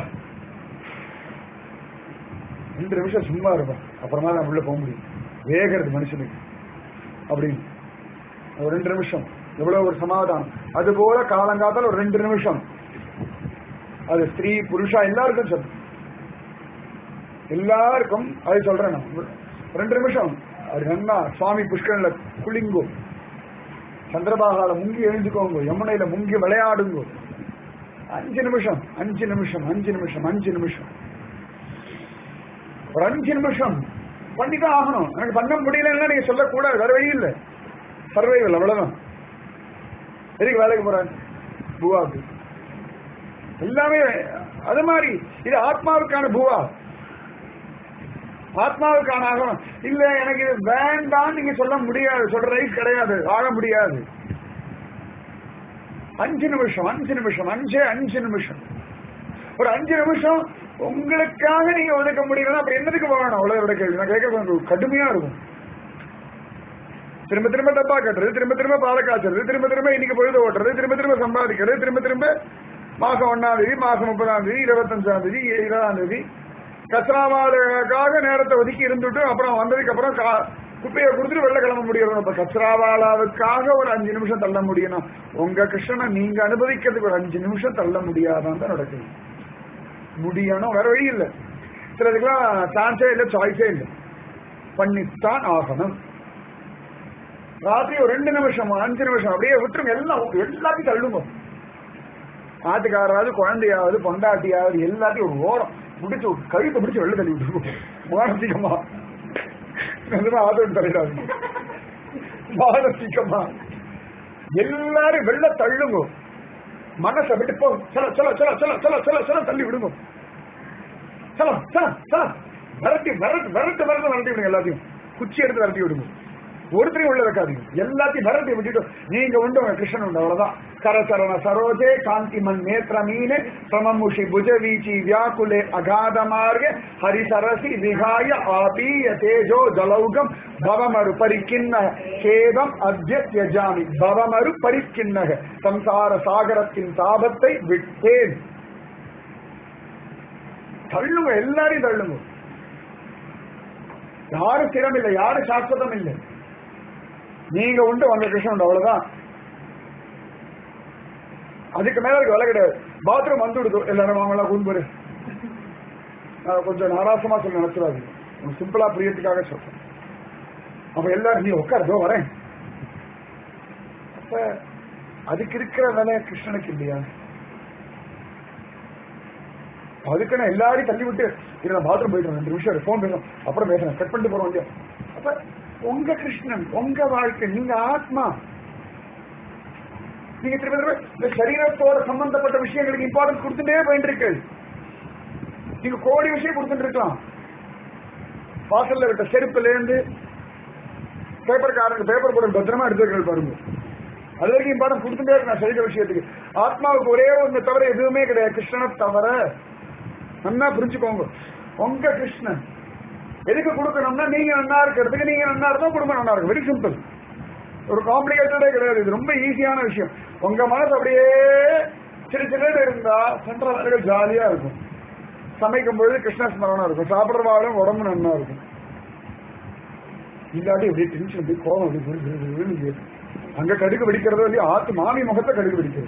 ரெண்டு நிமிஷம் சும்மா இருப்பா அப்புறமா தான் உள்ள போக முடியும் வேகிறது மனுஷனுக்கு அப்படின்னு ஒரு ரெண்டு நிமிஷம் எவ்வளவு ஒரு சமாதானம் அது போல காலங்காத்தால் ஒரு ரெண்டு நிமிஷம் அது ஸ்திரீ புருஷா எல்லாருக்கும் சொல்லும் எல்லாருக்கும் அது சொல்றேன் நான் ரெண்டு நிமிஷம் அது நன்னா சுவாமி புஷ்கரன்ல குளிங்கோ சந்திரபாகால முங்கி எழுந்துக்கோங்க யமுனையில முங்கி விளையாடுங்கோ அஞ்சு நிமிஷம் அஞ்சு நிமிஷம் அஞ்சு நிமிஷம் அஞ்சு நிமிஷம் ஒரு அஞ்சு நிமிஷம் பண்ணிதான் ஆகணும் எனக்கு பண்ண முடியலன்னா நீங்க சொல்லக்கூடாது வேற வழி இல்லை சர்வைவல் அவ்வளவுதான் எதுக்கு வேலைக்கு போறாங்க பூவாவுக்கு எல்லாமே அது மாதிரி இது ஆத்மாவுக்கான பூவா ஆத்மாவுக்கான ஆகணும் இல்ல எனக்கு இது வேண்டாம் நீங்க சொல்ல முடியாது சொல்ற ரைட் கிடையாது ஆக முடியாது அஞ்சு நிமிஷம் அஞ்சு நிமிஷம் அஞ்சே அஞ்சு நிமிஷம் ஒரு அஞ்சு நிமிஷம் உங்களுக்காக நீங்க ஒதுக்க முடியலன்னா அப்படி என்னதுக்கு வேணும் அவ்வளவு விட கேள்வி நான் கேட்க கொஞ்சம் கடுமையா இருக்கும் திரும்ப திரும்ப டப்பா கட்டுறது திரும்ப திரும்ப பாலை காய்ச்சறது திரும்ப திரும்ப இன்னைக்கு பொழுது ஓட்டுறது திரும்ப திரும்ப சம்பாதிக்கிறது திரும்ப திரும்ப மாசம் ஒன்னாம் தேதி மாசம் முப்பதாம் தேதி இருபத்தஞ்சாம் தேதி இருபதாம் தேதி கச்சராவாளுக்காக நேரத்தை ஒதுக்கி இருந்துட்டு அப்புறம் வந்ததுக்கு அப்புறம் கா- குப்பையை கொடுத்துட்டு வெளில கிளம்ப முடியும் இப்ப கச்சராவாலாவுக்காக ஒரு அஞ்சு நிமிஷம் தள்ள முடியணும் உங்க கிருஷ்ணனை நீங்க அனுபவிக்கிறதுக்கு ஒரு அஞ்சு நிமிஷம் தள்ள முடியாதான் தான் நடக்குது முடியணும் வேற வழி இல்லை சிலதுக்கெல்லாம் சான்ஸே இல்லை சாய்ஸே இல்லை பண்ணித்தான் ஆகணும் ராத்திரி ஒரு ரெண்டு நிமிஷம் அஞ்சு நிமிஷம் அப்படியே விட்டுருங்க எல்லாம் எல்லாத்தையும் தள்ளுங்க ஆட்டுக்காராவது குழந்தையாவது பொண்டாட்டியாவது எல்லாத்தையும் ஒரு ஓரம் முடிச்சு ஒரு கழுத்தை பிடிச்சு வெளில தள்ளி விட்டுருவோம் மானசிகமா நிஜமா ஆதரவு தலையிடாது மானசிகமா எல்லாரும் வெள்ள தள்ளுங்க மனசை விட்டு போ சொல்ல சொல்ல சொல்ல சொல்ல சொல்ல சொல்ல சொல்ல தள்ளி விடுங்க சொல்ல சொல்ல சொல்ல விரட்டி விரட்டு விரட்டு விரட்டு விரட்டி விடுங்க எல்லாத்தையும் குச்சி எடுத்து விரட்டி விடுங்க ஒருத்தரையும் உள்ள வைக்காதீங்க எல்லாத்தையும் விரட்டி விட்டுட்டு நீங்க உண்டு உங்க கிருஷ்ணன் உண்டு அவ்வளவுதான் கரசரண சரோஜே காந்திமன் நேத்திர மீனே சமமுஷி புஜவீச்சி வியாக்குலே அகாத மார்க ஹரிசரசி விகாய ஆபீய தேஜோ ஜலௌகம் பவமரு பரிக்கிண்ண கேதம் அத்ய தியஜாமி பவமரு பரிக்கிண்ணக சம்சார சாகரத்தின் தாபத்தை விட்டேன் தள்ளுங்க எல்லாரையும் தள்ளுங்க யாரும் ஸ்திரம் இல்லை யாரும் சாஸ்வதம் இல்லை நீங்க உண்டு உங்க கிருஷ்ணன் உண்டு அவ்வளவுதான் அதுக்கு மேல இருக்கு வேலை கிடையாது பாத்ரூம் வந்து விடுது எல்லாரும் வாங்கலாம் குன்பரு கொஞ்சம் நாராசமா சொல்லி நினைச்சிடாது சிம்பிளா புரியறதுக்காக சொல்றேன் அப்ப எல்லாரும் நீ உட்காரதோ வரேன் அப்ப அதுக்கு இருக்கிற வேலை கிருஷ்ணனுக்கு இல்லையா அதுக்கு நான் எல்லாரையும் தள்ளி விட்டு இல்ல பாத்ரூம் போயிட்டு ரெண்டு நிமிஷம் ஃபோன் பேசுறோம் அப்புறம் பேசுறேன் கட் பண்ணிட்டு போறோம் இல்லையா அப்ப உங்க கிருஷ்ணன் உங்க வாழ்க்கை நீங்க ஆத்மா நீங்க திரும்ப திரும்ப இந்த சரீரத்தோட சம்பந்தப்பட்ட விஷயங்களுக்கு இம்பார்ட்டன்ஸ் கொடுத்துட்டே போயிட்டு இருக்கு நீங்க கோடி விஷயம் கொடுத்துட்டு இருக்கலாம் வாசல்ல விட்ட செருப்புல இருந்து பேப்பர்காரங்க பேப்பர் போட பத்திரமா எடுத்து வைக்கிறது பாருங்க அது வரைக்கும் இம்பார்ட்டன்ஸ் கொடுத்துட்டே இருக்கு நான் சரீர விஷயத்துக்கு ஆத்மாவுக்கு ஒரே ஒன்று தவிர எதுவுமே கிடையாது கிருஷ்ணனை தவிர நல்லா புரிஞ்சுக்கோங்க உங்க கிருஷ்ணன் எதுக்கு கொடுக்கணும்னா நீங்க நன்னா இருக்கிறதுக்கு நீங்க நன்னா இருந்தா குடும்பம் நல்லா இருக்கும் வெரி சிம்பிள் ஒரு காம்ப்ளிகேட்டடே கிடையாது இது ரொம்ப ஈஸியான விஷயம் உங்க மனசு அப்படியே சிறு சிறு இருந்தா பண்ற வேலைகள் ஜாலியா இருக்கும் சமைக்கும் பொழுது கிருஷ்ண ஸ்மரணம் இருக்கும் சாப்பிடுறவாலும் உடம்பு நன்னா இருக்கும் இல்லாட்டி அப்படியே டென்ஷன் அப்படியே கோவம் அப்படி விறு, விறு, விறு, விறுன்னு ஏறும். அங்க கடுகு வெடிக்கிறதோ இல்லையா ஆத்து மாமி முகத்தை கடுகு வெடிக்கிறது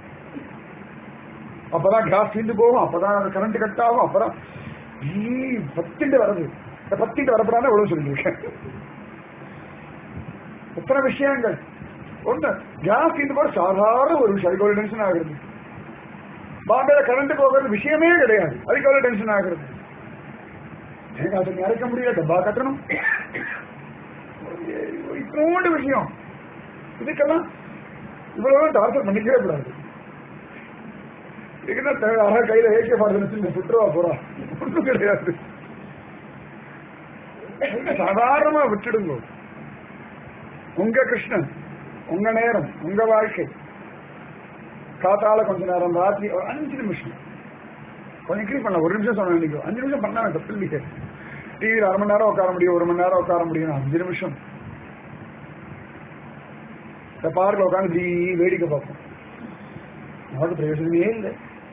அப்பதான் கேஸ் தீர்ந்து போகும் அப்பதான் கரண்ட் கட் ஆகும் அப்பதான் ஈ, பத்திட்டு வரது இந்த பத்திட்டு வரப்படாத எவ்வளவு சொல்லியிருக்கேன் எத்தனை விஷயங்கள் ஒண்ணு கேஸ் தீர்ந்து போற சாதாரண ஒரு விஷயம் அதுக்கு ஒரு டென்ஷன் ஆகுறது பாம்பேல கரண்ட் போகிறது விஷயமே கிடையாது அதுக்கு எவ்வளவு டென்ஷன் ஆகுறது தேங்காய் தண்ணி அரைக்க முடியல டப்பா கட்டணும் இத்தோண்டு விஷயம் இதுக்கெல்லாம் இவ்வளவு டார்ச்சர் பண்ணிக்கவே கூடாது இதுக்கு என்ன தேவை அழகா கையில ஏகே பாடுறது சுற்றுவா போறா ஒண்ணும் கிடையாது சாதாரணமா விட்டுடுங்க உங்க கிருஷ்ணன் உங்க நேரம் உங்க வாழ்க்கை காத்தால கொஞ்ச நேரம் ராத்திரி ஒரு அஞ்சு நிமிஷம் கொஞ்சம் இன்க்ரீஸ் பண்ணலாம் ஒரு நிமிஷம் சொன்ன இன்னைக்கு அஞ்சு நிமிஷம் பண்ணா தப்பு இல்லையே டிவியில் அரை மணி நேரம் உட்கார முடியும் ஒரு மணி நேரம் உட்கார முடியும் அஞ்சு நிமிஷம் இந்த பார்க்கில் உட்காந்து இப்படி வேடிக்கை பார்ப்போம் நமக்கு பிரயோஜனமே இல்லை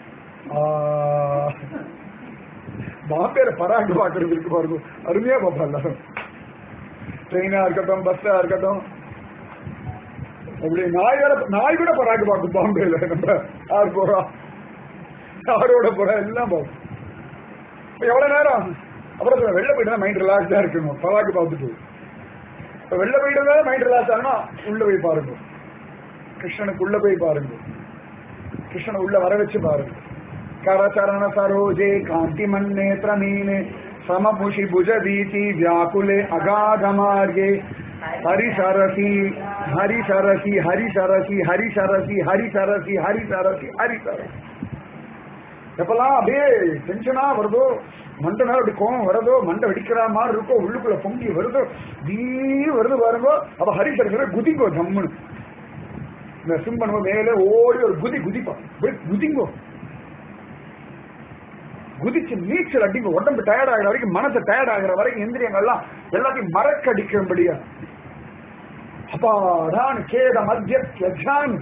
பாம்பேல பராக்கு பார்க்கறது இருக்கு பாருங்க அருமையா பார்ப்போம் எல்லாரும் ட்ரெயினா இருக்கட்டும் பஸ்ஸா இருக்கட்டும் அப்படி நாய் வேற நாய் கூட பராக்கு பார்க்கும் பாம்பேல நம்ம யார் போறா யாரோட போறா எல்லாம் பார்ப்போம் எவ்வளவு நேரம் அப்புறம் சொல்ல வெளில போயிட்டு மைண்ட் ரிலாக்ஸா இருக்கணும் பராக்கு பார்த்துட்டு இப்ப வெளில போயிட்டு மைண்ட் ரிலாக்ஸ் ஆகணும் உள்ள போய் பாருங்க கிருஷ்ணனுக்கு உள்ள போய் பாருங்க கிருஷ்ணனை உள்ள வர வச்சு பாருங்க கரச்சரண சரோஜே காந்தி மன்னேத்திர மீனே சமபுஷி புஜதீதி வியாக்குலே அகாத மார்கே ஹரி சரசி ஹரி சரசி ஹரி சரசி ஹரி சரசி ஹரி சரசி ஹரி சரசி ஹரி சரசி எப்பெல்லாம் அப்படியே டென்ஷனா வருதோ மண்டை மேல அப்படி கோவம் வருதோ மண்டை வெடிக்கிற மாதிரி இருக்கோ உள்ளுக்குள்ள பொங்கி வருதோ தீ வருது பாருங்க அப்ப ஹரி சரசி குதிங்கோ ஜம்முன்னு இந்த சிம்பன் மேலே ஓடி ஒரு குதி குதிப்பான் போய் குதிங்கோ குதிச்சு நீச்சல் அடிங்க உடம்பு டயர்ட் ஆகிற வரைக்கும் மனசு டயர்ட் ஆகிற வரைக்கும் இந்திரியங்கள்லாம் எல்லாத்தையும் மறக்கடிக்கும்படியா அப்பாடான் கேத மத்திய யஜான்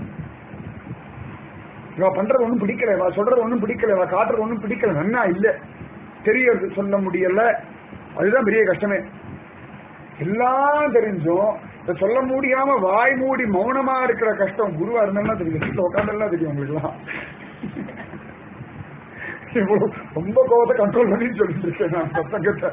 இவ பண்றது ஒண்ணும் பிடிக்கல இவ சொல்றது ஒண்ணும் பிடிக்கல இவ காட்டுறது ஒண்ணும் பிடிக்கல நன்னா இல்ல தெரியறது சொல்ல முடியல அதுதான் பெரிய கஷ்டமே எல்லாம் தெரிஞ்சும் இத சொல்ல முடியாம வாய் மூடி மௌனமா இருக்கிற கஷ்டம் குருவா இருந்தா தெரியும் வீட்டுல உட்காந்துலாம் தெரியும் உங்களுக்கு எல்லாம் இவ்வளவு ரொம்ப கோபத்தை கண்ட்ரோல் பண்ணி சொல்லிட்டு இருக்கேன் நான் சத்தங்கத்தை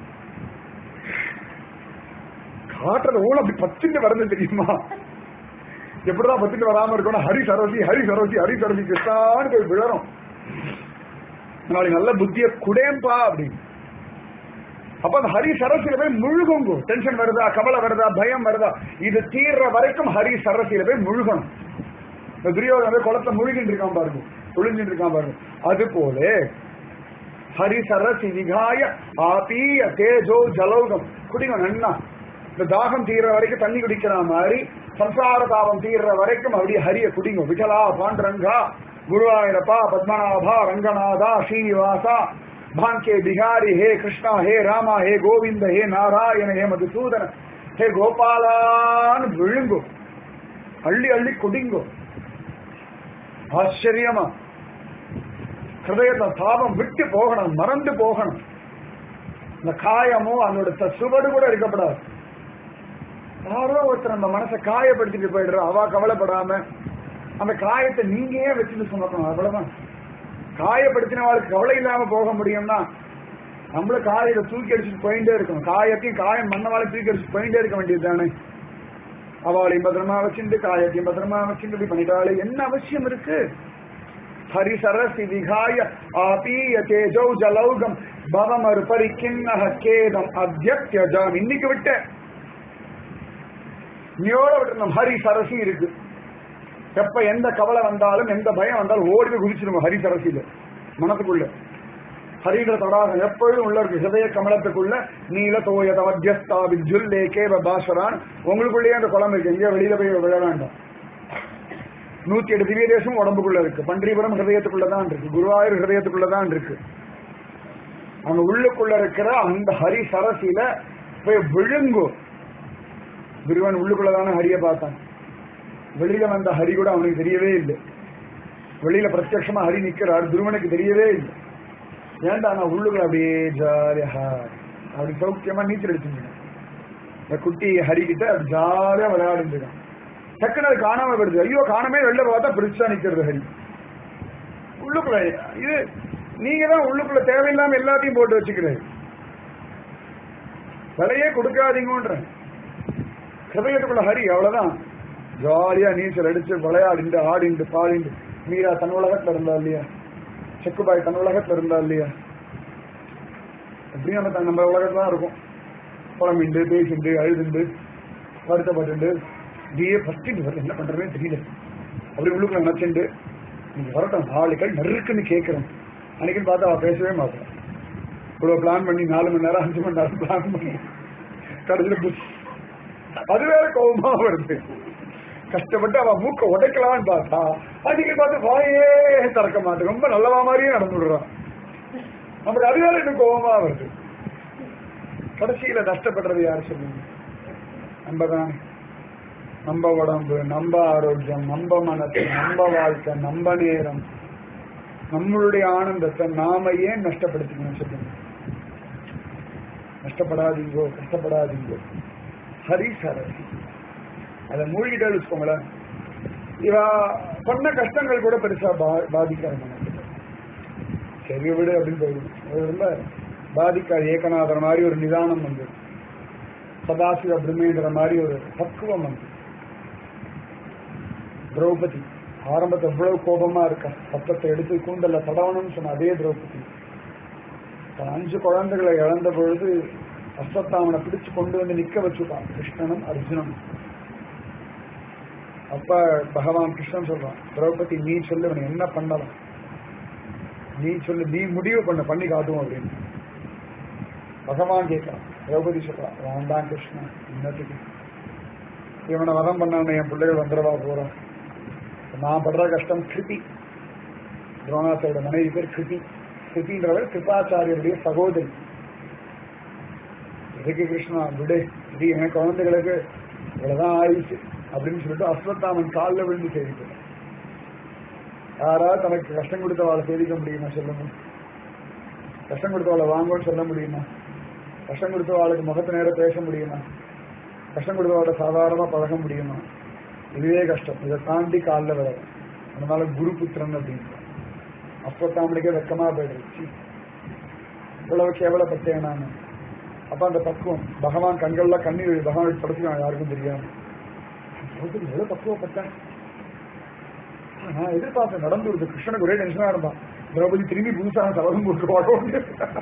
காட்டுறது ஊழல் அப்படி பத்துட்டு வரது தெரியுமா எப்படிதான் பத்துட்டு வராம இருக்கணும் ஹரி சரசி ஹரி சரசி ஹரி சரசி கிருஷ்ணான்னு போய் விழறோம் நாளைக்கு நல்ல புத்திய குடேம்பா அப்படின்னு அப்ப அந்த ஹரி சரசில போய் முழுகுங்க டென்ஷன் வருதா கவலை வருதா பயம் வருதா இது தீர்ற வரைக்கும் ஹரி சரசில போய் முழுகணும் இந்த துரியோதன போய் குளத்தை முழுகிட்டு இருக்கான் பாருங்க ஒளிஞ்சிட்டு இருக்கான் பாருங்க அது போல ஹரி சரசி விகாய ஆபீய தேஜோ ஜலௌகம் குடிங்க நன்னா இந்த தாகம் தீர்ற வரைக்கும் தண்ணி குடிக்கிற மாதிரி சம்சார தாபம் தீர்ற வரைக்கும் அப்படியே ஹரிய குடிங்க விட்டலா பாண்டரங்கா குருவாயிரப்பா பத்மநாபா ரங்கநாதா ஸ்ரீனிவாசா பாங்கே பிகாரி ஹே கிருஷ்ணா ஹே ராமா ஹே கோவிந்த ஹே நாராயண ஹே மதுசூதன ஹே கோபாலான்னு விழுங்கும் அள்ளி அள்ளி குடிங்கோ ஆச்சரியமா ஹிருதயத்தை தாபம் விட்டு போகணும் மறந்து போகணும் இந்த காயமோ அதனோட சுவடு கூட இருக்கப்படாது யாரோ ஒருத்தர் நம்ம மனசை காயப்படுத்திட்டு போயிடுறோம் அவ கவலைப்படாம அந்த காயத்தை நீங்க ஏன் வச்சுட்டு சுமக்கணும் அவ்வளவுதான் காயப்படுத்தினவாளுக்கு கவலை இல்லாம போக முடியும்னா நம்மள காயத்தை தூக்கி அடிச்சுட்டு போயிட்டே இருக்கணும் காயத்தையும் காயம் மண்ணவாளை தூக்கி அடிச்சுட்டு போயிட்டே இருக்க வேண்டியது தானே அவளையும் பத்திரமா வச்சுட்டு காயத்தையும் பத்திரமா வச்சுட்டு இப்படி பண்ணிட்டாலே என்ன அவசியம் இருக்கு ஹரி சரசி விகாய ஆபீய தேஜௌ ஜலௌகம் பவமறு பரிக்கிண்ணக கேதம் அத்தியஜாம் இன்னைக்கு விட்ட நீயோட விட்டு ஹரி சரசி இருக்கு எப்ப எந்த கவலை வந்தாலும் எந்த பயம் வந்தாலும் ஓடி போய் குதிச்சிருங்க ஹரி சரசியில மனசுக்குள்ள ஹரின்ற தடாகம் எப்பொழுதும் உள்ள இருக்கு ஹிருதய கமலத்துக்குள்ள நீல தோயத மத்தியஸ்தா விஜுல்லே கேவ பாஸ்வரான் உங்களுக்குள்ளேயே அந்த குளம் இருக்கு எங்கேயோ வெளியில போய் விழ வேண்டாம் நூத்தி எட்டு திவ்ய தேசம் உடம்புக்குள்ள இருக்கு பன்றிபுரம் ஹிருதயத்துக்குள்ளதான் இருக்கு குருவாயூர் ஹிருதயத்துக்குள்ளதான் இருக்கு அங்க உள்ளுக்குள்ள இருக்கிற அந்த ஹரி சரசில போய் விழுங்கும் துருவன் உள்ளுக்குள்ளதான ஹரிய பார்த்தான் வெளியில வந்த ஹரி கூட அவனுக்கு தெரியவே இல்லை வெளியில பிரத்யட்சமா ஹரி நிக்கிறார் துருவனுக்கு தெரியவே இல்லை ஏன்டா நான் உள்ளுக்குள்ள அப்படியே ஜாலியா அப்படி சௌக்கியமா நீச்சல் அடிச்சுருக்கேன் இந்த குட்டி ஹரி கிட்ட அப்படி ஜாலியா விளையாடிட்டு இருக்கான் டக்குன்னு அது காணாம போயிடுது ஐயோ காணாமே வெளில பார்த்தா பிரிச்சா நிக்கிறது ஹரி உள்ளுக்குள்ள இது நீங்க தான் உள்ளுக்குள்ள தேவையில்லாம எல்லாத்தையும் போட்டு வச்சுக்கிறது விலையே கொடுக்காதீங்கன்ற ஹிருதயத்துக்குள்ள ஹரி அவ்வளவுதான் ஜாலியா நீச்சல் அடிச்சு விளையாடிண்டு ஆடிண்டு பாடிண்டு மீரா தன் உலகத்துல இருந்தா இல்லையா செக்குபாய் தன் உலகத்துல இருந்தா இல்லையா எப்படியும் நம்ம தன் நம்ம உலகத்துல தான் இருக்கும் புலம்பிண்டு பேசிண்டு அழுதுண்டு வருத்தப்பட்டு இப்படியே ஃபர்ஸ்ட் என்ன பண்றதுன்னு தெரியல அப்படி உள்ளுக்குள்ள நினைச்சுண்டு நீங்க வரட்டும் நாளைக்கு நறுக்குன்னு கேட்கிறேன் அன்னைக்குன்னு பார்த்தா அவ பேசவே மாட்டேன் இவ்வளவு பிளான் பண்ணி நாலு மணி நேரம் அஞ்சு மணி நேரம் பிளான் பண்ணி கடைசியில புஷ் அது வேற கோபமா வருது கஷ்டப்பட்டு அவ மூக்க உடைக்கலாம்னு பார்த்தா அன்னைக்கு பார்த்து வாயே திறக்க மாட்டேன் ரொம்ப நல்லவா மாதிரியே நடந்து விடுறான் நமக்கு அது வேற இன்னும் கோபமா வருது கடைசியில கஷ்டப்படுறது யார் சொல்லுங்க நம்ம தான் நம்ம உடம்பு நம்ம ஆரோக்கியம் நம்ம மனசு நம்ம வாழ்க்கை நம்ம நேரம் நம்மளுடைய ஆனந்தத்தை நாம ஏன் நஷ்டப்படுத்திக்கணும் சொல்லுங்க நஷ்டப்படாதீங்கோ கஷ்டப்படாதீங்கோ ஹரி சரசி அதை மூழ்கிட்டே வச்சுக்கோங்களேன் இவா பண்ண கஷ்டங்கள் கூட பெருசா பா- பாதிக்காது நமக்கு சரி விடு அப்படின்னு போயிடும் அது ரொம்ப பாதிக்காது ஏகநாதர் மாதிரி ஒரு நிதானம் வந்து சதாசிவ பிரம்மேந்திர மாதிரி ஒரு பக்குவம் வந்து திரௌபதி ஆரம்பத்துல எவ்வளவு கோபமா இருக்கா சத்தத்தை எடுத்து கூண்டல்ல தடவணும்னு சொன்ன அதே திரௌபதி தன் அஞ்சு குழந்தைகளை இழந்த பொழுது அஸ்வத்தாமனை பிடிச்சு கொண்டு வந்து நிக்க வச்சுட்டான் கிருஷ்ணனும் அர்ஜுனனும் அப்ப பகவான் கிருஷ்ணன் சொல்றான் திரௌபதி நீ சொல்லு இவனை என்ன பண்ணலாம் நீ சொல்லு நீ முடிவு பண்ண பண்ணி காட்டுவோம் அப்படின்னு பகவான் கேட்கிறான் திரௌபதி சொல்றான் வேண்டாம் கிருஷ்ணன் இன்னத்துக்கு இவனை வதம் பண்ண என் பிள்ளைகள் வந்துடவா போறான் நான் படுற கஷ்டம் கிருதி துரோணாசோட மனைவி பேர் கிருதி கிருதின்றவர் கிருபாச்சாரியருடைய சகோதரி எதுக்கு கிருஷ்ணா விடு இது என் குழந்தைகளுக்கு இவ்வளவுதான் ஆயிடுச்சு அப்படின்னு சொல்லிட்டு அஸ்வத்தாமன் காலில் விழுந்து சேவிக்கிறார் யாராவது தனக்கு கஷ்டம் கொடுத்தவாளை சேவிக்க முடியுமா சொல்லுங்க கஷ்டம் கொடுத்தவாளை வாங்கன்னு சொல்ல முடியுமா கஷ்டம் கொடுத்தவாளுக்கு முகத்து நேரம் பேச முடியுமா கஷ்டம் கொடுத்தவாளோட சாதாரணமா பழக முடியுமா இதுவே கஷ்டம் இதை தாண்டி காலில் விழவும் அதனால குரு புத்திரன் அப்படின்னு அஸ்வத்தாமனுக்கே வெக்கமா போயிடுச்சு இவ்வளவு கேவலப்பட்டேன் நான் அப்ப அந்த பக்குவம் பகவான் கண்கள்ல கண்ணீர் விழு. பகவான் படுத்துக்கான் யாருக்கும் தெரியாம திரௌபதி எவ்வளவு பக்குவப்பட்டேன் நான் எதிர்பார்த்தேன் நடந்து வருது கிருஷ்ணனுக்கு ஒரே டென்ஷனா இருந்தான் திரௌபதி திரும்பி புதுசாக சபதம் போட்டுருவாங்க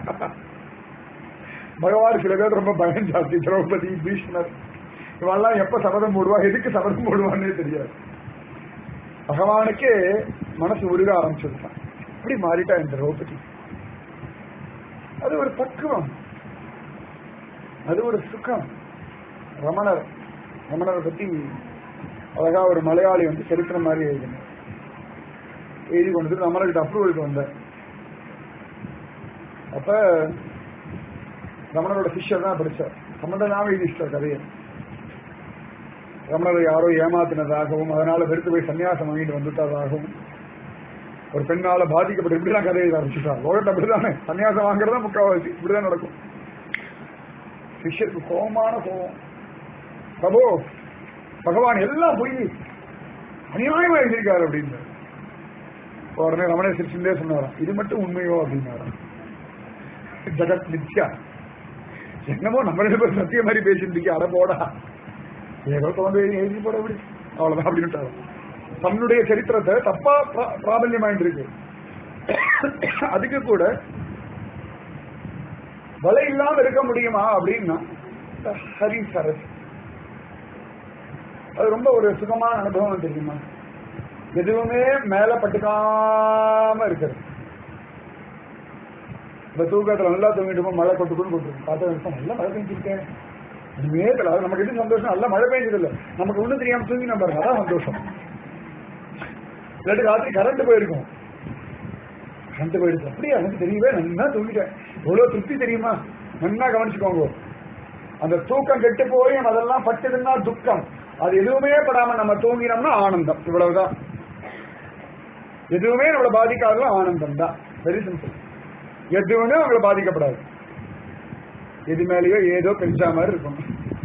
பகவான் சில பேர் ரொம்ப பயம் ஜாஸ்தி திரௌபதி பீஷ்மர் இவெல்லாம் எப்ப சபதம் போடுவா எதுக்கு சபதம் போடுவான்னே தெரியாது பகவானுக்கே மனசு உருக ஆரம்பிச்சிருக்கான் இப்படி மாறிட்டா இந்த திரௌபதி அது ஒரு பக்குவம் அது ஒரு சுகம் ரமணர் ரமணரை பத்தி அழகா ஒரு மலையாளி வந்து சரித்திரம் மாதிரி எழுதினார் எழுதி கொண்டு வந்து ரமணர்கிட்ட அப்ரூவலுக்கு வந்தார் அப்ப ரமணரோட சிஷ்யர் தான் படிச்சார் சம்பந்தனாம எழுதிச்சார் கதையை ரமணரை யாரோ ஏமாத்தினதாகவும் அதனால வெறுத்து போய் சன்னியாசம் வாங்கிட்டு வந்துட்டதாகவும் ஒரு பெண்ணால பாதிக்கப்பட்டு இப்படிதான் கதையை எழுத ஆரம்பிச்சுட்டார் லோகத்தை அப்படிதானே சன்னியாசம் வாங்குறதா முக்காவாசி இப்படிதான் நடக்கும் சிஷ்யருக்கு கோபமான கோபம் பிரபு பகவான் எல்லாம் பொய் அநியாயமா எழுதியிருக்காரு அப்படின்னு உடனே ரமண சிரிச்சுட்டே சொன்னாராம் இது மட்டும் உண்மையோ அப்படின்னாராம் ஜெகத் மித்யா என்னமோ நம்ம ரெண்டு பேரும் சத்திய மாதிரி பேசிட்டு இருக்கே அட போடா ஏதோ தோன்று எழுதி போட அப்படி அவ்வளவுதான் அப்படின்ட்டாரு தன்னுடைய சரித்திரத்தை தப்பா பிரா- பிராபல்யமாயிட்டு இருக்கு அதுக்கு கூட வலை இல்லாம இருக்க முடியுமா அப்படின்னா இந்த ஹரி சரஸ் அது ரொம்ப ஒரு சுகமான அனுபவம் தெரியுமா எதுவுமே மேல பட்டுக்காம இருக்கிறது இந்த தூக்கத்துல நல்லா தூங்கிட்டு இருப்போம், மழை கொட்டுக்குன்னு கொட்டுரும் பார்த்தா நினைப்போம், நல்லா மழை பெஞ்சிருக்கேன் இனிமே தெரியல அது நமக்கு எது சந்தோஷம் நல்லா மழை பெஞ்சது இல்ல நமக்கு ஒண்ணு தெரியாம தூங்கி நம்ம அதான் சந்தோஷம் இல்லாட்டி ராத்திரி கரண்ட் போயிருக்கும் கரண்ட் போயிடுச்சு அப்படியா எனக்கு தெரியவே நல்லா தூங்கிட்டேன் எவ்வளவு திருப்தி தெரியுமா நல்லா கவனிச்சுக்கோங்க அந்த தூக்கம் கெட்டு போய் நம்ம அதெல்லாம் பட்டுதுன்னா துக்கம் அது எதுவுமே படாம நம்ம தூங்கினோம்னா ஆனந்தம் இவ்வளவுதான் எதுவுமே நம்மளை பாதிக்காதது ஆனந்தம் தான் வெரி சிம்பிள் எதுவுமே நம்மளை பாதிக்கப்படாது எது மேலேயோ ஏதோ பெஞ்சா மாதிரி இருக்கும்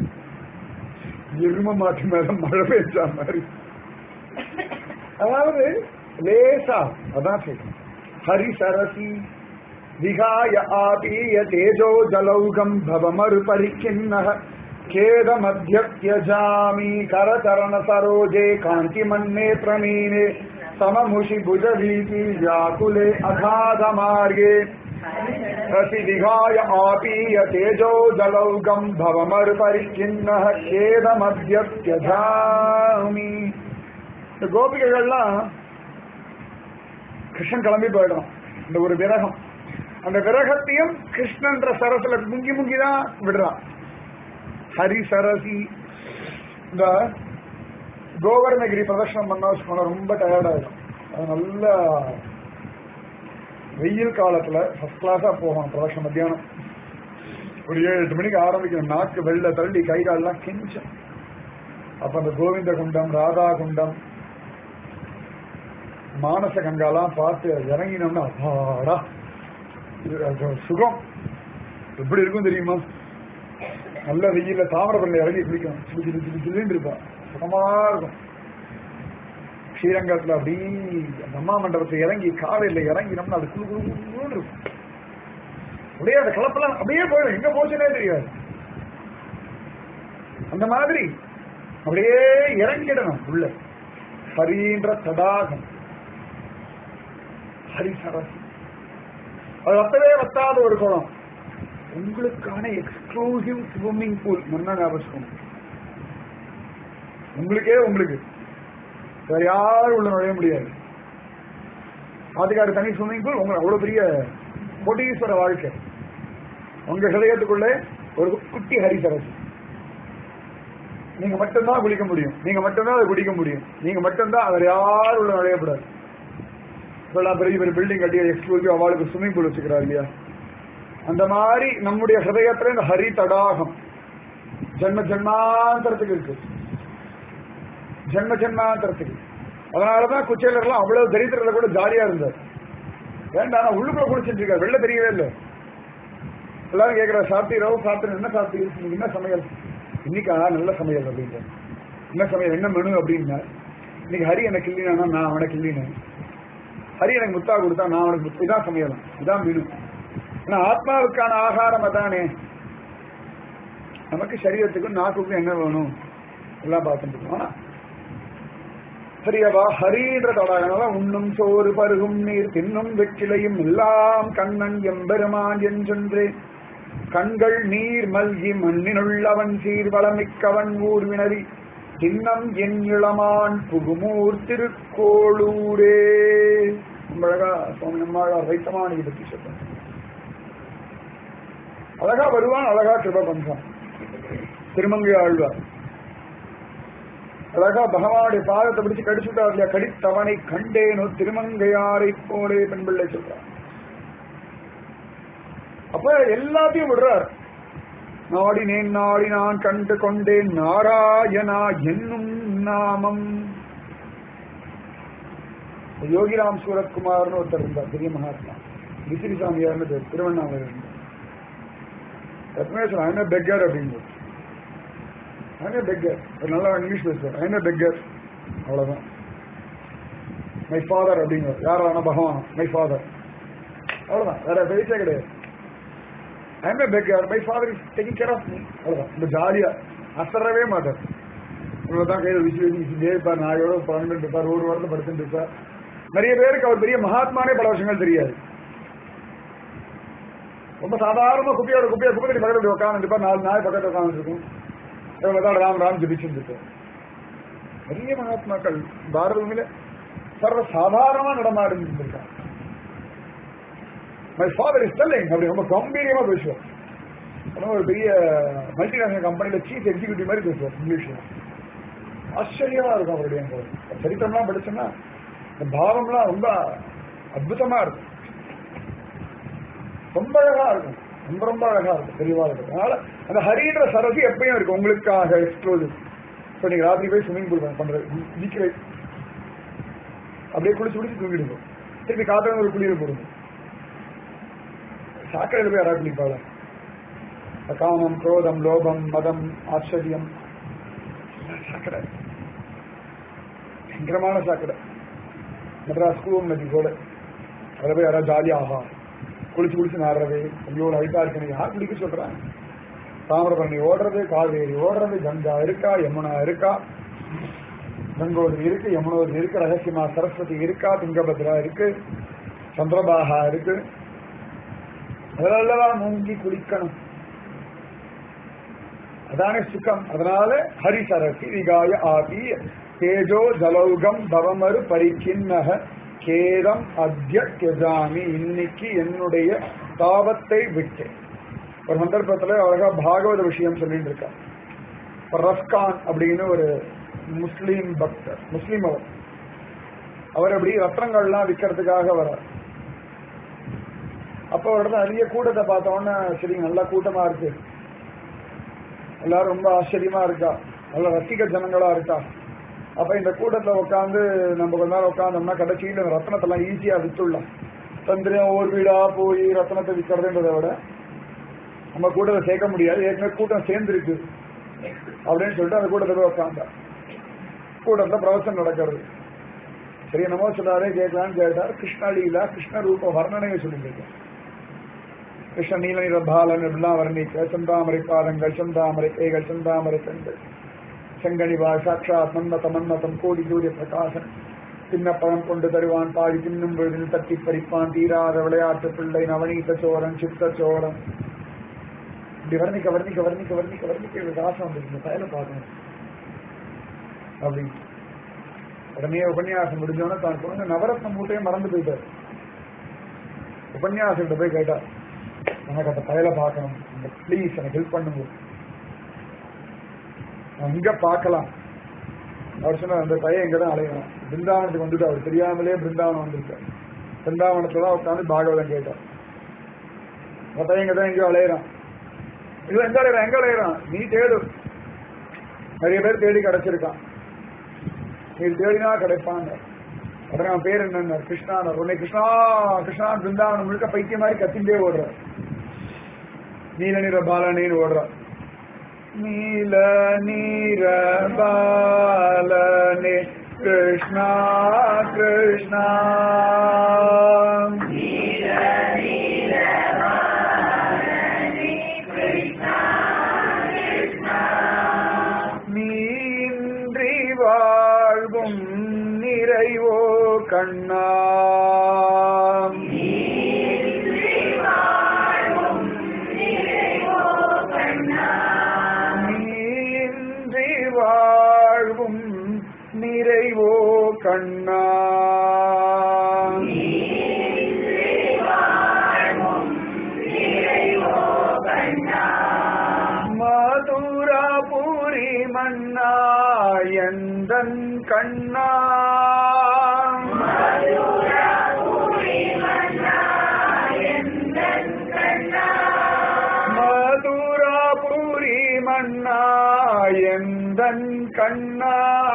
எரும மாட்டு மேல மழை பெஞ்சா மாதிரி அதாவது லேசா அதான் சொல்றேன் ஹரி சரசி விகாய ஆபீய தேஜோ ஜலௌகம் பவமரு பரிக்கிண்ண கேத மத்தியஜாமி கரச்சரண சரோஜே காந்தி மன்னே பிரமீனே सममुषि भुजवीति व्याकुले अगाध मार्गे रसि विहाय आपीय तेजो जलौगम् भवमर्परिचिन्नः खेदमद्यत्यजामि இந்த கோபிகைகள்லாம் கிருஷ்ணன் கிளம்பி போயிடும் இந்த ஒரு விரகம் அந்த விரகத்தையும் கிருஷ்ணன்ற சரசுல முங்கி முங்கி தான் விடுறான் ஹரி சரசி இந்த கோவர்ணகிரி பிரதர்ஷனம் பண்ணா வச்சுக்கோங்க ரொம்ப டயர்ட் ஆயிடும் அது நல்ல வெயில் காலத்துல ஃபர்ஸ்ட் கிளாஸா போகணும் பிரதர்ஷனம் மத்தியானம் ஒரு ஏழு எட்டு மணிக்கு ஆரம்பிக்கணும் நாக்கு வெள்ள தள்ளி கை கால்லாம் கெஞ்சம் அப்ப அந்த கோவிந்த குண்டம் ராதா குண்டம் மானச கங்காலாம் பார்த்து இறங்கினோம்னா அப்பாடா இது அது ஒரு சுகம் எப்படி இருக்கும் தெரியுமா நல்ல வெயில்ல தாமிரபரணி இறங்கி குளிக்கணும் சிலு சிலு சிலு சிலுன்னு இருப்பான் சுகமா இருக்கும் ஸ்ரீரங்கத்துல அப்படி அந்த அம்மா மண்டபத்தை இறங்கி காலையில இறங்கினோம்னா அது குழு குழு குழுன்னு இருக்கும் அப்படியே அந்த கலப்பெல்லாம் அப்படியே போயிடும் எங்க போச்சுன்னே தெரியாது அந்த மாதிரி அப்படியே இறங்கிடணும் உள்ள ஹரின்ற தடாகம் ஹரி சரஸ் அது வத்தவே வத்தாத ஒரு குளம் உங்களுக்கான எக்ஸ்க்ளூசிவ் ஸ்விம்மிங் பூல் முன்னா ஞாபகம் உங்களுக்கே உங்களுக்கு வேற யாரும் உள்ள நுழைய முடியாது ஆதிகார தனி ஸ்விம்மிங் பூல் உங்களுக்கு அவ்வளவு பெரிய கோட்டீஸ்வர வாழ்க்கை உங்க ஹிரதயத்துக்குள்ளே ஒரு குட்டி ஹரிசரசு நீங்க மட்டும்தான் குளிக்க முடியும் நீங்க மட்டும்தான் அதை குடிக்க முடியும் நீங்க மட்டும்தான் அவர் யாரும் உள்ள நுழையக்கூடாது இப்பெல்லாம் பெரிய பெரிய பில்டிங் கட்டி எக்ஸ்க்ளூசிவ் அவளுக்கு ஸ்விம்மிங் பூல் வச்சுக்கிறார் இல்லையா அந்த மாதிரி நம்முடைய ஹிருதயத்துல இந்த ஹரி தடாகம் ஜென்ம ஜென்மாந்தரத்துக்கு இருக்கு ஜென்ம ஜென்மாந்தரத்துக்கு அதனாலதான் குச்சேலர்லாம் அவ்வளவு தரித்திரத்துல கூட ஜாலியா இருந்தார் வேண்டாம் உள்ளுக்குள்ள குடிச்சிட்டு இருக்காரு வெளில தெரியவே இல்லை எல்லாரும் கேட்கிற சாப்பிட்டி ரவு சாப்பிட்டு என்ன சாப்பிட்டு இன்னைக்கு என்ன சமையல் இன்னைக்கா நல்ல சமையல் அப்படின்ற என்ன சமையல் என்ன மெனு அப்படின்னா இன்னைக்கு ஹரி எனக்கு கிள்ளினா நான் அவனை கிள்ளினேன் ஹரி எனக்கு முத்தா கொடுத்தா நான் அவனுக்கு முத்து இதான் சமையலாம் இதான் மெனு ஆனா ஆத்மாவுக்கான ஆகாரம் அதானே நமக்கு சரீரத்துக்கும் நாக்குக்கும் என்ன வேணும் எல்லாம் பார்த்துட்டு ஆனா சரியவா ஹரின்ற தடாகனால உண்ணும் சோறு பருகும் நீர் தின்னும் வெற்றிலையும் எல்லாம் கண்ணன் எம்பெருமான் என்றென்றே கண்கள் நீர் மல்கி மண்ணினுள்ளவன் சீர்வளமிக்கவன் ஊர் வினவி சின்னம் என் இளமான் புகுமூர் திருக்கோளூரே ரொம்ப அழகா சுவாமி நம்மாழ்வார் வைத்தமானிக்கு பற்றி சொல்றேன் அழகா வருவான் அழகா கிருப பண்றான் திருமங்கை ஆழ்வார் அழகா பகவானுடைய பாதத்தை பிடிச்சு கடிச்சுட்டார் இல்லையா கடித்தவனை கண்டேனோ திருமங்கையாரை போலே பெண் பிள்ளை சொல்றார் அப்ப எல்லாத்தையும் விடுறார் நாடினேன் நாடி நான் கண்டு கொண்டேன் நாராயணா என்னும் நாமம் யோகிராம் சூரத்குமார்னு ஒருத்தர் இருந்தார் பெரிய மகாத்மா விசிறி சாமியார்னு பேர் திருவண்ணாமலை இருந்தார் எப்பவுமே சொல்ல ஐம் பெக்கர் அப்படின்னு ஐம் பெக்கர் ஒரு நல்லா இங்கிலீஷ் பேசுவார் ஐம் பெக்கர் அவ்வளவுதான் மை ஃபாதர் அப்படிங்கிறார் யார் வேணா பகவான் மை ஃபாதர் அவ்வளவுதான் வேற பேச்சே கிடையாது I'm beggar my father is taking care of me அவ்வளவுதான் இந்த ஜாலியா அசரவே மாட்டார் இவ்வளவுதான் கையில் விசி விசிட்டே இருப்பார் நாயோட பன்னெண்டு இருப்பார் ஒரு வாரத்தில் படுத்துட்டு இருப்பார் நிறைய பேருக்கு அவர் பெரிய மகாத்மானே பல வருஷங்கள் தெரியாது ரொம்ப சாதாரண குப்பையோட குப்பையை குப்பை கட்டி பக்கத்துல உட்காந்து இருப்பார் நாலு நாய் பக்கத்துல உட்காந்து இருக்கும் இவ்வளவுதான் ராம் ராம் ஜபிச்சுட்டு இருப்பார் நிறைய மகாத்மாக்கள் பாரத பூமியில சர்வ சாதாரணமா நடமாடி இருந்திருக்காங்க மை ஃபாதர் இஸ் டெல்லிங் அப்படி ரொம்ப கம்பீரியமா பேசுவார் அதனால ஒரு பெரிய மல்டிநேஷனல் கம்பெனில சீஃப் எக்ஸிக்யூட்டிவ் மாதிரி பேசுவார் இங்கிலீஷ்ல ஆச்சரியமா இருக்கும் அவருடைய அந்த சரித்திரம்லாம் படிச்சோம்னா இந்த பாவம்லாம் ரொம்ப அற்புதமா இருக்கும் ரொம்ப அழகா இருக்கும் ரொம்ப ரொம்ப அழகா இருக்கும் தெளிவா இருக்கும் அதனால அந்த ஹரின்ற சரசி எப்பயும் இருக்கும் உங்களுக்காக எக்ஸ்க்ளூசிவ் இப்போ நீங்க ராத்திரி போய் ஸ்விம்மிங் பூல் பண்றது வீக்கில் அப்படியே குளிச்சு குளிச்சு தூங்கிடுங்க திருப்பி காத்திரம் ஒரு குளியல் போடுங்க சாக்கடையில் போய் யாராவது குளிப்பாள காமம் குரோதம் லோபம் மதம் ஆச்சரியம் எல்லாம் சாக்கடை பயங்கரமான சாக்கடை மெட்ராஸ் கூவம் நதி கூட அதில் போய் யாராவது ஜாலியா ஆஹா குளிச்சு குளிச்சு நாடுறது ஐயோ லைட்டா இருக்கு யார் குளிக்க சொல்றாங்க தாமிரபரணி ஓடுறது காவேரி ஓடுறது கங்கா இருக்கா யமுனா இருக்கா கங்கோதரி இருக்கு யமுனோதரி இருக்கு ரகசியமா சரஸ்வதி இருக்கா துங்கபத்ரா இருக்கு சந்திரபாகா இருக்கு அதெல்லாம் மூங்கி குளிக்கணும் அதானே சுகம் அதனால ஹரிசரசி விகாய ஆதி தேஜோ ஜலௌகம் பவமரு பரிக்கிண்ணக கேதம் அத்ய கெஜாமி இன்னைக்கு என்னுடைய தாபத்தை விட்டேன் ஒரு சந்தர்ப்பத்துல அழகா பாகவத விஷயம் சொல்லிட்டு இருக்கா ரஸ்கான் அப்படின்னு ஒரு முஸ்லீம் பக்தர் முஸ்லீம் அவர் அவர் அப்படி ரத்னங்கள்லாம் விற்கிறதுக்காக வரார் அப்போ ஒரு இடத்துல நிறைய கூட்டத்தை பார்த்த உடனே சரி நல்லா கூட்டமா இருக்கு எல்லாரும் ரொம்ப ஆச்சரியமா இருக்கா நல்ல ரசிக ஜனங்களா இருக்கா அப்ப இந்த கூட்டத்துல உட்காந்து நம்ம கொஞ்ச நேரம் உட்காந்தோம்னா கடைசியில் இந்த ரத்னத்தெல்லாம் ஈஸியா வித்துடலாம் தந்திரியா ஒவ்வொரு வீடா போய் ரத்னத்தை விற்கிறதுன்றதை விட நம்ம கூட்டத்தை சேர்க்க முடியாது ஏற்கனவே கூட்டம் சேர்ந்துருக்கு அப்படின்னு சொல்லிட்டு அந்த கூட்டத்தை போய் உட்காந்தா கூட்டத்துல பிரவசனம் நடக்கிறது சரி என்னமோ சொன்னாரே கேட்கலான்னு கேட்டார் கிருஷ்ணலீலா கிருஷ்ண ரூப வர்ணனையை சொல்லிட்டு கிருஷ்ண நீல நிற பாலன் இப்படிலாம் வர்ணிக்க செந்தாமரை பாதங்கள் செந்தாமரை கைகள் செந்தாமரை கண்கள் செங்கனிவா சாட்சாத் மன்மத மன்மதம் கோடி சூரிய பிரகாசன் சின்ன பழம் கொண்டு தருவான் பாடி தின்னும் பொழுது தட்டி பறிப்பான் தீராத விளையாட்டு பிள்ளை நவநீத சோரன் சித்த சோரன் இப்படி வர்ணிக்க வர்ணிக்க வர்ணிக்க வர்ணிக்க வர்ணிக்க எனக்கு ஆசை வந்துருக்கு பயல பார்க்கணும் அப்படின்னு உடனே உபன்யாசம் முடிஞ்சோன்னா தான் குழந்தை நவரத்ன மூட்டையை மறந்து போயிட்டார் உபன்யாசம் போய் கேட்டார் எனக்கு அந்த பயலை பார்க்கணும் ப்ளீஸ் எனக்கு ஹெல்ப் பண்ணுங்க நான் இங்க பார்க்கலாம் அவர் சொன்னார் அந்த பையன் இங்க தான் அலையணும் பிருந்தாவனத்துக்கு வந்துட்டு அவர் தெரியாமலே பிருந்தாவனம் வந்திருக்கார் பிருந்தாவனத்துல தான் உட்காந்து பாகவதம் கேட்டார் அந்த பையன் இங்க தான் எங்கேயோ அலையிறான் இது எங்க அலையிறான் எங்க அலையிறான் நீ தேடு நிறைய பேர் தேடி கிடைச்சிருக்கான் நீ தேடினா கிடைப்பாங்க உடனே அவன் பேர் என்ன கிருஷ்ணா உடனே கிருஷ்ணா கிருஷ்ணா பிருந்தாவனம் முழுக்க பைத்திய மாதிரி கத்திண்டே ஓடுற நீல நிற பாலனின்னு ஓடுற நீல நீர பாலனே கிருஷ்ணா கிருஷ்ணா நீன்றி வாழ்வும் நிறைவோ கண்ணா நீன்றி வாழ்வும் நிறைவோ கண்ணா மதுராபுரி மன்னா எந்தன் கண்ணா மதுராபுரி மன்னா எந்தன் கண்ணா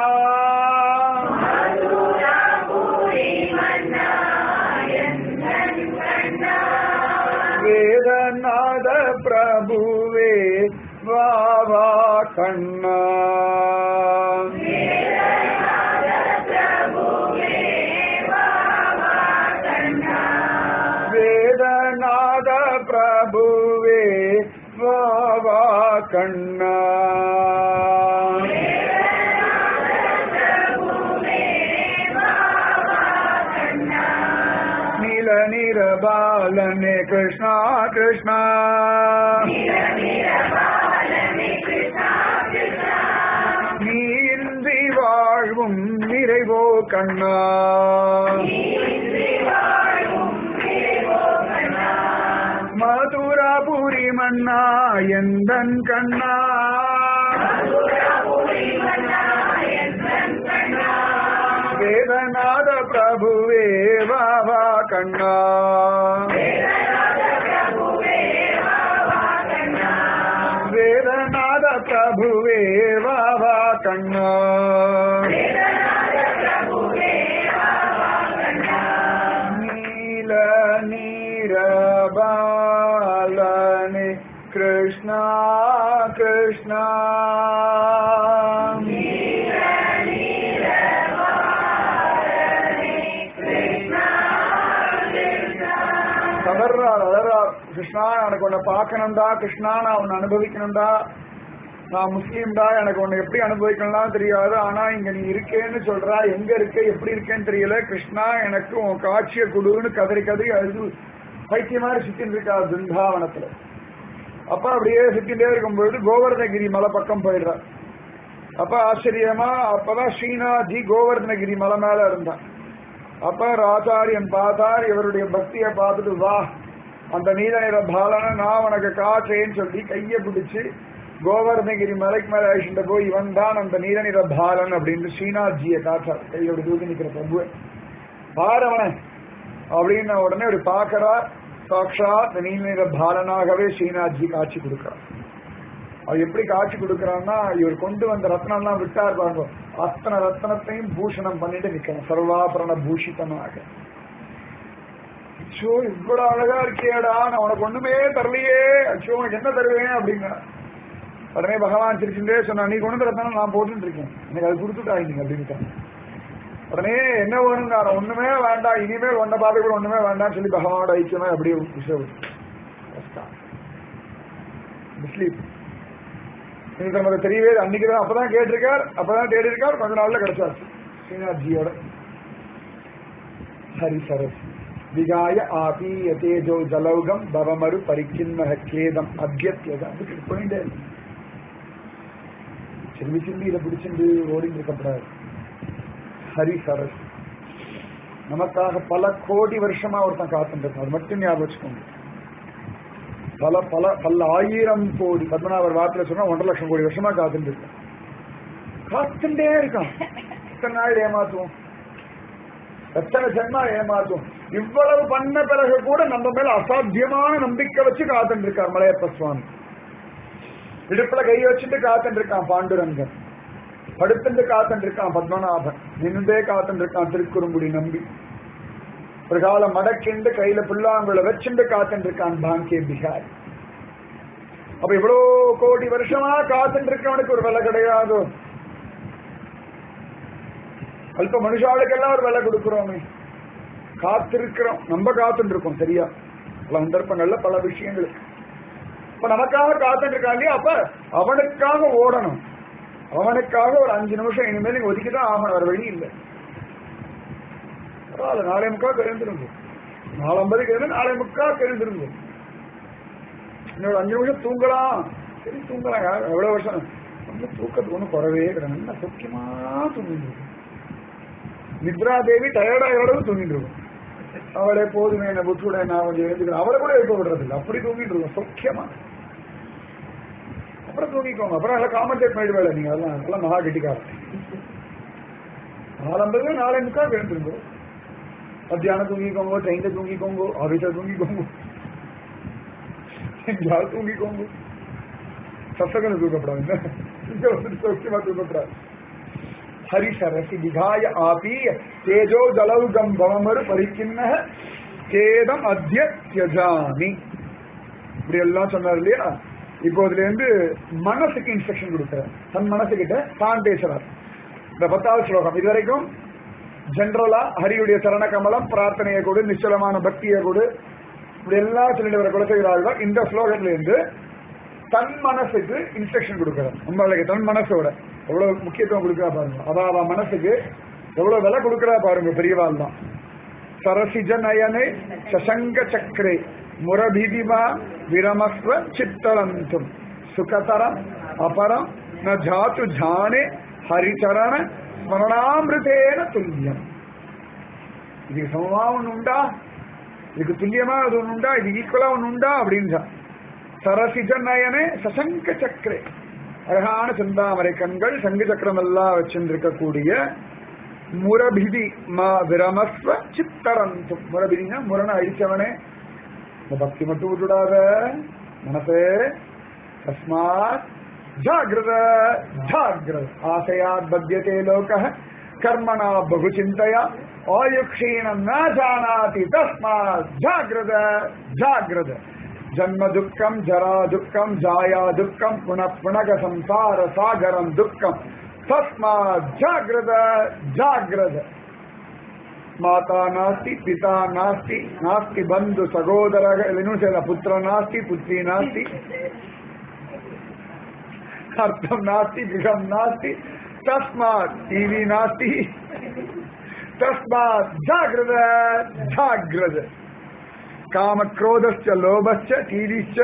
வேதநாத பிரபுவே வா வா கண்ணா வேதநாத பிரபுவே வா வா கண்ணா நீல நீர பாலனே கிருஷ்ணா கிருஷ்ணா நீ இன்றி வாழ்வும் நிறைவோ கண்ணா மதுராபுரி மன்னா எந்தன் கண்ணா வேதநாத பிரபுவே வா வா கண்ணா கண்ணா நீல நீரபாலனே கிருஷ்ணா கிருஷ்ணா கதர்றார் அலறார் கிருஷ்ணா எனக்கு உன்னை பார்க்கணும்டா கிருஷ்ணா நான் உன்னை அனுபவிக்கணும்டா நான் முஸ்லீம்டா எனக்கு உன்னை எப்படி அனுபவிக்கணும்லாம் தெரியாது ஆனா இங்க நீ இருக்கேன்னு சொல்றா எங்க இருக்க எப்படி இருக்கேன்னு தெரியல கிருஷ்ணா எனக்கு உன் காட்சியை கொடுன்னு கதறி கதறி அழுது பைத்திய மாதிரி சுத்தின்னு இருக்கா பிருந்தாவனத்துல அப்ப அப்படியே சுத்திட்டே இருக்கும்பொழுது கோவர்தனகிரி மலை பக்கம் போயிடுறார் அப்ப ஆச்சரியமா அப்பதான் ஸ்ரீநாத்ஜி கோவர்தனகிரி மலை மேல இருந்தான் அப்ப ராச்சாரியன் பார்த்தார் இவருடைய பக்தியை பார்த்துட்டு வா அந்த நீல நிற பாலனை நான் உனக்கு காற்றேன்னு சொல்லி கையை பிடிச்சு கோவர்தனகிரி மலைக்கு மேல அழிச்சுட்டு போய் இவன் தான் அந்த நீல நிற பாலன் அப்படின்னு ஸ்ரீநாத்ஜியை காற்றார் கையோட தூக்கி நிக்கிற பிரபுவை பாரவன அப்படின்னு உடனே ஒரு பாக்கறார் சாட்சாத் நீல நிற பாலனாகவே ஸ்ரீநாத்ஜி காட்சி கொடுக்கிறார் அவர் எப்படி காட்சி கொடுக்கறான்னா இவர் கொண்டு வந்த ரத்னம் எல்லாம் விட்டார் பாருங்க அத்தனை ரத்னத்தையும் பூஷணம் பண்ணிட்டு நிக்கணும் சர்வாபரண பூஷிதமாக அச்சோ இவ்வளவு அழகா இருக்கியேடா நான் உனக்கு ஒண்ணுமே தரலையே அச்சோ உனக்கு என்ன தருவேன் அப்படின்னா உடனே பகவான் சிரிச்சுட்டே சொன்னா நீ கொண்டு வந்த ரத்னம் நான் போட்டுட்டு இருக்கேன் எனக்கு அது கொடுத்துட்டாங்க அப்படின்ட்டான் உடனே என்ன வேணுங்க ஒண்ணுமே வேண்டாம் இனிமேல் ஒன்ன பார்த்து கூட ஒண்ணுமே வேண்டாம்னு சொல்லி பகவானோட ஐக்கியமே அப்படியே விஷயம் முஸ்லீம் இது நமக்கு தெரியவே இல்லை. அன்னைக்குதான் அப்பதான் கேட்டிருக்கார் அப்பதான் தேடி இருக்கார் கொஞ்ச நாள்ல கிடைச்சாச்சு ஸ்ரீநாத்ஜியோட ஹரி சரஸ் விகாய ஆபி யதேஜோ ஜலௌகம் பவமரு பரிக்கின்மக கேதம் அத்தியத்தியதம் அதுக்கு போயிட்டே இருக்கு சில்லி சில்லி இதை பிடிச்சிட்டு ஓடிட்டு இருக்கப்படாது ஹரி சரஸ் நமக்காக பல கோடி வருஷமா ஒருத்தன் காத்துட்டு இருக்கான் அது மட்டும் ஞாபகம் வச்சுக்கோங்க பல பல பல ஆயிரம் கோடி பத்மநாபர் வார்த்தையில சொன்னா ஒன்றரை லட்சம் கோடி வருஷமா காத்துட்டு இருக்கான் காத்துட்டே இருக்கான் எத்தனை நாள் ஏமாத்துவோம் எத்தனை ஜென்மா ஏமாத்தும் இவ்வளவு பண்ண பிறகு கூட நம்ம மேல அசாத்தியமான நம்பிக்கை வச்சு காத்துட்டு இருக்கார் மலையப்ப சுவாமி இடுப்புல கை வச்சுட்டு காத்துட்டு இருக்கான் பாண்டுரங்கன் படுத்துட்டு காத்துட்டு இருக்கான் பத்மநாபன் நின்றுட்டே காத்துட்டு இருக்கான் திருக்குறுங்குடி நம்பி ஒரு காலம் மடக்கிண்டு கையில புல்லாங்குழ வச்சுண்டு காத்துட்டு இருக்கான் பாங்கிய பிகாரி அப்ப இவ்வளவு கோடி வருஷமா காத்துட்டு இருக்கவனுக்கு ஒரு விலை கிடையாது அல்ப மனுஷாளுக்கெல்லாம் ஒரு விலை கொடுக்கிறோமே காத்திருக்கிறோம் நம்ம காத்துட்டு இருக்கோம் சரியா பல சந்தர்ப்பங்கள்ல பல விஷயங்கள் இப்ப நமக்காக காத்துட்டு இருக்கான் இல்லையா அப்ப அவனுக்காக ஓடணும் அவனுக்காக ஒரு அஞ்சு நிமிஷம் இனிமேல் நீங்க ஒதுக்கிதான் ஆகணும் வேற வழி இல்லை பரவாயில்ல நாளை முக்கா கருந்துருங்க நாலம்பதுக்கு இருந்து நாளை முக்கா கருந்துருங்க இன்னொரு அஞ்சு நிமிஷம் தூங்கலாம் சரி தூங்கலாம் யார் எவ்வளவு வருஷம் ரொம்ப தூக்கத்துக்கு ஒன்றும் குறவே கிடையாது நல்லா சுக்கியமா தூங்கிட்டு இருக்கும் நித்ரா தேவி டயர்டாகிற அளவு தூங்கிட்டு இருக்கும் அவளே போதுமே என்ன விட்டுவிட நான் கொஞ்சம் எழுந்துக்கிறேன் அவளை கூட எழுப்ப விடுறது இல்லை அப்படி தூங்கிட்டு இருக்கும் சொக்கியமா அப்புறம் தூங்கிக்கோங்க அப்புறம் எல்லாம் காமெண்டேட் பண்ணிடுவேல நீங்க அதெல்லாம் அதெல்லாம் மகா கெட்டிக்காரன் நாலம்பது நாளை முக்கா எழுந்துருங்க மத்தியானம் தூங்கிக்கோங்க ட்ரெயின்ல தூங்கிக்கோங்க ஆபீஸ்ல தூங்கிக்கோங்க எங்கேயாவது தூங்கிக்கோங்க சசகன தூக்கப்படாது இங்க வந்து சௌக்கியமா தூக்கப்படாது ஹரி சரசி விகாய ஆபி தேஜோ ஜலௌகம் பவமரு பரிக்கின்ன கேதம் அத்திய தியஜாமி இப்படி எல்லாம் சொன்னார் இல்லையா இப்போ இதுல இருந்து மனசுக்கு இன்ஸ்ட்ரக்ஷன் கொடுக்கிறார் தன் மனசுகிட்ட தான் பேசுறார் இந்த பத்தாவது ஸ்லோகம் இது வரைக்கும் ஜென்ரலா ஹரியுடைய சரண கமலம் பிரார்த்தனையை கொடு நிச்சலமான பக்தியை கொடு இப்படி எல்லாம் சொல்லிட்டு வர குலசைகளாக இந்த ஸ்லோகத்துல இருந்து தன் மனசுக்கு இன்ஸ்ட்ரக்ஷன் கொடுக்கிறார் உங்களுக்கு தன் மனசோட எவ்வளவு முக்கியத்துவம் கொடுக்கறா பாருங்க அதாவது மனசுக்கு எவ்வளவு விலை கொடுக்கறா பாருங்க பெரியவாள் தான் சரசிஜ நயனே சசங்க சக்கரே முரபிதிமா விரமஸ்வ சித்தரந்தும் சுகதரம் அபரம் ந ஜாத்து ஜானே ஹரிச்சரண ஸ்மரணாமிருதேன துல்லியம் இதுக்கு சமமா ஒண்ணு உண்டா இதுக்கு துல்லியமா அது ஒண்ணு உண்டா இது ஈக்குவலா ஒண்ணு உண்டா அப்படின்னு சரசிஜ நயனே சசங்க சக்கரே அழகான செந்தாமரை கண்கள் சங்கு சக்கரம் எல்லாம் வச்சிருக்கக்கூடிய முரபிதி மா விரமஸ்வ சித்தரந்தும் முரபிதினா முரண அழிச்சவனே இந்த பக்தி மட்டும் விட்டுடாத மனசே தஸ்மாத் ஜாகிரத ஜாகிரத ஆசையாத் பத்தியதே லோகः கர்மணா பகு சிந்தையா ஆயுக்ஷீணம் ந ஜானாதி தஸ்மாத் ஜாகிரத ஜாகிரத ஜன்ம துக்கம் ஜரா துக்கம் ஜாயா துக்கம் புன புனக சம்சார சாகரம் துக்கம் தஸ்மாத் ஜாகிரத ஜாகிரத ಮಾತಾ ನಾಸ್ತಿ ಪಿತಾ ನಾಸ್ತಿ ನಾಸ್ತಿ ಬಂಧು ಸಹೋದರ ಇನ್ನೂ ಸೇರ ಪುತ್ರ ನಾಸ್ತಿ ಪುತ್ರಿ ನಾಸ್ತಿ ಅರ್ಥಂ ನಾಸ್ತಿ ಗೃಹಂ ನಾಸ್ತಿ ತಸ್ಮಾತ್ ಟಿವಿ ನಾಸ್ತಿ ತಸ್ಮಾತ್ ಜಾಗ್ರದ ಜಾಗ್ರದ ಕಾಮಕ್ರೋಧಶ್ಚ ಲೋಭಶ್ಚ ಟಿವಿಶ್ಚ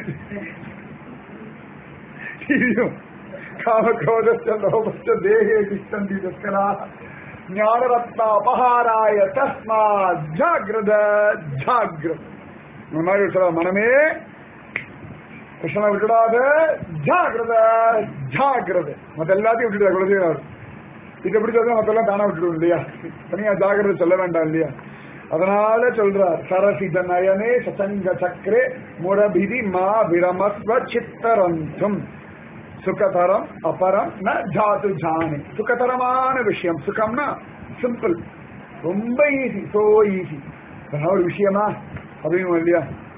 ಟಿವಿಯು ಕಾಮಕ್ರೋಧಶ್ಚ ಲೋಭಶ್ಚ ದೇಹೇ ತಿಷ್ಟಂತಿ ತಸ್ಕರಾ ஞானரத்ன அபகாராய தஸ்மா ஜாகிரத ஜாகிரத இந்த மாதிரி சொல்ல மனமே கிருஷ்ணனை விட்டுடாத ஜாகிரத ஜாகிரத மத்த எல்லாத்தையும் விட்டுடுறா குலசேகர் இது எப்படி சொல்ல மத்தெல்லாம் தானா விட்டுடும் இல்லையா தனியா ஜாகிரதை சொல்ல வேண்டாம் இல்லையா அதனால சொல்றார் சரசித நயனே சசங்க சக்கரே முரபிதி மா விரமஸ்வ சித்தரந்தும் சுகதரம் அபரம் ந ஜாது ஜானே சுகதரமான விஷயம் சுகம்னா சிம்பிள் ரொம்ப ஈஸி சோ ஈஸி ஒரு விஷயமா அப்படின்னு இல்லையா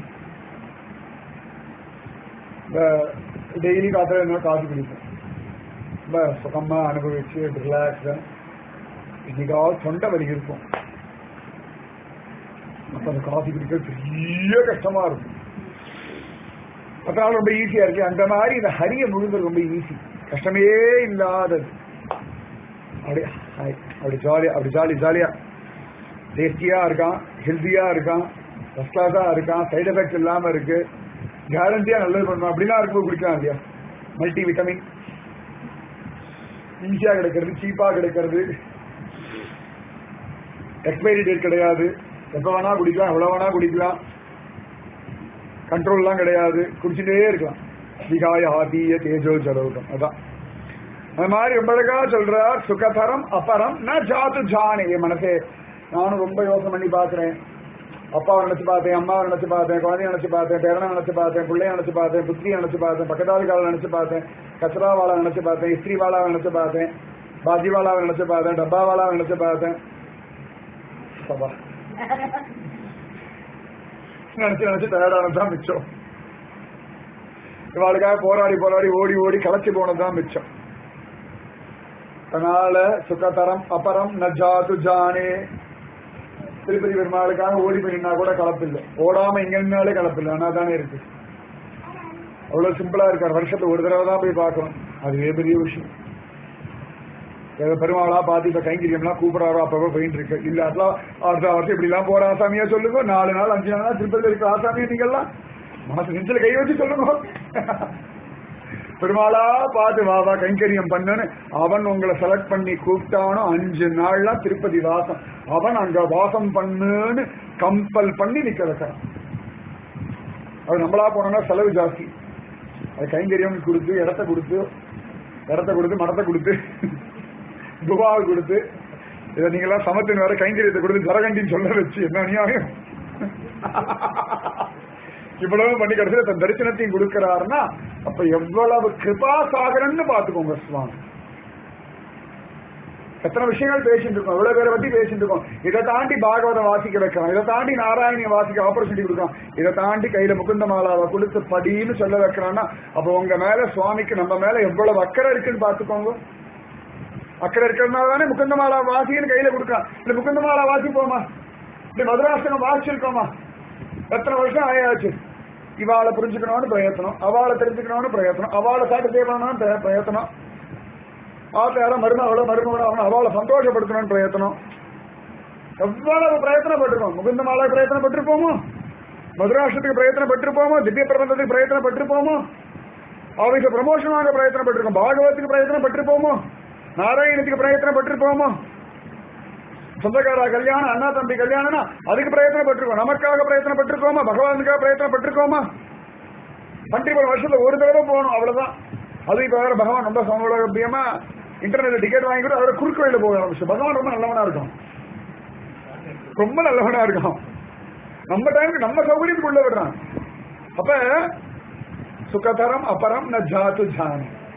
டெய்லி காத்துல என்ன காஃபி குடிப்போம் ரொம்ப சுகமா அனுபவிச்சு ரிலாக்ஸா இன்னைக்காவது தொண்டை வலி இருக்கும் அப்ப அந்த காஃபி குடிக்க பெரிய கஷ்டமா இருக்கும் அதனால ரொம்ப ஈஸியா இருக்கு அந்த மாதிரி இந்த ஹரிய முழுந்தது ரொம்ப ஈஸி கஷ்டமே இல்லாதது அப்படியே ஹாய், அப்படி ஜாலியா அப்படி ஜாலி ஜாலியா டேஸ்டியா இருக்கான் ஹெல்த்தியா இருக்கான் ஃபர்ஸ்ட் கிளாஸா இருக்கான் சைடு எஃபெக்ட்ஸ் இல்லாம இருக்கு கேரண்டியா நல்லது பண்ணுவோம் அப்படிலாம் இருக்கும்போது குடிக்கலாம் இல்லையா மல்டி விட்டமின் ஈஸியா கிடைக்கிறது சீப்பா கிடைக்கிறது எக்ஸ்பைரி டேட் கிடையாது எப்ப வேணா குடிக்கலாம் எவ்வளவு வேணா குடிக்கலாம் கண்ட்ரோல்லாம் கிடையாது குடிச்சுட்டே இருக்கலாம் விகாய ஆதீய தேஜோ ஜலோகம் அதான் அது மாதிரி ரொம்ப அழகா சொல்றார் சுகதரம் அபரம் ந ஜாத்து ஜானே என் மனசே நானும் ரொம்ப யோசனை பண்ணி பாக்குறேன் அப்பாவை நினைச்சு பார்த்தேன் அம்மாவை நினைச்சு பார்த்தேன் குழந்தைய நினைச்சு பார்த்தேன் பேரனை நினைச்சு பார்த்தேன் பிள்ளைய நினைச்சு பார்த்தேன் புத்திரியை நினைச்சு பார்த்தேன் பக்கத்தாளுக்காவை நினைச்சு பார்த்தேன் கச்சராவாளா நினைச்சு பார்த்தேன் இஸ்திரி வாளாவை நினைச்சு பார்த்தேன் பாஜிவாலாவை நினைச்சு பார்த்தேன் டப்பாவாலாவை நினைச்சு பார்த்தேன் சபா நினைச்சு நினைச்சு டயர்டானதுதான் மிச்சம் இவாளுக்காக போராடி போராடி ஓடி ஓடி களைச்சு போனதுதான் மிச்சம் அதனால சுகதரம் அபரம் நஜாது ஜானே திருப்பதி பெருமாளுக்காக ஓடி போய் நின்னா கூட கலப்பில்லை ஓடாம இங்க நின்னாலே கலப்பில்லை ஆனா தானே இருக்கு அவ்வளவு சிம்பிளா இருக்கார் வருஷத்துல ஒரு தடவை தான் போய் பார்க்கணும் அதுவே பெரிய விஷயம் ஏதோ பெருமாளா பார்த்து இப்ப கைங்கரியம்லாம் கூப்பிடாரோ அப்பப்போ போயிட்டு இருக்கு இல்ல அதெல்லாம் அடுத்த வருஷம் இப்படி எல்லாம் போற ஆசாமியா சொல்லுங்க நாலு நாள் அஞ்சு நாள் திருப்பதி இருக்க ஆசாமியா நீங்கெல்லாம் மனசு நெஞ்சில கை வச்சு சொல்லுங்க பெருமாளா பார்த்து வா வா கைங்கரியம் பண்ணுன்னு அவன் உங்களை செலக்ட் பண்ணி கூப்பிட்டானோ அஞ்சு நாள்லாம் திருப்பதி வாசம் அவன் அங்க வாசம் பண்ணுன்னு கம்பல் பண்ணி நிக்க வைக்கிறான் அது நம்மளா போனோம்னா செலவு ஜாஸ்தி அது கைங்கரியம் கொடுத்து இடத்த கொடுத்து இடத்த கொடுத்து மடத்தை கொடுத்து துபாவை கொடுத்து இதை நீங்களாம் சமத்தின் வேற கைங்கரியத்தை கொடுத்து ஜரகண்டின்னு சொல்ல வச்சு என்ன அநியாயம் இவ்வளவு பண்ணி கடைசியில தன் தரிசனத்தையும் கொடுக்கிறாருன்னா அப்ப எவ்வளவு கிருபா சாகரன்னு பாத்துக்கோங்க சுவாமி எத்தனை விஷயங்கள் பேசிட்டு இருக்கோம் எவ்வளவு பேரை பத்தி பேசிட்டு இருக்கோம் இதை தாண்டி பாகவதம் வாசிக்க வைக்கலாம் இதை தாண்டி நாராயணிய வாசிக்க ஆப்பர்ச்சுனிட்டி கொடுக்கலாம் இதை தாண்டி கையில முகுந்த மாலாவை கொடுத்து படின்னு சொல்ல வைக்கிறான்னா அப்ப உங்க மேல சுவாமிக்கு நம்ம மேல எவ்வளவு அக்கறை இருக்குன்னு பாத்துக்கோங்க அக்கறை இருக்கிறதுனால தானே முகுந்த மாலா வாசின்னு கையில கொடுக்கலாம் இல்ல முகுந்த மாலா வாசிப்போமா இப்படி மதுராசனம் வாசிச்சிருக்கோமா எத்தனை வருஷம் ஆயாச்சு இவாளை புரிஞ்சுக்கணும்னு பிரயத்தனம் அவளை தெரிஞ்சுக்கணும்னு பிரயத்தனம் அவளை சாட்டு செய்யணும்னு பிரயத்தனம் ஆத்தார மருமகளோ மருமகளோ அவனை அவளை சந்தோஷப்படுத்தணும்னு பிரயத்தனம் எவ்வளவு பிரயத்தனப்பட்டிருக்கோம் முகுந்த மாலை பிரயத்தனப்பட்டிருப்போமோ மதுராஷ்டத்துக்கு பிரயத்தனப்பட்டிருப்போமோ திவ்ய பிரபந்தத்துக்கு பிரயத்தனப்பட்டிருப்போமோ அவருக்கு ப்ரமோஷன் வாங்க பிரயத்தனப்பட்டிருக்கோம் பாகவத்துக்கு பிரயத்தனப்பட்டிருப்போமோ நாராயணத்துக்கு பிரயத்தனப்பட்டிருப்போமோ சொந்தக்காரா கல்யாணம் அண்ணா தம்பி கல்யாணம்னா அதுக்கு பிரயத்தனப்பட்டிருக்கோம் நமக்காக பிரயத்தனப்பட்டிருக்கோமா பகவானுக்காக பிரயத்தனப்பட்டிருக்கோமா பண்டிகை வருஷத்துல ஒரு தடவை போகணும் அவ்வளவுதான் அது இப்ப வேற பகவான் ரொம்ப சமூகமா இன்டர்நெட்ல டிக்கெட் வாங்கி கூட அதோட குறுக்கு வழியில போக ஆரம்பிச்சு பகவான் ரொம்ப நல்லவனா இருக்கும் ரொம்ப நல்லவனா இருக்கும் நம்ம டைமுக்கு நம்ம சௌகரியத்துக்கு உள்ள விடுறான் அப்ப சுகதரம் அபரம் ந ஜாத்து ஜானி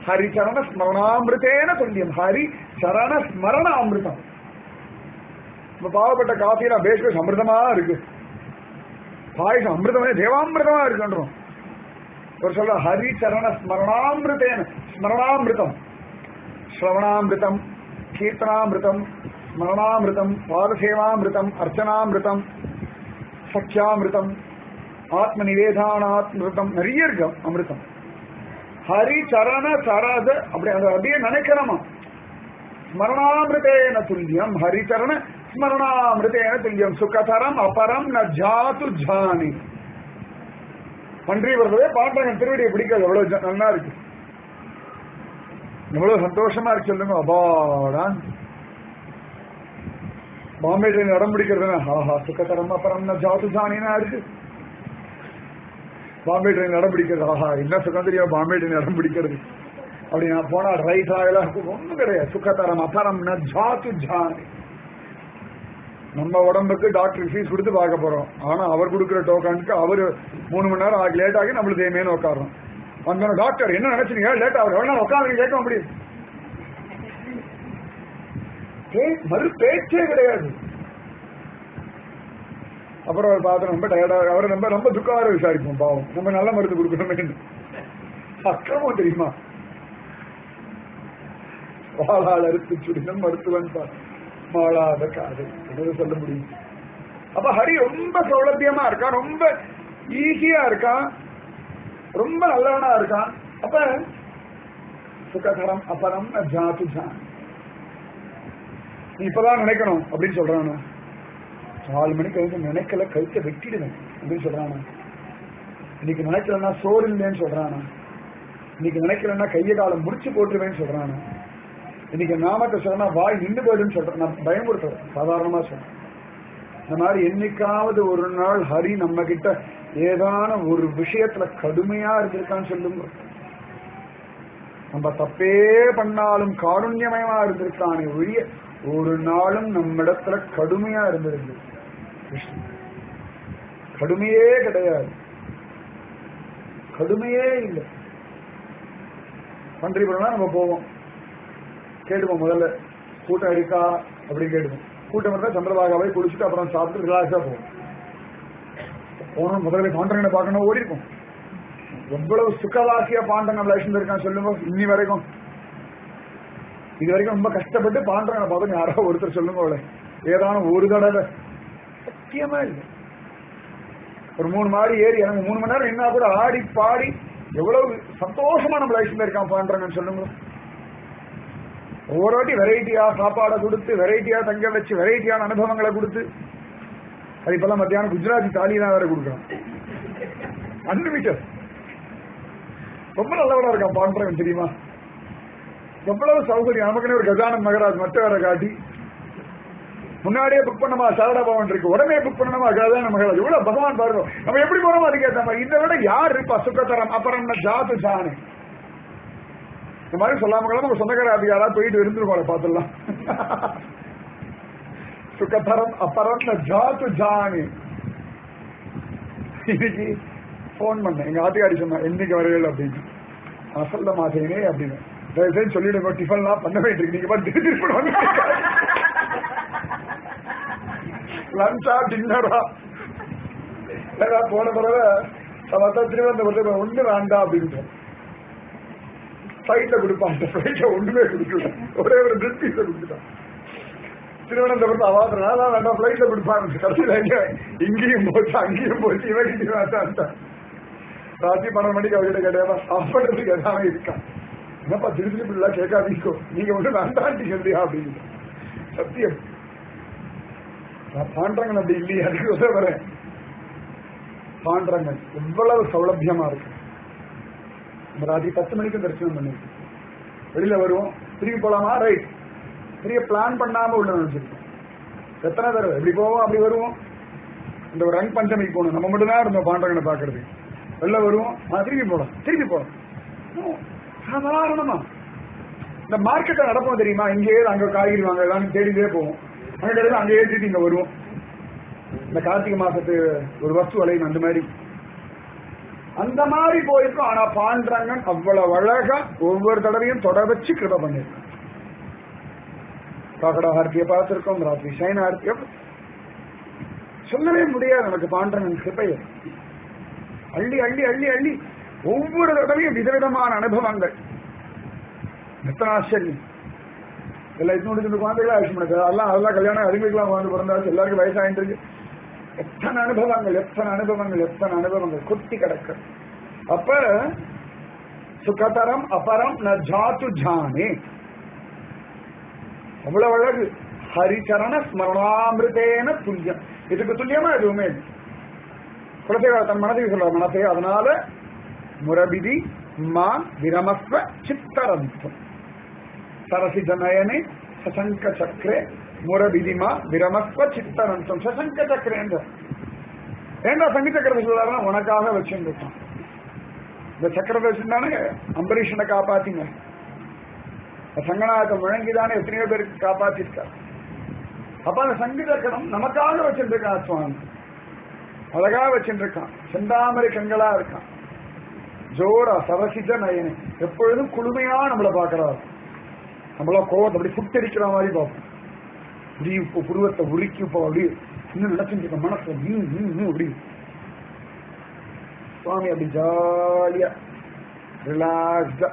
ஹரி சரண ஸ்மரணாமிருத்தேன துல்லியம் ஹரி சரண ஸ்மரண அமிர்தம் இப்ப பாவப்பட்ட காஃபியில பேஸ் அமிர்தமா இருக்கு பாயசம் அமிர்தமே தேவாமிர்தமா இருக்குன்றோம் ஒரு சொல்ல ஹரி சரண ஸ்மரணாமிருத்தேன ஸ்மரணாமிருதம் ஸ்ரவணாமிருதம் கீர்த்தனாமிருதம் ஸ்மரணாமிருதம் பாதசேவாமிருதம் அர்ச்சனாமிருதம் சக்ஷாமிருதம் ஆத்ம நிவேதானாத்மிருதம் நிறைய இருக்கு அமிர்தம் ஹரி சரண சரத அப்படி அதை அப்படியே நினைக்கிறோமா ஸ்மரணாமிருதேன துல்லியம் ஹரிச்சரண ஸ்மரணாமிருதேன துல்லியம் சுகதரம் அபரம் ந ஜாது ஜானி பன்றி வருவதே பாட்டாங்க திருவடியை பிடிக்காது எவ்வளவு ஜ- நல்லா இருக்கு எவ்வளவு சந்தோஷமா இருக்கு சொல்லுங்க அபாடா பாம்பே ட்ரெயின் இடம் பிடிக்கிறதுனா ஆஹா சுகதரம் அபரம் ந ஜாது ஜானினா இருக்கு பாம்பே ட்ரெயின் இடம் பிடிக்கிறது ஆஹா என்ன சுகம் தெரியும் பாம்பே ட்ரெயின் இடம் பிடிக்கிறது அப்படி நான் போனா ரைட் ஆகலாம் ஒண்ணும் கிடையாது சுகதரம் அபரம் ந ஜாது ஜானி நம்ம உடம்புக்கு டாக்டர் ஃபீஸ் கொடுத்து பார்க்க போறோம் ஆனா அவர் கொடுக்குற டோக்கனுக்கு அவர் மூணு மணி நேரம் ஆகி லேட் ஆகி நம்மளுக்கு தேமேன்னு உட்காரோம் வந்தோம் டாக்டர் என்ன நினைச்சீங்க லேட் ஆகும் எவ்வளவு உட்காந்து கேட்க முடியும் பே- மறு பேச்சே கிடையாது அப்புறம் அவர் பார்த்து ரொம்ப டயர்டா அவரை ரொம்ப ரொம்ப துக்கார விசாரிப்போம் பாவம் நம்ம நல்ல மருந்து கொடுக்கணுமே அக்கிரமம் தெரியுமா வாழால் அறுத்து சுடினும் மருத்துவன் பார் மாளாத காது என்ன சொல்ல முடியும் அப்ப ஹரி ரொம்ப சௌலபியமா இருக்கான் ரொம்ப ஈஸியா இருக்கான் ரொம்ப நல்லவனா இருக்கான் அப்ப சுககரம் அபரம் ந ஜாத்து ஜான் நீ இப்பதான் நினைக்கணும் அப்படின்னு சொல்றானா நாலு மணிக்கு வந்து நினைக்கல கழுத்தை வெட்டிடுவேன் அப்படின்னு சொல்றானா இன்னைக்கு நினைக்கலன்னா சோறு இல்லைன்னு சொல்றானா இன்னைக்கு நினைக்கலன்னா கைய காலம் முடிச்சு போட்டுருவேன்னு சொல்றானா இன்னைக்கு நாமத்தை சொன்னா வாய் நின்று போயிடுன்னு சொல்றேன் நான் பயமுறுத்துறேன் சாதாரணமா சொல்றேன் இந்த மாதிரி என்னைக்காவது ஒரு நாள் ஹரி நம்ம கிட்ட ஏதான ஒரு விஷயத்துல கடுமையா இருந்திருக்கான்னு சொல்லுங்க நம்ம தப்பே பண்ணாலும் காருண்யமயமா இருந்திருக்கானே ஒழிய ஒரு நாளும் நம்ம இடத்துல கடுமையா இருந்திருக்கு கிருஷ்ணன் கடுமையே கிடையாது கடுமையே இல்லை பன்றிபுரம்னா நம்ம போவோம் கேட்டுப்போம் முதல்ல கூட்டம் இருக்கா அப்படின்னு கேட்டுப்போம் கூட்டம் இருந்தா சந்திரபாகாவை குளிச்சுட்டு அப்புறம் சாப்பிட்டு ரிலாக்ஸா போவோம் போனோம் முதல்ல பாண்டங்களை பார்க்கணும் ஓடி இருக்கும் எவ்வளவு சுகவாசியா பாண்டங்கள் லைசன்ஸ் இருக்கான்னு சொல்லுங்க இன்னி வரைக்கும் இது வரைக்கும் ரொம்ப கஷ்டப்பட்டு பாண்டங்களை பார்த்து யாரோ ஒருத்தர் சொல்லுங்க அவளை ஏதான ஒரு தடவை சத்தியமா இல்லை ஒரு மூணு மாடி ஏறி எனக்கு மூணு மணி நேரம் என்ன கூட ஆடி பாடி எவ்வளவு சந்தோஷமா நம்ம லைஃப்ல இருக்கான் பாண்டங்கன்னு சொல்லுங்க ஒவ்வொரு வாட்டி வெரைட்டியா சாப்பாடை கொடுத்து வெரைட்டியா தங்க வச்சு வெரைட்டியான அனுபவங்களை கொடுத்து அது இப்பெல்லாம் மத்தியானம் குஜராத்தி தாலி தான் வேற கொடுக்குறான் அன்லிமிட்டட் ரொம்ப நல்லவனா இருக்கான் பாண்டவன் தெரியுமா எவ்வளவு சௌகரியம் நமக்குன்னு ஒரு கஜானன் மகராஜ் மற்ற வேற காட்டி முன்னாடியே புக் பண்ணமா சாரதா பவன் இருக்கு உடனே புக் பண்ணமா கஜானன் மகராஜ் இவ்வளவு பகவான் பாருங்க நம்ம எப்படி போறோமோ அதுக்கு ஏத்த மாதிரி இதை விட யார் இருப்பா சுக்கத்தரம் அப்புறம் ஜாத்து ஜானு இந்த மாதிரி சொல்லாம கூட நம்ம சொந்தக்கார அது யாராவது போயிட்டு இருந்துருக்கோம் பார்த்துடலாம் சுக்கத்தரம் அப்புறம் ஜாத்து ஜானு இன்னைக்கு போன் பண்ணேன் எங்க ஆத்துக்காரி சொன்னா என்னைக்கு வரவேல் அப்படின்னு நான் சொல்ல மாட்டேனே அப்படின்னு தயவு செய்து சொல்லிடுங்க டிஃபன்லாம் பண்ண வேண்டியிருக்கு நீங்க பாட்டு திருப்பி திருப்பி வந்து லஞ்சா டின்னரா ஏதாவது போன பிறகு பார்த்தா திருவனந்தபுரத்தில் ஒண்ணு வேண்டாம் அப்படின்ட்டு ஃபிளைட்ல கொடுப்பான் ஃபிளைட்ல ஒண்ணுமே கொடுக்கல ஒரே ஒரு பிரெட் பீஸ கொடுத்துட்டான் திருவனந்தபுரத்து அவாத நாளா வேண்டாம் ஃபிளைட்ல கொடுப்பாங்க கடைசியில் எங்க இங்கேயும் போச்சு அங்கேயும் போச்சு இவன் இங்கேயும் வேண்டாம் ராத்திரி பன்னெண்டு மணிக்கு அவர்கிட்ட கேட்டா சாப்பிடுறதுக்கு எதாவது இருக்கான் என்னப்பா திருப்பி இப்படி கேட்காதீங்கோ நீங்க ஒண்ணு வேண்டாண்டி சொல்றியா அப்படின்னு சத்தியம் நான் பாண்டரங்கன் அப்படி இல்லையே அதுக்கு உதவ வரேன் பாண்டரங்கன் எவ்வளவு சௌலபியமா இருக்கு நம்ம ராத்திரி பத்து மணிக்கு தரிசனம் பண்ணிருக்கோம் வெளியில வருவோம் திரும்பி போலாமா ரைட் பெரிய பிளான் பண்ணாம உள்ள நினைச்சிருக்கோம் எத்தனை தடவை எப்படி போவோம் அப்படி வருவோம் இந்த ஒரு ரங் பஞ்சமிக்கு போகணும் நம்ம மட்டும் தான் இருந்தோம் பாண்டவங்களை பாக்குறது வெளில வருவோம் ஆ, திரும்பி போலாம் திரும்பி போலாம் ஓ, சாதாரணமா இந்த மார்க்கெட்டை நடப்போம் தெரியுமா இங்கேயே அங்க காய்கறி வாங்க எல்லாம் தேடிட்டே போவோம் அங்க கிடையாது அங்கே ஏற்றிட்டு இங்க வருவோம் இந்த கார்த்திகை மாசத்து ஒரு வஸ்து அலையும் அந்த மாதிரி அந்த மாதிரி போயிருக்கும் ஆனா பாண்டரங்கன் அவ்வளவு அழகா ஒவ்வொரு தடவையும் தொட வச்சு கிருப பண்ணிருக்கான் காக்கடாஹார்த்திய பார்த்திருக்கோம் ராத்திரி சைனார்த்திய சொல்லவே முடியாது நமக்கு பாண்டரங்கன் கிருபையை அள்ளி அள்ளி அள்ளி அள்ளி ஒவ்வொரு தடவையும் விதவிதமான அனுபவங்கள் எத்தனை ஆச்சரியம் எல்லாம் இன்னொன்று இந்த குழந்தைகளா ஆயுஷ் பண்ணது அதெல்லாம் அதெல்லாம் கல்யாணம் அதுங்களுக்குலாம் குழந்தை பிறந்தாச்சு எல்லாருக்கும் வயசாயிட்டு இருக்கு எத்தனை அனுபவங்கள் எத்தனை அனுபவங்கள் எத்தனை அனுபவங்கள் கொட்டி கிடக்கு அப்ப சுகதரம் அபரம் ந ஜாத்து ஜானே அவ்வளவு அழகு ஹரிச்சரண ஸ்மரணாமிருதேன துல்லியம் இதுக்கு துல்லியமா எதுவுமே இல்லை குலதேவ தன் மனதை சொல்ற மனசே அதனால முரபிதி மா விரமஸ்வ சித்தரந்தம் சரசிஜ நயனே சசங்க சக்கரே முரபிதிமா விரமஸ்வ சித்தரந்தம் சசங்க சக்கரேன்ற ஏண்டா சங்க சக்கரத்தை சொல்றாருன்னா உனக்காக வச்சுருக்கான் இந்த சக்கரத்தை வச்சுருந்தானே அம்பரீஷனை காப்பாத்திங்க சங்கநாயத்தை முழங்கிதானே எத்தனையோ பேருக்கு காப்பாத்திருக்கார் அப்ப அந்த சங்க சக்கரம் நமக்காக வச்சிருக்கான் சுவாமி அழகா வச்சுருக்கான் செந்தாமரை கண்களா இருக்கான் ஜோரா சரசிஜ நயனே எப்பொழுதும் குளுமையா நம்மள பாக்குறாரு நம்மள கோவத்தை அப்படி சுட்டரிக்கிற மாதிரி பார்ப்போம் இப்படி இப்போ புருவத்தை உருக்கி இப்போ அப்படி இன்னும் நினைச்சுட்டு மனசு ஹம், ஹம், ஹம் அப்படி சுவாமி அப்படி ஜாலியா ரிலாக்ஸ்டா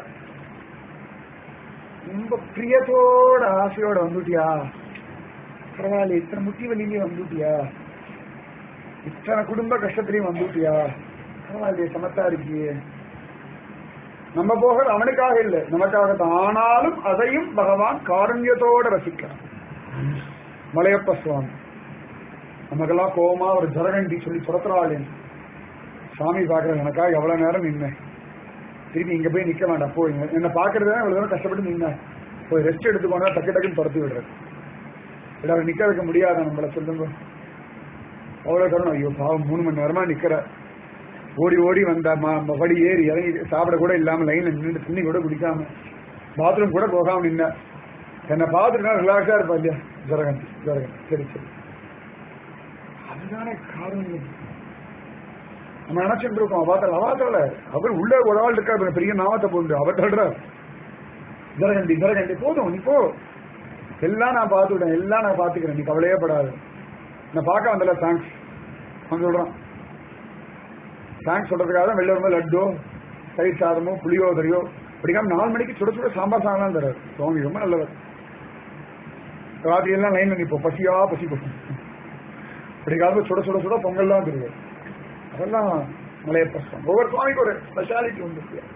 ரொம்ப பிரியத்தோட ஆசையோட வந்துட்டியா பரவாயில்ல இத்தனை முட்டி வலியிலேயே வந்துட்டியா இத்தனை குடும்ப கஷ்டத்திலையும் வந்துட்டியா பரவாயில்லையே சமத்தா இருக்கியே நம்ம போகிறது அவனுக்காக இல்லை நமக்காக தான் ஆனாலும் அதையும் பகவான் காருண்யத்தோட ரசிக்கிறான் மலையப்ப சுவாமி நமக்கெல்லாம் கோபமா ஒரு ஜரகண்டி சொல்லி துரத்துறாளேன் சாமி பாக்குற எனக்காக எவ்வளவு நேரம் நின்னேன் திருப்பி இங்க போய் நிக்க வேண்டாம் போய் என்ன பாக்குறது இவ்வளவு நேரம் கஷ்டப்பட்டு நின்னேன் போய் ரெஸ்ட் எடுத்துக்கோங்க டக்கு டக்குன்னு துரத்தி விடுறது இட நிக்க வைக்க முடியாத நம்மள சொல்லுங்க அவ்வளவு தருணம் ஐயோ பாவம் மூணு மணி நேரமா நிக்கிற ஓடி ஓடி வந்த ம- படி ஏறி இறங்கி சாப்பிட கூட இல்லாம லைன்ல நின்று தண்ணி கூட குடிக்காம பாத்ரூம் கூட போகாம நின்ன என்னை பார்த்துட்டு ரிலாக்ஸா இருப்பா இல்லையா ஜரகந்தி ஜரகந்தி சரி சரி அதுதானே காரணம் நம்ம நினைச்சிட்டு இருக்கோம் அவாத்தல் அவாத்தல அவர் உள்ள ஒரு ஆள் இருக்காரு பெரிய நாமத்தை போட்டு அவர் தள்ளுறார் ஜரகண்டி ஜரகண்டி போதும் நீ போ எல்லாம் நான் பார்த்துக்கிட்டேன் எல்லாம் நான் பார்த்துக்கிறேன் நீ கவலையே படாது நான் பார்க்க வந்தல தேங்க்ஸ் அவன் சொல்றான் தேங்க்ஸ் சொல்றதுக்காக தான் வெளில வரும்போது லட்டோ தயிர் சாதமோ புளியோதரையோ படிக்காம நாலு மணிக்கு சுட சுட சாம்பார் சாதம் தராரு சுவாமி ரொம்ப நல்லவர் ராத்திரி எல்லாம் லைன்ல நிப்போம் பசியா பசி பசி படிக்காம சுட சுட சுட பொங்கல் தான் தருவார் அதெல்லாம் மலையப்ப சுவாமி ஒவ்வொரு சுவாமிக்கு ஒரு ஸ்பெஷாலிட்டி உண்டு இல்லையா?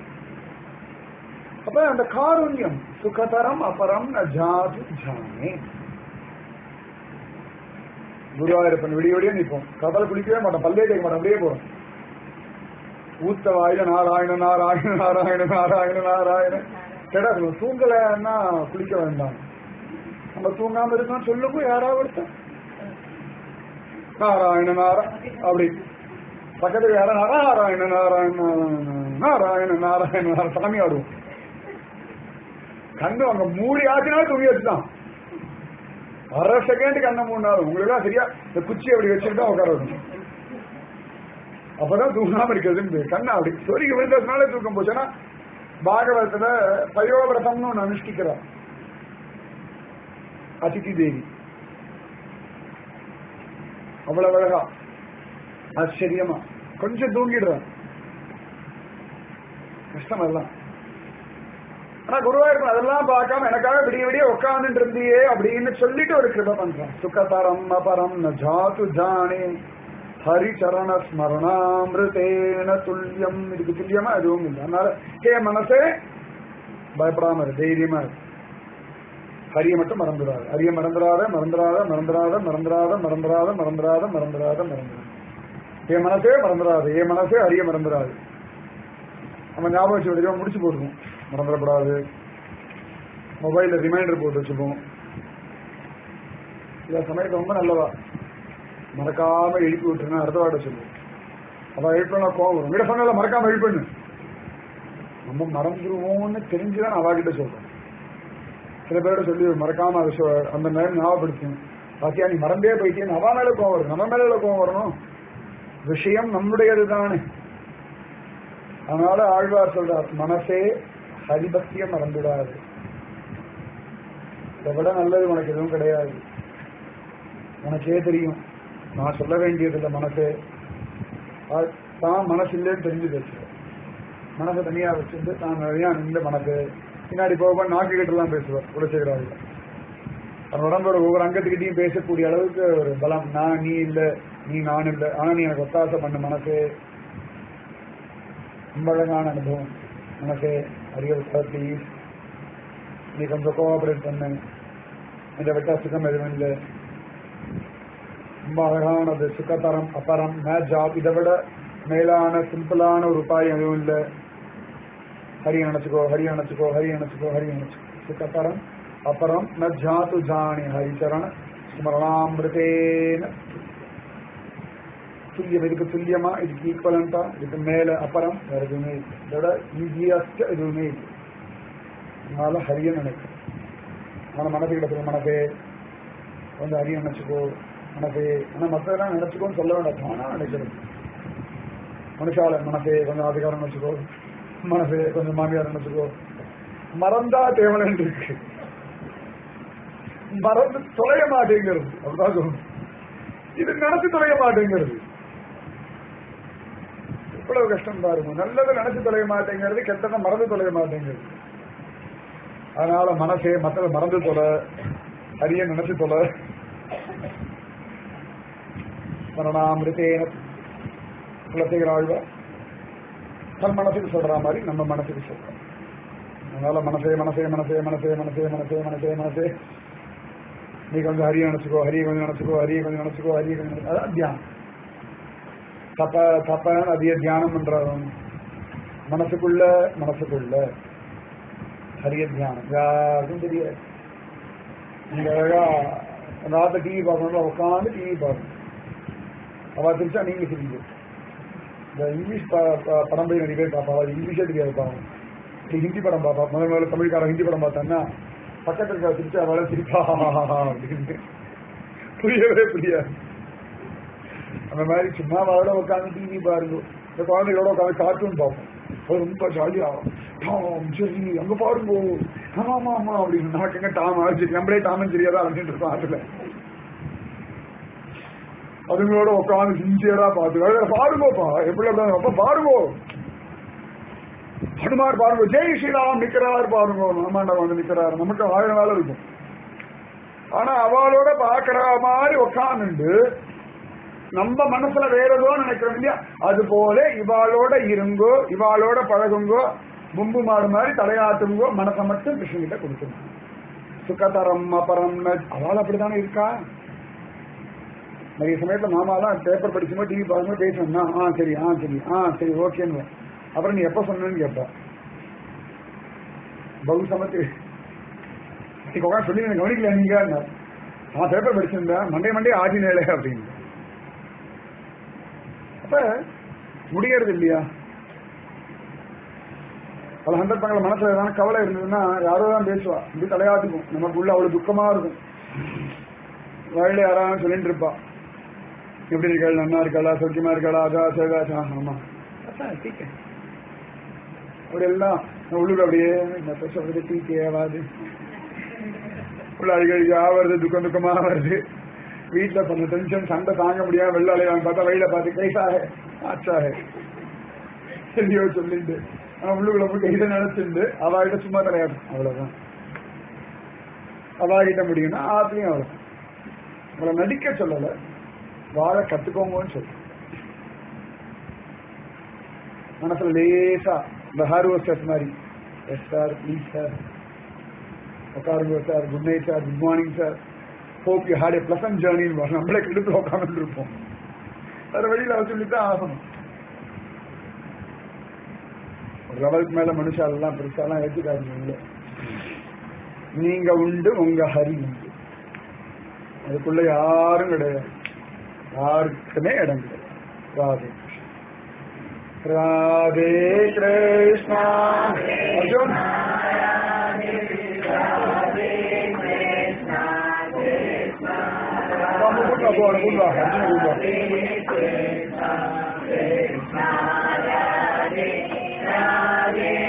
அப்ப அந்த காருண்யம் சுகதரம் அபரம் ந ஜாது ஜானே குருவாயூரப்பன் விடிய விடிய நிற்போம் கடல் குளிக்கவே மாட்டோம் பல்லே கேட்க மாட்டோம் அப்படியே போறோம் ஊத்த வாயில நாராயண நாராயண நாராயண நாராயண நாராயண கேடா தூங்கலன்னா குளிக்க வேண்டாம் நம்ம தூங்காம இருக்கோம் சொல்லுங்க யாராவது ஒருத்தன் நாராயண நாரா அப்படி பக்கத்துல யாரா நாராயண நாராயண நாராயண நாராயண நாராயண சாமி ஆடுவோம் கண்ணு அங்க மூடி ஆச்சுனாலும் தூங்கி வச்சுதான் அரை செகண்ட் கண்ணை மூணாவது உங்களுக்கு சரியா இந்த குச்சி அப்படி வச்சுட்டு உட்கார வைக்கணும் அப்பதான் தூங்காம இருக்கிறது கண்ணை அப்படி சொரிக்கு விழுந்ததுனால தூக்கம் போச்சுன்னா பாகவதத்துல பயோவிரதம்னு ஒண்ணு அனுஷ்டிக்கிறார் அதிதி தேவி அவ்வளவு அழகா ஆச்சரியமா கொஞ்சம் தூங்கிடுறான் கஷ்டம் எல்லாம் ஆனா குருவாயூர் அதெல்லாம் பார்க்காம எனக்காக விடிய விடிய உட்கார்ந்துட்டு இருந்தியே அப்படின்னு சொல்லிட்டு ஒரு கிருப பண்றான் சுகதரம் அபரம் ந ஜாத்து ஜானே ஹரிச்சரண ஸ்மரணாமிருதேன துல்லியம் இதுக்கு துல்லியமா எதுவும் இல்லை அதனால ஹே மனசே பயப்படாம இரு தைரியமா இரு ஹரிய மட்டும் மறந்துடாது ஹரிய மறந்துடாத மறந்துடாத மறந்துடாத மறந்துடாத மறந்துடாத மறந்துடாத மறந்துடாத மறந்துடாத என் மனசே மறந்துடாது என் மனசே ஹரிய மறந்துடாது நம்ம ஞாபகம் வச்சு வரைக்கும் முடிச்சு போட்டுருவோம் மறந்துடக்கூடாது மொபைல்ல ரிமைண்டர் போட்டு வச்சுப்போம் இந்த சமயத்து ரொம்ப நல்லவா மறக்காம எழுப்பி விட்டுருன்னா அடுத்த வாட்ட சொல்லுவோம் அவ எழுப்பினா கோவம் வரும் விட சொன்னால மறக்காம எழுப்பண்ணு நம்ம மறந்துருவோம்னு தெரிஞ்சுதான் அவகிட்ட சொல்றோம் சில பேரோட சொல்லி மறக்காம அதை சொ- அந்த நேரம் ஞாபகப்படுத்தும் பாத்தியா நீ மறந்தே போயிட்டேன்னு அவ மேல கோவம் வரும் நம்ம மேல கோவம் வரணும் விஷயம் நம்முடையது தானே அதனால ஆழ்வார் சொல்றார் மனசே ஹரிபக்திய மறந்துடாது இதை விட நல்லது உனக்கு எதுவும் கிடையாது உனக்கே தெரியும் நான் சொல்ல வேண்டியதில்லை மனசே அது தான் மனசு இல்லைன்னு தெரிஞ்சு பேசுறேன் மனசை தனியா வச்சுட்டு தான் நிறையா நின்று மனசு பின்னாடி போக நாக்கு கிட்டலாம் பேசுவார் குலசேகராஜ் அவன் உடம்போட ஒவ்வொரு அங்கத்துக்கிட்டையும் பேசக்கூடிய அளவுக்கு ஒரு பலம் நான் நீ இல்ல நீ நான் இல்ல ஆனா நீ எனக்கு ஒத்தாசை பண்ண மனசே ரொம்ப அழகான அனுபவம் மனசே அறிய ப்ளீஸ் நீ கொஞ்சம் கோஆபரேட் பண்ணு இதை விட்டா சுகம் எதுவும் இல்லை ரொம்ப அழகானது சுகத்தரம் அபரம் ந ஜாப் இதை விட மேலான சிம்பிளான ஒரு உபாயம் எதுவும் இல்லை ஹரி நினைச்சுக்கோ ஹரி நினைச்சுக்கோ ஹரி நினைச்சுக்கோ ஹரி நினைச்சுக்கோ சுகத்தரம் அபரம் ந ஜாத்து ஜானி ஹரிச்சரண ஸ்மரணாமிருதேன துல்லியம் இதுக்கு துல்லியமா இதுக்கு ஈக்குவலண்டா இதுக்கு மேல அப்புறம் வேற எதுவுமே இல்லை இதோட ஈஸியஸ்ட் எதுவுமே இல்லை அதனால ஹரிய நினைக்கும் அதனால மனசு கிடக்குற மனசே கொஞ்சம் ஹரிய நினைச்சுக்கோ மனசே ஆனா மற்றதெல்லாம் நினைச்சுக்கோன்னு சொல்ல வேண்டாம் தானா நினைக்கிறது மனுஷால மனசே கொஞ்சம் அதிகாரம் நினைச்சுக்கோ மனசே கொஞ்சம் மாமியார் நினைச்சுக்கோ மறந்தா தேவலன் இருக்கு மறந்து தொலைய மாட்டேங்கிறது அப்படிதான் சொல்லணும் இது நினைச்சு தொலைய மாட்டேங்கிறது எவ்வளவு கஷ்டம் பாருங்க நல்லதை நினைச்சு தொலைய மாட்டேங்கிறது கெட்டதை மறந்து தொலைய மாட்டேங்கிறது அதனால மனசே மற்றதை மறந்து தொலை அரிய நினைச்சு தொலை மரணாமிருத்தேன குலசேகர ஆழ்வார் தன் மனசுக்கு சொல்ற மாதிரி நம்ம மனசுக்கு சொல்றோம் அதனால மனசே மனசே மனசே மனசே மனசே மனசே மனசே மனசே நீ கொஞ்சம் ஹரிய நினைச்சுக்கோ ஹரிய கொஞ்சம் நினைச்சுக்கோ ஹரிய கொஞ்சம் நினைச்சுக்கோ ஹரிய கொஞ்சம் நினைச்சுக்கோ. அதான் தியானம் தப்ப தப்ப அதிக தியானம் பண்றவன் மனசுக்குள்ள மனசுக்குள்ள ஹரிய தியானம் யாருக்கும் தெரியாது நீங்க அழகா ராத்திரி டிவி பார்க்கணும் உட்காந்து டிவி பார்க்கணும் அவ தெரிச்சா நீங்க தெரியுது இந்த இங்கிலீஷ் ப- ப- படம் போய் நிறைய பேர் பார்ப்பா அவள் இங்கிலீஷே தெரியாது பாவம் இப்ப ஹிந்தி படம் பார்ப்பா முதல் முதல்ல தமிழ்காரன் ஹிந்தி படம் பார்த்தான்னா பக்கத்துல இருக்க சிரிச்சா அவளை சிரிப்பா அப்படின்னு புரியவே புரியாது அந்த மாதிரி சும்மா அவளோட உட்காந்து டிவி பாருங்க இந்த குழந்தைகளோட உட்காந்து கார்ட்டூன் பார்ப்போம் அது ரொம்ப ஜாலியா டாம் சரி அங்க பாருங்க ஆமா ஆமா ஆமா அப்படின்னு நமக்கு எங்க டாம் சரி நம்மளே டாமன் தெரியாதா அப்படின்னு இருக்கோம் அதுல அதுங்களோட உட்காந்து சின்சியரா பார்த்து வேற பாருங்கோப்பா எப்படி இருந்தாலும் அப்ப பாருங்கோ ஹனுமார் பாருங்க ஜெய் ஸ்ரீராம் நிக்கிறார் பாருங்க ஆமாண்டா வந்து நிக்கிறாரு நமக்கு ஆயிரம் வேலை இருக்கும் ஆனா அவளோட பாக்குற மாதிரி உட்காந்துண்டு நம்ம மனசுல வேற ஏதோ நினைக்கிறோம் இல்லையா அது போல இவாளோட இருங்கோ இவாளோட பழகுங்கோ மும்பு மாடு மாதிரி தலையாட்டுங்கோ மனசை மட்டும் கிருஷ்ணகிட்ட கொடுக்கணும் சுகதரம் அபரம் அவள் அப்படித்தானே இருக்கா நிறைய சமயத்துல மாமாலாம் பேப்பர் படிச்சுமோ டிவி பார்க்கும்போது பேசணும்னா ஆ சரி ஆ சரி ஆ சரி ஓகேன்னு அப்புறம் நீ எப்ப சொன்னேன்னு கேட்பா பகு சமத்து நீ உட்காந்து சொல்லி எனக்கு கவனிக்கல நீங்க நான் பேப்பர் படிச்சிருந்தேன் மண்டே மண்டே ஆடினேலே அப்படின்னு அப்ப முடியறது இல்லையா பல சந்தர்ப்பங்கள் மனசுல ஏதாவது கவலை இருந்ததுன்னா யாரோ தான் பேசுவா இப்படி தலையாட்டுக்கும் நமக்கு உள்ள அவ்வளவு துக்கமா இருக்கும் வயல யாராவது சொல்லிட்டு இருப்பா எப்படி இருக்காள் நல்லா இருக்காளா சௌக்கியமா இருக்காளா அதா சேதா சா, ஆமா அதான் டீக்கே அப்படி எல்லாம் உள்ளூர் அப்படியே மற்ற சொல்றது டீக்கே ஆகாது உள்ள அடிக்கடிக்கு ஆவறது துக்கம் துக்கமா வருது வீட்டுல கொஞ்சம் டென்ஷன் சண்டை தாங்க முடியாம வெள்ள அலையான்னு பார்த்தா வெயில பார்த்து கைசாக ஆச்சாக எங்கேயோ சொல்லிட்டு அவன் உள்ளுக்குள்ள போய் கைதை நினைச்சுண்டு அவாகிட்ட சும்மா தலையாடும் அவ்வளவுதான் அவாகிட்ட முடியும்னா ஆத்துலயும் அவ்வளவு உங்களை நடிக்க சொல்லல வாழ கத்துக்கோங்கன்னு சொல்லு மனசுல லேசா இந்த ஹார் ஹோஸ்டர்ஸ் மாதிரி எஸ் சார் ப்ளீஸ் சார் உட்காருங்க sir good night sir good morning sir hope you had a pleasant ஜேர்னின்னு நம்மளே கிட்ட உட்காந்துட்டு இருப்போம் வேற வழியில அவர் சொல்லித்தான் ஆகணும் ஒரு லெவலுக்கு மேல மனுஷாலெல்லாம் பெருசாலாம் ஏற்றுக்காதீங்க இல்லை நீங்க உண்டு உங்க ஹரி உண்டு அதுக்குள்ள யாரும் கிடையாது யாருக்குமே இடம் கிடையாது ராதே கிருஷ்ணா. ராதே கிருஷ்ணா அர்ஜுன் நம்ம கூட்டா போ கூட்டா அர்ஜுன கூட்டா राधे